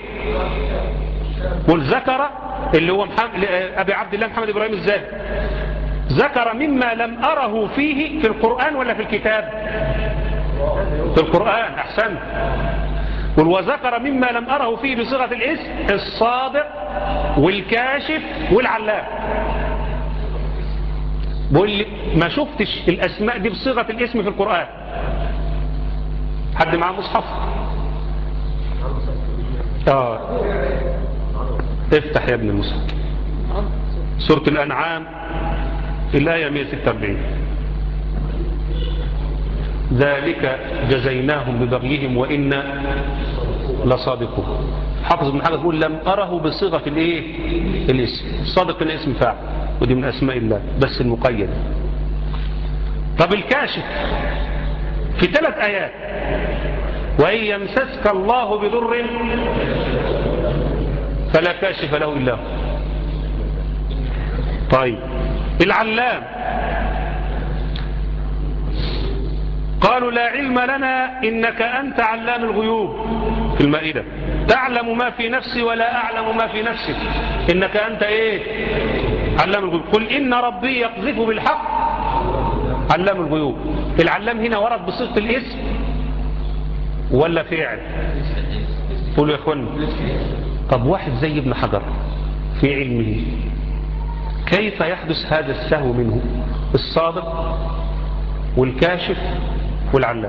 والذكر اللي هو محمد أبي عبد الله محمد إبراهيم الزاهد ذكر مما لم أره فيه في القرآن ولا في الكتاب في القرآن أحسن وذكر مما لم أره فيه بصيغة الاسم الصادق والكاشف والعلام بقول لي ما شفتش الأسماء دي بصيغة الاسم في القرآن حد معاه مصحف آه. افتح يا ابن المصحف سورة الأنعام الآية 146 ذلك جزيناهم ببغيهم وإنا لصادقون حافظ ابن حجر يقول لم أره بصيغة الايه الاسم صادق الاسم فاعل ودي من أسماء الله بس المقيد طب الكاشف في ثلاث آيات وإن يمسسك الله بضر فلا كاشف له إلا هو طيب العلام قالوا لا علم لنا إنك أنت علام الغيوب في المائدة تعلم ما في نفسي ولا أعلم ما في نفسك إنك أنت إيه علام الغيوب قل إن ربي يقذف بالحق علام الغيوب العلام هنا ورد بصيغة الاسم ولا فعل قولوا يا اخوانا طب واحد زي ابن حجر في علمه كيف يحدث هذا السهو منه الصادق والكاشف والعلام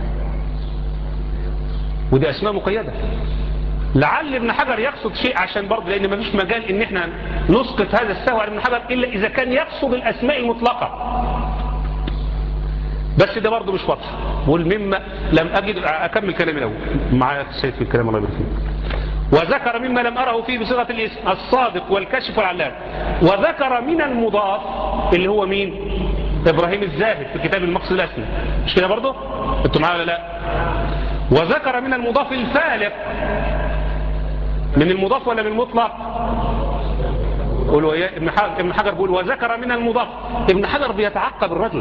ودي اسماء مقيدة لعل ابن حجر يقصد شيء عشان برضه لان مفيش مجال ان احنا نسقط هذا السهو على ابن حجر الا اذا كان يقصد الاسماء المطلقة بس ده برضه مش واضح والمما لم أجد أكمل كلامي الأول معايا السيد في الكلام الله يبارك فيك وذكر مما لم أره فيه بصيغة الاسم الصادق والكشف والعلام وذكر من المضاف اللي هو مين إبراهيم الزاهد في كتاب المقصد الأسمى مش كده برضه انتوا معايا ولا لا وذكر من المضاف الفالق من المضاف ولا من المطلق قولوا يا ابن حجر ابن حجر بيقول وذكر من المضاف ابن حجر بيتعقب الرجل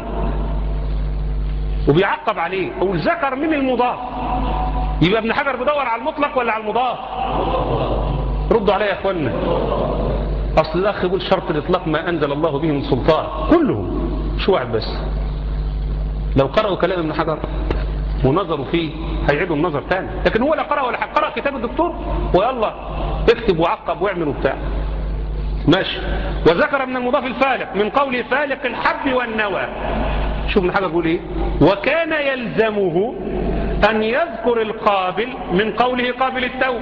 وبيعقب عليه وذكر من المضاف يبقى ابن حجر بيدور على المطلق ولا على المضاف ردوا عليا يا اخوانا اصل الاخ يقول شرط الاطلاق ما انزل الله به من سلطان كلهم شو واحد بس لو قرأوا كلام ابن حجر ونظروا فيه هيعيدوا النظر تاني لكن هو لا قرأ ولا حق قرأ كتاب الدكتور ويلا اكتب وعقب واعمل وبتاع ماشي وذكر من المضاف الفالق من قول فالق الحب والنوى شوف من حاجة بيقول ايه وكان يلزمه ان يذكر القابل من قوله قابل التوب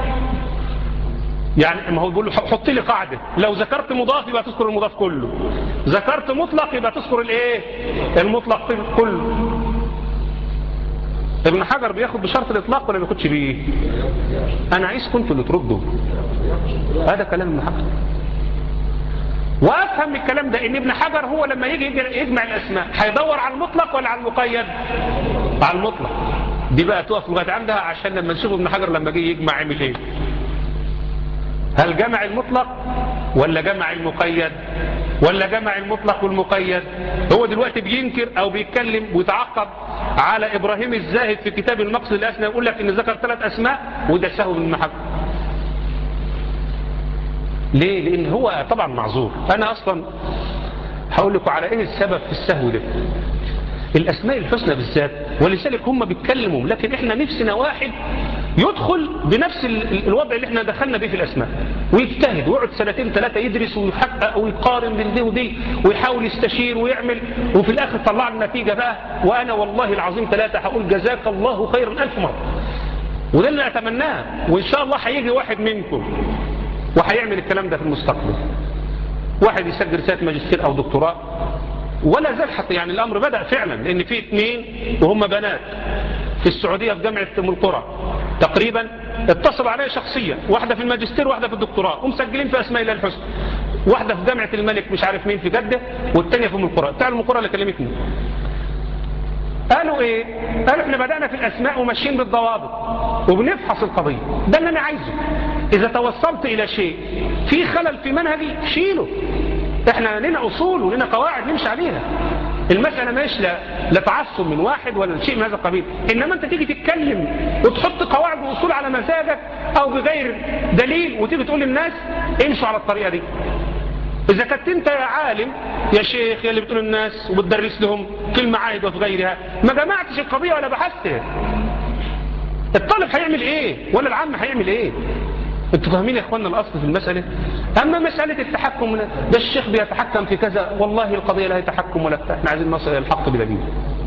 يعني ما هو بيقول له حط لي قاعدة لو ذكرت مضاف يبقى تذكر المضاف كله ذكرت مطلق يبقى تذكر الايه المطلق كله ابن حجر بياخد بشرط الاطلاق ولا بياخدش بيه انا عايز كنتوا اللي تردوا هذا كلام ابن حجر وافهم من الكلام ده ان ابن حجر هو لما يجي يجمع الاسماء هيدور على المطلق ولا على المقيد على المطلق دي بقى تقف لغايه عندها عشان لما نشوف ابن حجر لما جه يجمع عمل ايه هل جمع المطلق ولا جمع المقيد ولا جمع المطلق والمقيد هو دلوقتي بينكر او بيتكلم ويتعقب على ابراهيم الزاهد في كتاب المقصد الاسنى يقول لك ان ذكر ثلاث اسماء وده سهو من المحب ليه لان هو طبعا معذور انا اصلا هقول لكم على ايه السبب في السهو ده الاسماء الحسنى بالذات ولذلك هم بيتكلموا لكن احنا نفسنا واحد يدخل بنفس الوضع اللي احنا دخلنا به في الاسماء ويجتهد ويقعد سنتين ثلاثة يدرس ويحقق ويقارن بين دي ودي ويحاول يستشير ويعمل وفي الاخر طلع النتيجة بقى وانا والله العظيم ثلاثة هقول جزاك الله خيرا الف مرة وده اللي اتمناه وان شاء الله هيجي واحد منكم وهيعمل الكلام ده في المستقبل واحد يسجل رسالة ماجستير او دكتوراه ولا زال حتى يعني الامر بدأ فعلا لان في اثنين وهم بنات في السعودية في جامعة ام القرى تقريبا اتصل عليها شخصيا واحدة في الماجستير واحدة في الدكتوراه ومسجلين في اسماء الله الحسنى واحدة في جامعة الملك مش عارف مين في جدة والتانية في ام القرى بتاع ام القرى اللي كلمتني قالوا ايه قالوا احنا بدأنا في الاسماء وماشيين بالضوابط وبنفحص القضية ده اللي انا عايزه اذا توصلت الى شيء في خلل في منهجي شيله احنا لنا اصول ولنا قواعد نمشي عليها المسألة مش لا, لا تعصب من واحد ولا شيء من هذا القبيل إنما أنت تيجي تتكلم وتحط قواعد وأصول على مزاجك أو بغير دليل وتيجي تقول للناس امشوا على الطريقة دي إذا كنت أنت يا عالم يا شيخ يا اللي بتقول الناس وبتدرس لهم في المعاهد وفي غيرها ما جمعتش القضية ولا بحثت الطالب هيعمل إيه ولا العام هيعمل إيه انتوا فاهمين يا اخوانا الاصل في المسألة اما مسألة التحكم ده الشيخ بيتحكم في كذا والله القضية لا يتحكم ولا بتاع احنا عايزين نصل الى الحق بدليل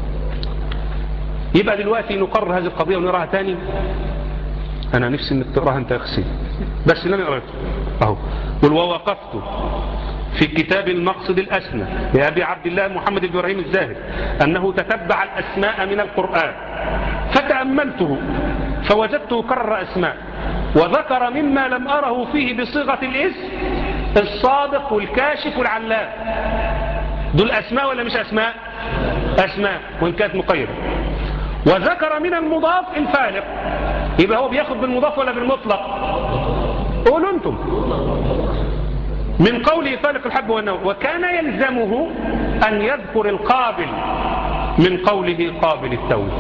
يبقى دلوقتي نقرر هذه القضية ونراها تاني انا نفسي انك تقراها انت يا اخسي بس اللي انا قريته اهو قل ووقفت في كتاب المقصد الأسنى لأبي عبد الله محمد بن إبراهيم الزاهد أنه تتبع الأسماء من القرآن فتأملته فوجدته كرر أسماء وذكر مما لم أره فيه بصيغة الاسم الصادق والكاشف والعلام دول أسماء ولا مش أسماء أسماء وإن كانت مقيدة وذكر من المضاف الفارق يبقى هو بياخد بالمضاف ولا بالمطلق قولوا انتم من قوله فارق الحب والنوى وكان يلزمه أن يذكر القابل من قوله قابل التوبة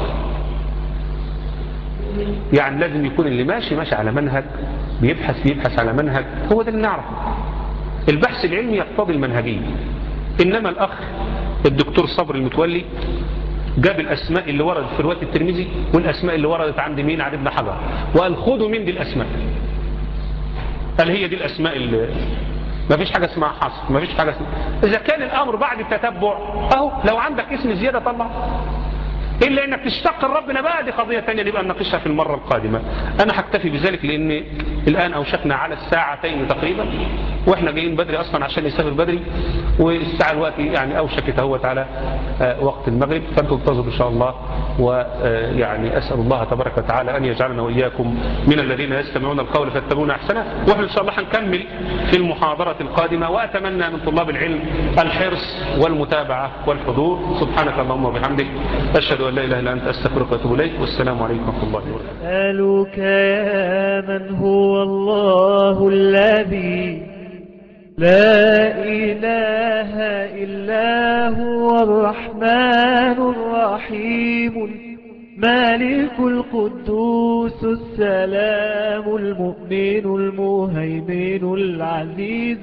يعني لازم يكون اللي ماشي ماشي على منهج بيبحث بيبحث على منهج هو ده اللي نعرفه البحث العلمي يقتضي المنهجية إنما الأخ الدكتور صبر المتولي جاب الأسماء اللي وردت في رواية الترمذي والأسماء اللي وردت عند مين عند ابن حجر وقال خذوا من دي الأسماء قال هي دي الأسماء اللي ما فيش حاجة اسمها حصر ما فيش حاجة اسمها إذا كان الأمر بعد التتبع أهو لو عندك اسم زيادة طلع إلا إنك تشتق ربنا بقى دي قضية تانية نبقى نناقشها في المرة القادمة أنا هكتفي بذلك لأن الآن أوشكنا على الساعتين تقريبا وإحنا جايين بدري أصلا عشان نسافر بدري والساعة الوقت يعني أوشكت اهوت على آه، وقت المغرب فأنتم انتظروا إن شاء الله ويعني أسأل الله تبارك وتعالى أن يجعلنا وإياكم من الذين يستمعون القول فاتبعون أحسنه وإحنا إن شاء الله هنكمل في المحاضرة القادمة وأتمنى من طلاب العلم الحرص والمتابعة والحضور سبحانك اللهم وبحمدك أشهد أن لا إله إلا أنت أستغفرك وأتوب إليك والسلام عليكم ورحمة الله وبركاته أسألك يا من هو الله الذي لا إله إلا هو الرحمن الرحيم المالك القدوس السلام المؤمن المهيمن العزيز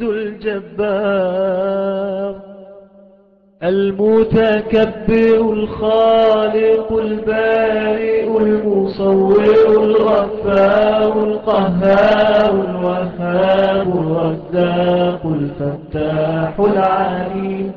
الجبار المتكبر الخالق البارئ المصور الغفار القهار الوهاب الرزاق الفتاح العليم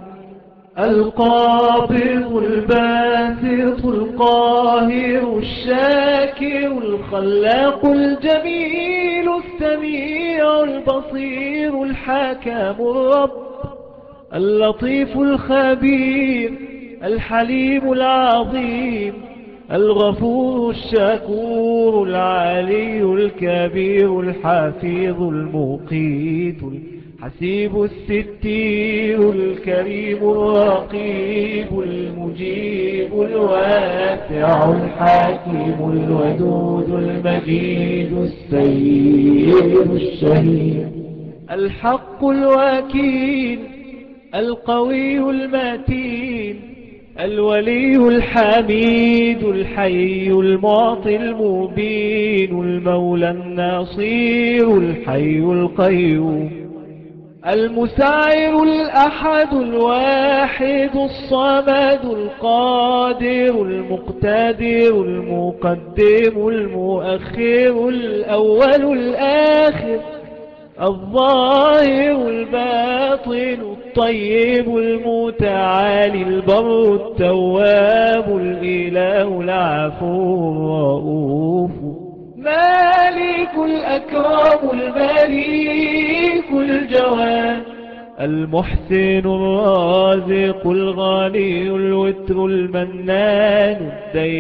القابض الباسط القاهر الشاكر الخلاق الجميل السميع البصير الحكم الرب اللطيف الخبير الحليم العظيم الغفور الشكور العلي الكبير الحفيظ المقيت الحسيب الستير الكريم الرقيب المجيب الواسع الحكيم الودود المجيد السيد الشهيد الحق الوكيل القوي المتين الولي الحميد الحي المعطي المبين المولى النصير الحي القيوم المساعر الأحد الواحد الصمد القادر المقتدر المقدم المؤخر الأول الآخر الظاهر الباطن الطيب المتعالي البر التواب الإله العفو الرؤوف مالك الأكرم المليك الجواد المحسن الرازق الغني الوتر المنان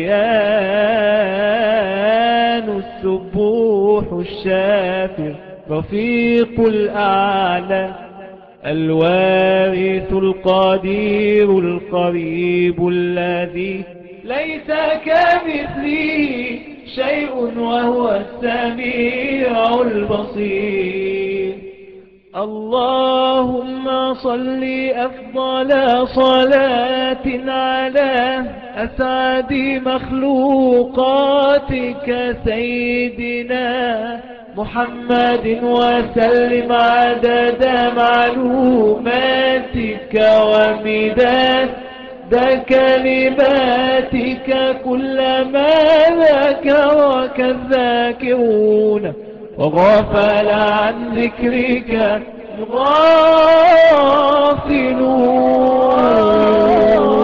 الديان السبوح الشافر رفيق الأعلى الوارث القدير القريب الذي ليس كمثله شيء وهو السميع البصير اللهم صل أفضل صلاة على أسعد مخلوقاتك سيدنا محمد وسلم عدد معلوماتك ومداد كلماتك كلما ذكرك الذاكرون وغفل عن ذكرك الغافلون